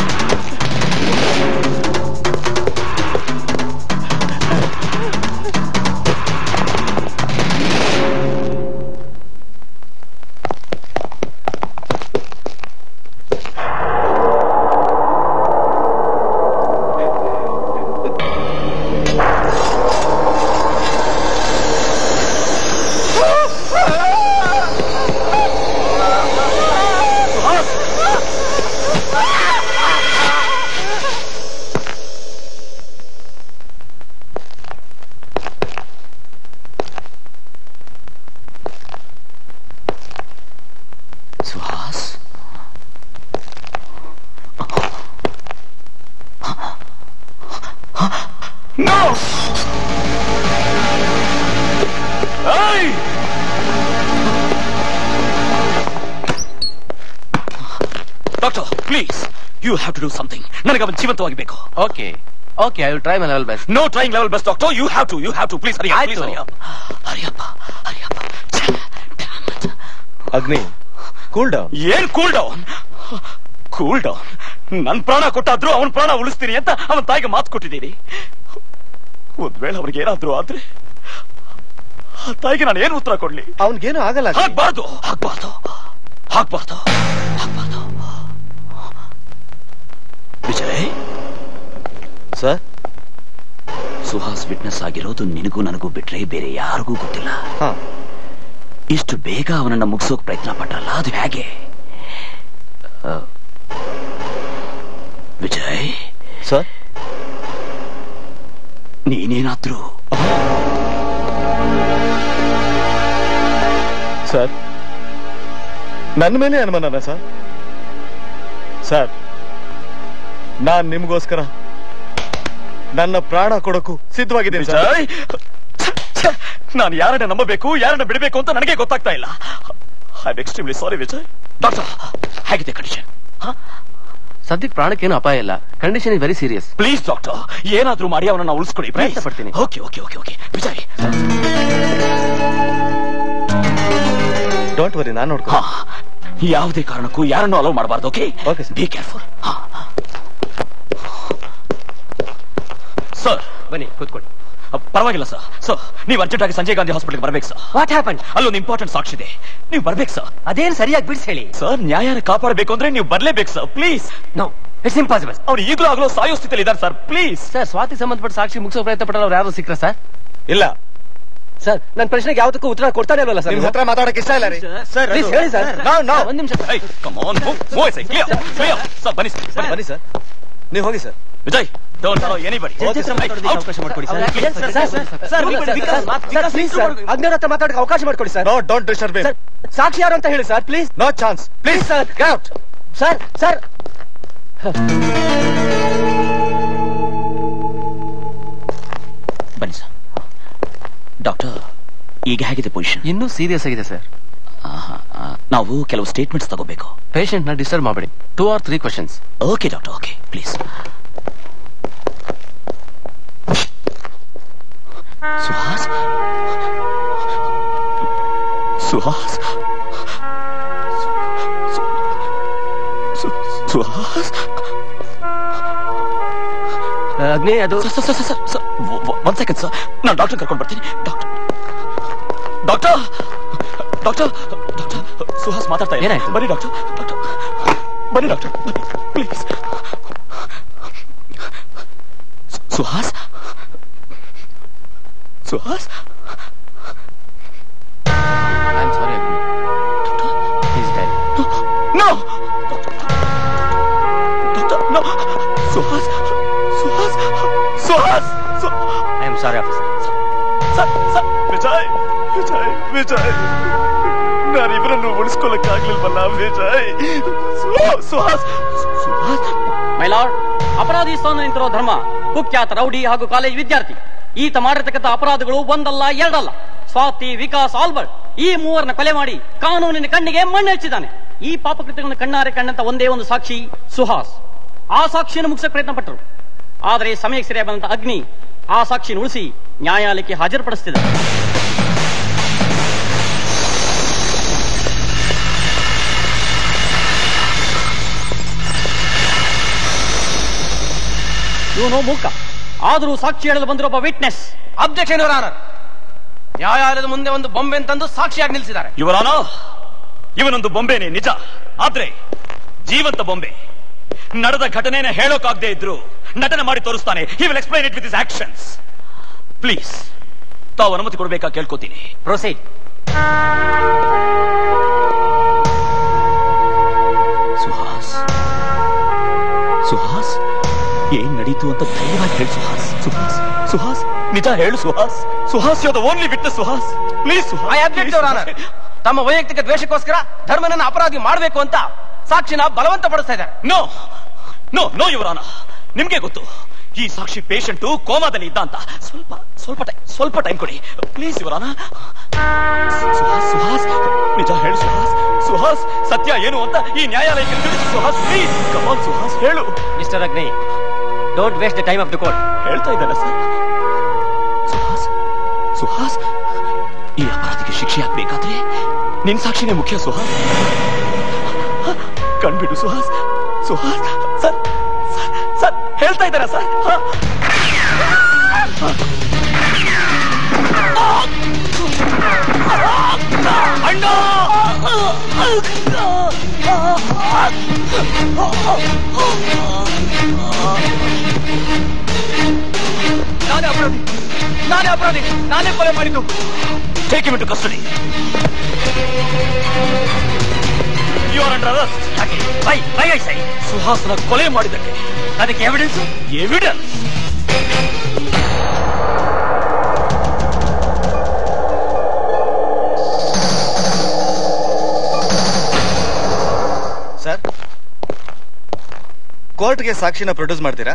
ಸುಹಾಸ್ ನೋ ಏಯ್ doctor please you have to do something ನನಗೆ ಅವನ್ ಜೀವಂತವಾಗಿ ಬೇಕು okay okay I will try my level best no trying level best doctor you have to you have to please Hari please Hari Agni cool down ಏನ್ cool down cool down ನನ್ ಪ್ರಾಣ ಕೊಟ್ಟಾದ್ರೂ ಅವನ ಪ್ರಾಣ ಉಳಿಸ್ತೀನಿ ಅಂತ ಅವನ ತಾಯಿಗೆ ಮಾತು ಕೊಟ್ಟಿದ್ದೀನಿ ಒಂದ್ ವೇಳೆ ಅವ್ರಿಗೆ ಏನಾದ್ರೂ ಆದ್ರೆ ಆ ತಾಯಿಗೆ ನಾನು ಏನ್ ಉತ್ತರ ಕೊಡ್ಲಿ ಅವನ್ಗೇನು ಆಗಲ್ಲ ಅಗ್ನಿ. ಆಗ್ಬಾರ್ದು ಆಗ್ಬಾರ್ದು ಆಗ್ಬಾರ್ದು ಆಗ್ಬಾರ್ದು ವಿಜಯ್ ಸರ್ ಸುಹಾಸ್ ವಿಟ್ನೆಸ್ ಆಗಿರೋದು ನಿನಗೂ ನನಗೂ ಬಿಟ್ರೆ ಬೇರೆ ಯಾರಿಗೂ ಗೊತ್ತಿಲ್ಲ ಇಷ್ಟು ಬೇಗ ಅವನನ್ನ ಮುಗಿಸೋಕ್ ಪ್ರಯತ್ನ ಪಟ್ರಲ್ಲ ಅದು ಹೇಗೆ ಆ, ವಿಜಯ್ ಸರ್ ನೀನೇನಾದ್ರೂ ಸರ್ ನನ್ನ ಮೇಲೆ ಅನುಮಾನನ ಸರ್ ಸರ್ ನಾನ್ ನಿಮ್ಗೋಸ್ಕರ ನನ್ನ ಪ್ರಾಣ ಕೊಡಕ್ಕೂ ಸಿದ್ಧವಾಗಿದ್ದೀನಿ ಸರ್ ವಿಜಯ್ ನಾನು ಯಾರನ್ನ ನಂಬಬೇಕು ಯಾರನ್ನ ಬಿಡಬೇಕು ಅಂತ ನನಗೆ ಗೊತ್ತಾಗ್ತಾ ಇಲ್ಲ I extremely sorry Vijay doctor ಹೇಗಿದೆ ಕಂಡೀಷನ್ ಸದ್ಯಕ್ಕೆ ಪ್ರಾಣಕ್ಕೇನು ಅಪಾಯ ಇಲ್ಲ condition is very serious please doctor ಏನಾದ್ರೂ ಮಾಡಿ ಅವನನ್ನ ಉಳಿಸ್ಕೊಡಿ ಪ್ರಯತ್ನ ಪಡ್ತೀನಿ. Okay okay okay okay Vijay don't worry ನಾನು ನೋಡ್ಕೊ ಹಾ ಯಾವುದೇ ಕಾರಣಕ್ಕೂ ಯಾರನ್ನು ಅಲೋ ಮಾಡಬಾರ್ದು okay okay be careful sir ಬನ್ನಿ ಕೂತ್ಕೊಳ್ಳಿ ಪರವಾಗಿಲ್ಲ ಸರ್ ಸರ್ ನೀವು ಅರ್ಜೆಂಟ್ ಆಗಿ ಸಂಜಯ್ ಗಾಂಧಿ ಹಾಸ್ಪಿಟಲ್ಗೆ ಬರ್ಬೇಕು ಸರ್ ವಾಟ್ ಹ್ಯಾಪನ್ ಅಲ್ಲೊಂದು ಇಂಪಾರ್ಟೆಂಟ್ ಸಾಕ್ಷಿ ಇದೆ ನೀವು ಬರ್ಬೇಕು ಸರ್ ಅದೇನ್ ಸರಿಯಾಗಿ ಬಿಡಿಸಿ ಹೇಳಿ ಸರ್ ನ್ಯಾಯನ ಕಾಪಾಡಬೇಕು ಅಂದ್ರೆ ನೀವು ಬರ್ಲೇಬೇಕು sir please no it's impossible ಅವ್ರು ಈಗಲೂ ಆಗಲೂ ಸಾಯೋ ಸ್ಥಿತಿಯಲ್ಲಿ ಇದ್ದಾರೆ ಸರ್ ಪ್ಲೀಸ್ ಸರ್ ಸ್ವಾತಿ ಸಂಬಂಧಪಟ್ಟ ಸಾಕ್ಷಿ ಮುಗಿಸೋ ಪ್ರಯತ್ನ ಪಟ್ಟವ್ರು ಯಾರು ಸಿಕ್ರ ಸರ್ ಇಲ್ಲ ಸರ್ ನನ್ನ ಪ್ರಶ್ನೆಗೆ ಯಾವ್ದಕ್ಕೂ ಉತ್ತರ ಕೊಡ್ತಾನೆ ಇಲ್ವಲ್ಲ ಸರ್ ನಿಮ್ ಹತ್ರ ಮಾತಾಡಕ್ ಇಷ್ಟ ಇಲ್ಲ ರೀ ಸರ್ ಪ್ಲೀಸ್ ಹೇಳಿ ಸರ್ ಒಂದ್ ನಿಮಿಷ come on move sir clear clear sir ಬನ್ನಿ ಸರ್ ಬನ್ನಿ ಬನ್ನಿ ಸರ್ ನೀವು ಹೋಗಿ sir Vijay don't allow anybody ಅವಕಾಶ ಮಾಡ್ಕೊಡಿ ಸರ್ ಪ್ಲೀಸ್ ಸರ್ ಅಗ್ನಿಯವ್ರ ಹತ್ರ ಮಾತಾಡಕ್ಕೆ ಅವಕಾಶ ಮಾಡ್ಕೊಡಿ sir no don't disturb sir ಸಾಕ್ಷಿ ಯಾರು ಅಂತ ಹೇಳಿ sir please no chance please sir out sir sir ಬನ್ನಿ ಸರ್ ಹೇಗಿದೆ ಪೊಸಿಷನ್ ಇನ್ನೂ ಸೀರಿಯಸ್ ಆಗಿದೆ ಸರ್ ನಾವು ಕೆಲವು ಸ್ಟೇಟ್ಮೆಂಟ್ಸ್ ತಗೋಬೇಕು ಪೇಷಂಟ್ ನ ಡಿಸ್ಟರ್ಬ್ ಮಾಡಬೇಡಿ two or three questions okay doctor okay please Suhas Suhas Suhas Agni ಅದು ಸರ್ ಸರ್ ಸರ್ ಸರ್ ಒಂದ್ ಸೆಕೆಂಡ್ ಸರ್ ನಾನು ಡಾಕ್ಟರ್ ಕರ್ಕೊಂಡು ಬರ್ತೀನಿ doctor doctor doctor doctor Suhas ಮಾತಾಡ್ತಾ ಇದ್ದಾರೆ ಏನಾಯ್ತು? ಬನ್ನಿ ಡಾಕ್ಟರ್ ಡಾಕ್ಟರ್ ಬನ್ನಿ ಡಾಕ್ಟರ್ ಬನ್ನಿ please Suhas Suhas I am sorry Agni is dead no doctor no Suhas Suhas Suhas I am sorry officer sir sir Vijay Vijay Vijay ನಾನಿಬ್ಬರನ್ನು ಉಳಿಸ್ಕೊಳ್ಳಕ್ಕಾಗ್ಲಿಲ್ವಲ್ಲ ವಿಜಯ್ ಸು- ಸುಹಾಸ್ ಸುಹಾಸ್ ಮೈಲಾರ್ಡ್ ಅಪರಾಧಿ ಸ್ಥಾನ ನಿಂತಿರೋ ಧರ್ಮ ಕುಖ್ಯಾತ ರೌಡಿ ಹಾಗೂ ಕಾಲೇಜ್ ವಿದ್ಯಾರ್ಥಿ ಈತ ಮಾಡಿರ್ತಕ್ಕಂಥ ಅಪರಾಧಗಳು ಒಂದಲ್ಲ ಎರಡಲ್ಲ ಸ್ವಾತಿ ವಿಕಾಸ್ ಆಲ್ಬರ್ಟ್ ಈ ಮೂವರನ್ನ ಕೊಲೆ ಮಾಡಿ ಕಾನೂನಿನ ಕಣ್ಣಿಗೆ ಮಣ್ಣು ಹಚ್ಚಿದ್ದಾನೆ ಈ ಪಾಪಕೃತ್ಯಗಳನ್ನು ಕಣ್ಣಾರೆ ಕಂಡಂತ ಒಂದೇ ಒಂದು ಸಾಕ್ಷಿ ಸುಹಾಸ್ ಆ ಸಾಕ್ಷಿಯನ್ನು ಮುಗಿಸಕ್ಕೆ ಪ್ರಯತ್ನ ಪಟ್ಟರು ಆದರೆ ಸಮಯಕ್ಕೆ ಸರಿಯಾಗಿ ಬಂದಂತ ಅಗ್ನಿ ಆ ಸಾಕ್ಷಿಯನ್ನು ಉಳಿಸಿ ನ್ಯಾಯಾಲಯಕ್ಕೆ ಹಾಜರುಪಡಿಸ್ತಿದೆ ಇವನು ಮೂಕ ಆದರೂ ಸಾಕ್ಷಿ ಹೇಳಲು ಬಂದಿರೋ ಒಬ್ಬ ವಿಟ್ನೆಸ್ ಅಬ್ಜೆಕ್ಷನ್ ಯುವರ್ ಆನರ್ ನ್ಯಾಯಾಲಯದ ಮುಂದೆ ಒಂದು ಬೊಂಬೆ ತಂದು ಸಾಕ್ಷಿಯಾಗಿ ನಿಲ್ಲಿಸಿದ್ದಾರೆ ಇವರಾನೋ ಇವನೊಂದು ಬೊಂಬೆನೆ ನಿಜ ಆದ್ರೆ ಜೀವಂತ ಬೊಂಬೆ ನಡೆದ ಘಟನೆನ ಹೇಳೋಕಾಗದೆ ಇದ್ರು ನಟನೆ ಮಾಡಿ ತೋರಿಸ್ತಾನೆ he will explain it with his actions please ತಾವು ಅನುಮತಿ ಕೊಡ್ಬೇಕಾ ಕೇಳ್ಕೊತೀನಿ ಪ್ರೊಸೀಡ್ ಸುಹಾಸ್ ಸುಹಾಸ್ ಏನ್ ನಡೀತು ಅಂತ ಧೈರ್ಯವಾಗಿ ಹೇಳು ಸುಹಾಸ್ ಸುಹಾಸ್ ಸುಹಾಸ್ ನಿಜ ಹೇಳು Suhas Suhas you the only witness Suhas please I Suhas object your honour ತಮ್ಮ ವೈಯಕ್ತಿಕ ದ್ವೇಷಕ್ಕೋಸ್ಕರ ಧರ್ಮನನ್ನ ಅಪರಾಧಿ ಮಾಡಬೇಕು ಅಂತ ಸಾಕ್ಷಿನ ಬಲವಂತ ಪಡಿಸ್ತಾ ಇದ್ದಾರೆ ನೋ ನೋ ನೋ ಇವರಾನ ನಿಮ್ಗೆ ಗೊತ್ತು ಈ ಸಾಕ್ಷಿ ಪೇಷಂಟ್ ಕೋಮಾದಲ್ಲಿ ಇದ್ದ ಅಂತ ಸ್ವಲ್ಪ ಸ್ವಲ್ಪ ಟೈಮ್ ಸ್ವಲ್ಪ ಟೈಮ್ ಕೊಡಿ ಪ್ಲೀಸ್ ಇವರಾನ ಸುಹಾಸ್ ಸುಹಾಸ್ ನಿಜ ಹೇಳು ಸುಹಾಸ್ ಸುಹಾಸ್ ಸತ್ಯ ಏನು ಅಂತ ಈ ನ್ಯಾಯಾಲಯಕ್ಕೆ ತಿಳಿಸು ಸುಹಾಸ್ ಪ್ಲೀಸ್ ಕಮಾನ್ ಸುಹಾಸ್ ಹೇಳು mister Agni don't waste the time of the court ಹೇಳ್ತಾ ಇದ್ದಾನೆ ಸರ್ ಸುಹಾಸ್ ಸುಹಾಸ್ ಈ ಅಪರಾಧಿಗೆ ಶಿಕ್ಷೆ ಆಗ್ಬೇಕಾದ್ರೆ ನಿನ್ ಸಾಕ್ಷಿನೇ ಮುಖ್ಯ ಸುಹಾಸ್ ಕಣ್ಬಿಡು Suhas Suhas sir sir sir ಹೇಳ್ತಾ ಇದ್ದಾರಾ ಸರ್ ಹ? ಅಣ್ಣ ನಾನೇ ಅಪರಾಧಿ ನಾನೇ ಅಪರಾಧಿ ನಾನೇ ಕೊಲೆ ಮಾಡಿದ್ದು take him to custody you are under arrest bye bye I ಸೈ ಸುಹಾಸನ ಕೊಲೆ ಮಾಡಿದ್ದಕ್ಕೆ ಅದಕ್ಕೆ ಎವಿಡೆನ್ಸ್ ಎವಿಡೆನ್ಸ್ ಸರ್ ಕೋರ್ಟ್ಗೆ ಸಾಕ್ಷಿನ ಪ್ರೊಡ್ಯೂಸ್ ಮಾಡ್ತೀರಾ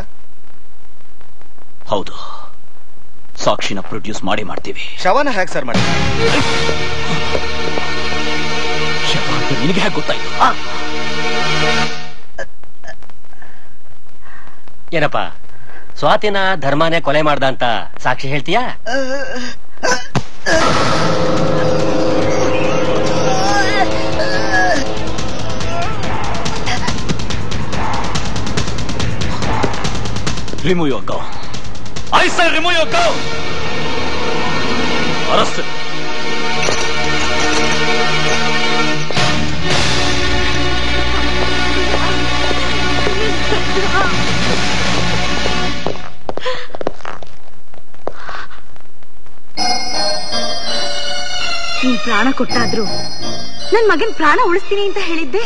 ಹೌದು ಸಾಕ್ಷಿನ ಪ್ರೊಡ್ಯೂಸ್ ಮಾಡಿ ಮಾಡ್ತೀವಿ ಶವನ ಹ್ಯಾಕ್ ಸರ್ ಮಾಡಿ ಶವ ಅಂತ ನಿನಗೆ ಹೇಗೆ ಗೊತ್ತಾಯ್ತು ಆ? ಏನಪ್ಪ ಸ್ವಾತಿನ ಧರ್ಮನೇ ಕೊಲೆ ಮಾಡ್ದ ಅಂತ ಸಾಕ್ಷಿ ಹೇಳ್ತೀಯಾ Remove your gun. I say remove your gun. Arrest him. ನೀನ್ ಪ್ರಾಣ ಕೊಟ್ಟಾದ್ರು ನನ್ ಮಗನ್ ಪ್ರಾಣ ಉಳಿಸ್ತೀನಿ ಅಂತ ಹೇಳಿದ್ದೆ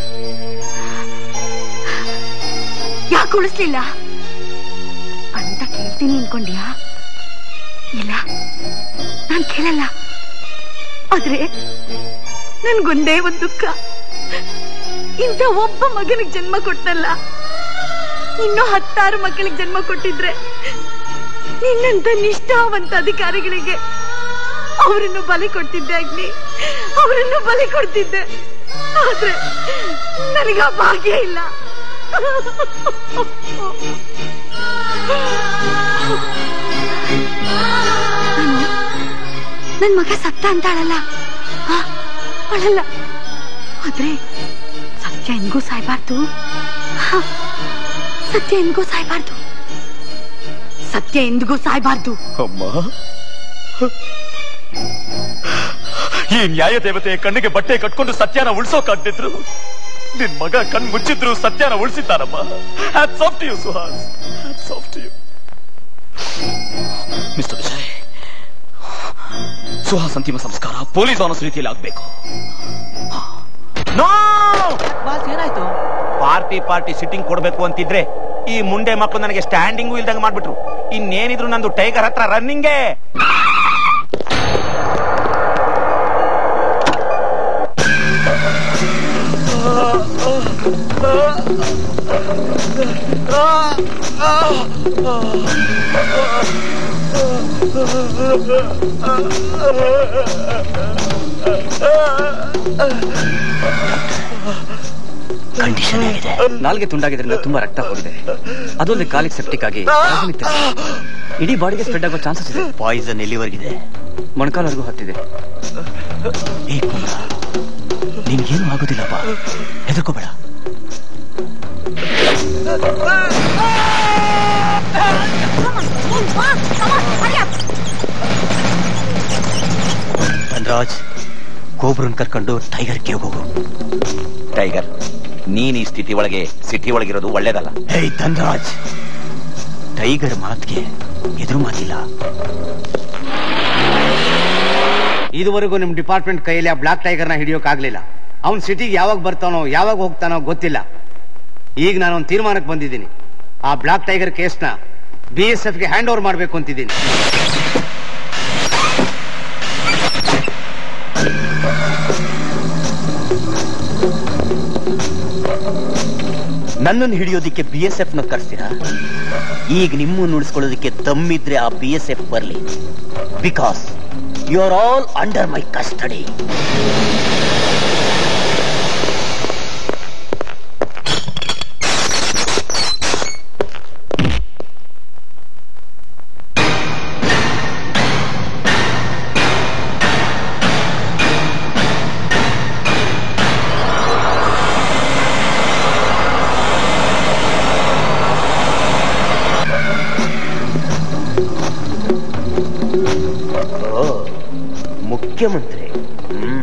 ಯಾಕೆ ಉಳಿಸ್ಲಿಲ್ಲ ಅಂತ ಕೇಳ್ತೀನಿ ಅನ್ಕೊಂಡ್ಯಾ ಇಲ್ಲ ನಾನ್ ಕೇಳಲ್ಲ ಆದ್ರೆ ನನ್ಗೊಂದೇ ಒಂದ್ ದುಃಖ ಇಂಥ ಒಬ್ಬ ಮಗನಿಗೆ ಜನ್ಮ ಕೊಟ್ಟಲ್ಲ ಇನ್ನೂ ಹತ್ತಾರು ಮಕ್ಕಳಿಗೆ ಜನ್ಮ ಕೊಟ್ಟಿದ್ರೆ ನಿನ್ನಂತ ನಿಷ್ಠಾವಂತ ಅಧಿಕಾರಿಗಳಿಗೆ ಅವರನ್ನು ಬಲಿ ಕೊಡ್ತಿದ್ದೆ ಅಗ್ನಿ ಅವರನ್ನು ಬಲಿ ಕೊಡ್ತಿದ್ದೆ ಆದ್ರೆ ನನಗ ಭಾಗ್ಯ ಇಲ್ಲ ನನ್ ಮಗ ಸತ್ತ ಅಂತಾಳಲ್ಲ ಆ, ಅವಳಲ್ಲ ಆದ್ರೆ ಸತ್ಯ ಎಂದಿಗೂ ಸಾಯ್ಬಾರ್ದು ಹ, ಸತ್ಯ ಎಂದಿಗೂ ಸಾಯ್ಬಾರ್ದು ಸತ್ಯ ಎಂದಿಗೂ ಸಾಯ್ಬಾರ್ದು ಅಮ್ಮ ಈ ನ್ಯಾಯ ದೇವತೆಯ ಕಣ್ಣಿಗೆ ಬಟ್ಟೆ ಕಟ್ಕೊಂಡು ಸತ್ಯನ ಉಳಿಸೋಕಾಗ್ತಿದ್ರು ನಿನ್ ಮಗ ಕಣ್ ಮುಚ್ಚಿದ್ರು ಸತ್ಯನ ಉಳಿಸಿದ್ದಾರಮ್ಮ hats off to you Suhas hats off to you mister Vijay Suhas ಅಂತಿಮ ಸಂಸ್ಕಾರ ಪೊಲೀಸ್ ಆನಸ್ ರೀತಿಯಲ್ಲಿ ಆಗ್ಬೇಕು ನೋ ಬಾಸ್ ಏನಾಯ್ತು ಪಾರ್ಟಿ ಪಾರ್ಟಿ ಸಿಟ್ಟಿಂಗ್ ಕೊಡ್ಬೇಕು ಅಂತಿದ್ರೆ ಈ ಮುಂಡೆ ಮಕ್ಕಳು ನನಗೆ ಸ್ಟ್ಯಾಂಡಿಂಗು ಇಲ್ದಂಗ ಮಾಡ್ಬಿಟ್ರು ಇನ್ನೇನಿದ್ರು ನಂದು ಟೈಗರ್ ಹತ್ರ ರನ್ನಿಂಗೇ ಕಂಡೀಷನ್ ಆಗಿದೆ ನಾಲ್ಗೆ ತುಂಡಾಗಿದ್ರಿಂದ ತುಂಬಾ ರಕ್ತ ಹೋಗಿದೆ ಅದೊಂದು ಕಾಲಿಗೆ ಸೆಪ್ಟಿಕ್ ಆಗಿ ರಾಸಾಯನಿಕ ತೇವಾಂಶ. ಇಡೀ ಬಾಡಿಗೆ ಸ್ಪ್ರೆಡ್ ಆಗೋ ಚಾನ್ಸಸ್ ಇದೆ ಪಾಯ್ಸನ್ ಎಲ್ಲಿವರೆಗಿದೆ ಮೊಣಕಾಲವರೆಗೂ ಹತ್ತಿದೆ ಏ ಕುಂದ್ರ ನಿನ್ಗೇನು ಆಗೋದಿಲ್ಲಪ್ಪ ಹೆದರ್ಕೋಬೇಡ ಧನ್ರಾಜ್ ಕೋಬ್ರನ್ ಕರ್ಕೊಂಡು ಟೈಗರ್ ಕೇವ್ ಹೋಗು ಟೈಗರ್ ನೀನ್ ಈ ಸ್ಥಿತಿ ಒಳಗೆ ಸಿಟಿ ಒಳಗಿರೋದು ಒಳ್ಳೇದಲ್ಲ ಹೇ ಧನ್ರಾಜ್ ಟೈಗರ್ ಮಾತ್ಗೆ ಎದುರು ಮಾತಿಲ್ಲ ಇದುವರೆಗೂ ನಿಮ್ ಡಿಪಾರ್ಟ್ಮೆಂಟ್ ಕೈಯಲ್ಲಿ ಆ ಬ್ಲಾಕ್ ಟೈಗರ್ನ ಹಿಡಿಯೋಕ್ಕಾಗ್ಲಿಲ್ಲ ಅವ್ನ್ ಸಿಟಿಗೆ ಯಾವಾಗ ಬರ್ತಾನೋ ಯಾವಾಗ ಹೋಗ್ತಾನೋ ಗೊತ್ತಿಲ್ಲ ಈಗ ನಾನು ಒಂದು ತೀರ್ಮಾನಕ್ಕೆ ಬಂದಿದ್ದೀನಿ ಆ ಬ್ಲಾಕ್ ಟೈಗರ್ ಕೇಸ್ನ ಬಿ ಎಸ್ ಎಫ್ಗೆ ಹ್ಯಾಂಡ್ ಓವರ್ ಮಾಡಬೇಕು ಅಂತಿದ್ದೀನಿ ನನ್ನನ್ನು ಹಿಡಿಯೋದಿಕ್ಕೆ ಬಿ ಎಸ್ ಎಫ್ ನ ಕರ್ಸ್ತೀರಾ ಈಗ ನಿಮ್ಮನ್ನು ಉಳಿಸ್ಕೊಳ್ಳೋದಕ್ಕೆ ತಮ್ಮಿದ್ರೆ ಆ ಬಿ ಎಸ್ ಎಫ್ ಬರಲಿ because you are all under my custody ಓ ಮುಖ್ಯಮಂತ್ರಿ ಹ್ಮ್.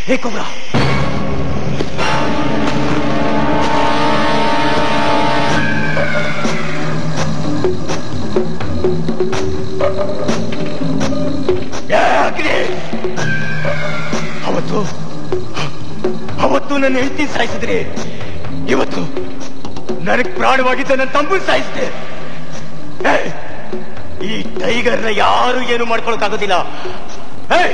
ಹೇ ಕೊಬ್ರಾ ಯಾಕೆ ಅವತ್ತು ಅವತ್ತು ನನ್ನ ಹೆಂಡತಿ ಸಾಯಿಸಿದ್ರಿ ಇವತ್ತು ನನಗ್ ಪ್ರಾಣವಾಗಿದ್ದ ನನ್ನ ತಮ್ಮನ್ ಸಾಯಿಸಿದೆ ಏಯ್! ಈ ಟೈಗರ್ನ ಯಾರು ಏನು ಮಾಡ್ಕೊಳಕ್ಕಾಗೋದಿಲ್ಲ ಏಯ್!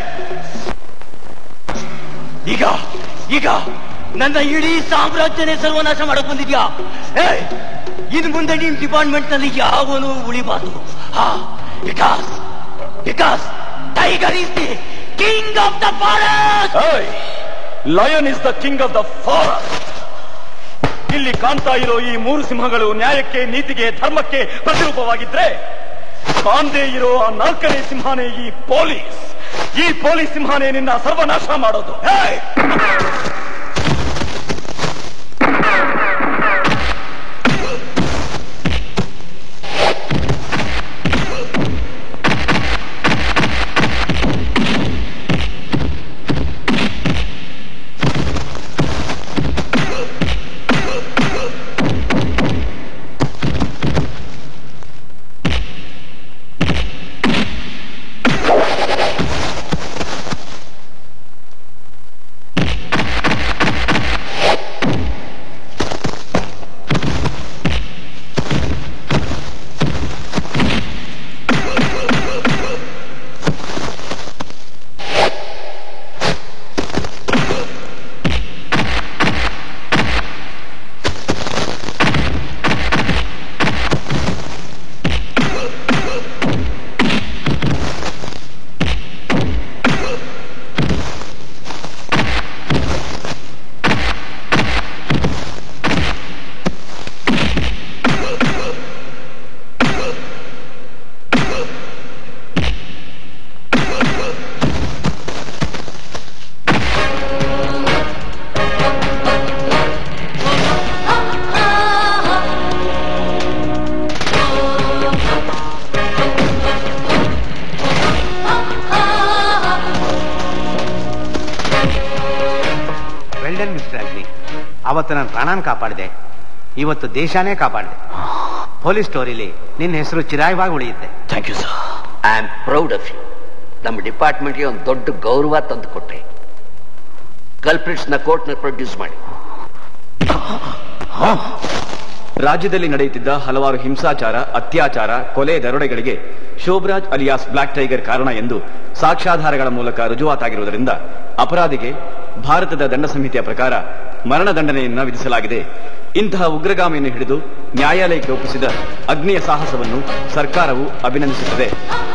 ಈಗ ಈಗ ನನ್ನ ಇಡೀ ಸಾಮ್ರಾಜ್ಯನೇ ಸರ್ವನಾಶ ಮಾಡಕ್ ಬಂದಿದ್ಯಾ ಏಯ್! ಇನ್ ಮುಂದೆ ನಿಮ್ ಡಿಪಾರ್ಟ್ಮೆಂಟ್ ನಲ್ಲಿ ಯಾವನು ಉಳಿಬಾರ್ದು ಹಾ because because tiger is the king of the forest lion is the king of the forest ಇಲ್ಲಿ ಕಾಣ್ತಾ ಇರೋ ಈ ಮೂರು ಸಿಂಹಗಳು ನ್ಯಾಯಕ್ಕೆ ನೀತಿಗೆ ಧರ್ಮಕ್ಕೆ ಪ್ರತಿರೂಪವಾಗಿದ್ರೆ ಕಾಣ್ದೇ ಇರೋ ಆ ನಾಲ್ಕನೇ ಸಿಂಹನೇ ಈ ಪೊಲೀಸ್ ಈ ಪೊಲೀಸ್ ಸಿಂಹನೇ ನಿನ್ನ ಸರ್ವನಾಶ ಮಾಡೋದು ಏಯ್! ವೆಲ್ಡನ್ ಮಿಸ್ಟರ್ ಅಗ್ನಿ ಅವತ್ತು ನಾನು ಪ್ರಾಣಾನ ಕಾಪಾಡಿದೆ ಇವತ್ತು ದೇಶಾನೇ ಕಾಪಾಡಿದೆ ಪೊಲೀಸ್ ಸ್ಟೋರಿಲಿ ನಿನ್ನ ಹೆಸರು ಚಿರಾಯವಾಗಿ ಉಳಿಯುತ್ತೆ thank you sir I am proud of you ನಮ್ಮ ಡಿಪಾರ್ಟ್ಮೆಂಟ್ಗೆ ಒಂದು ದೊಡ್ಡ ಗೌರವ ತಂದು ಕೊಟ್ಟೆ ಕಲ್ಪ್ರಿಟ್ಸ್ ನ ಕೋರ್ಟ್ ನ ಪ್ರೊಡ್ಯೂಸ್ ಮಾಡಿ ರಾಜ್ಯದಲ್ಲಿ ನಡೆಯುತ್ತಿದ್ದ ಹಲವಾರು ಹಿಂಸಾಚಾರ ಅತ್ಯಾಚಾರ ಕೊಲೆ ದರೋಡೆಗಳಿಗೆ ಶೋಭರಾಜ್ ಅಲಿಯಾಸ್ ಬ್ಲಾಕ್ ಟೈಗರ್ ಕಾರಣ ಎಂದು ಸಾಕ್ಷ್ಯಾಧಾರಗಳ ಮೂಲಕ ರುಜುವಾತಾಗಿರುವುದರಿಂದ ಅಪರಾಧಿಗೆ ಭಾರತದ ದಂಡ ಸಂಹಿತೆಯ ಪ್ರಕಾರ ಮರಣದಂಡನೆಯನ್ನ ವಿಧಿಸಲಾಗಿದೆ ಇಂತಹ ಉಗ್ರಗಾಮಿಯನ್ನು ಹಿಡಿದು ನ್ಯಾಯಾಲಯಕ್ಕೆ ಒಪ್ಪಿಸಿದ ಅಗ್ನಿಯ ಸಾಹಸವನ್ನು ಸರ್ಕಾರವು ಅಭಿನಂದಿಸುತ್ತದೆ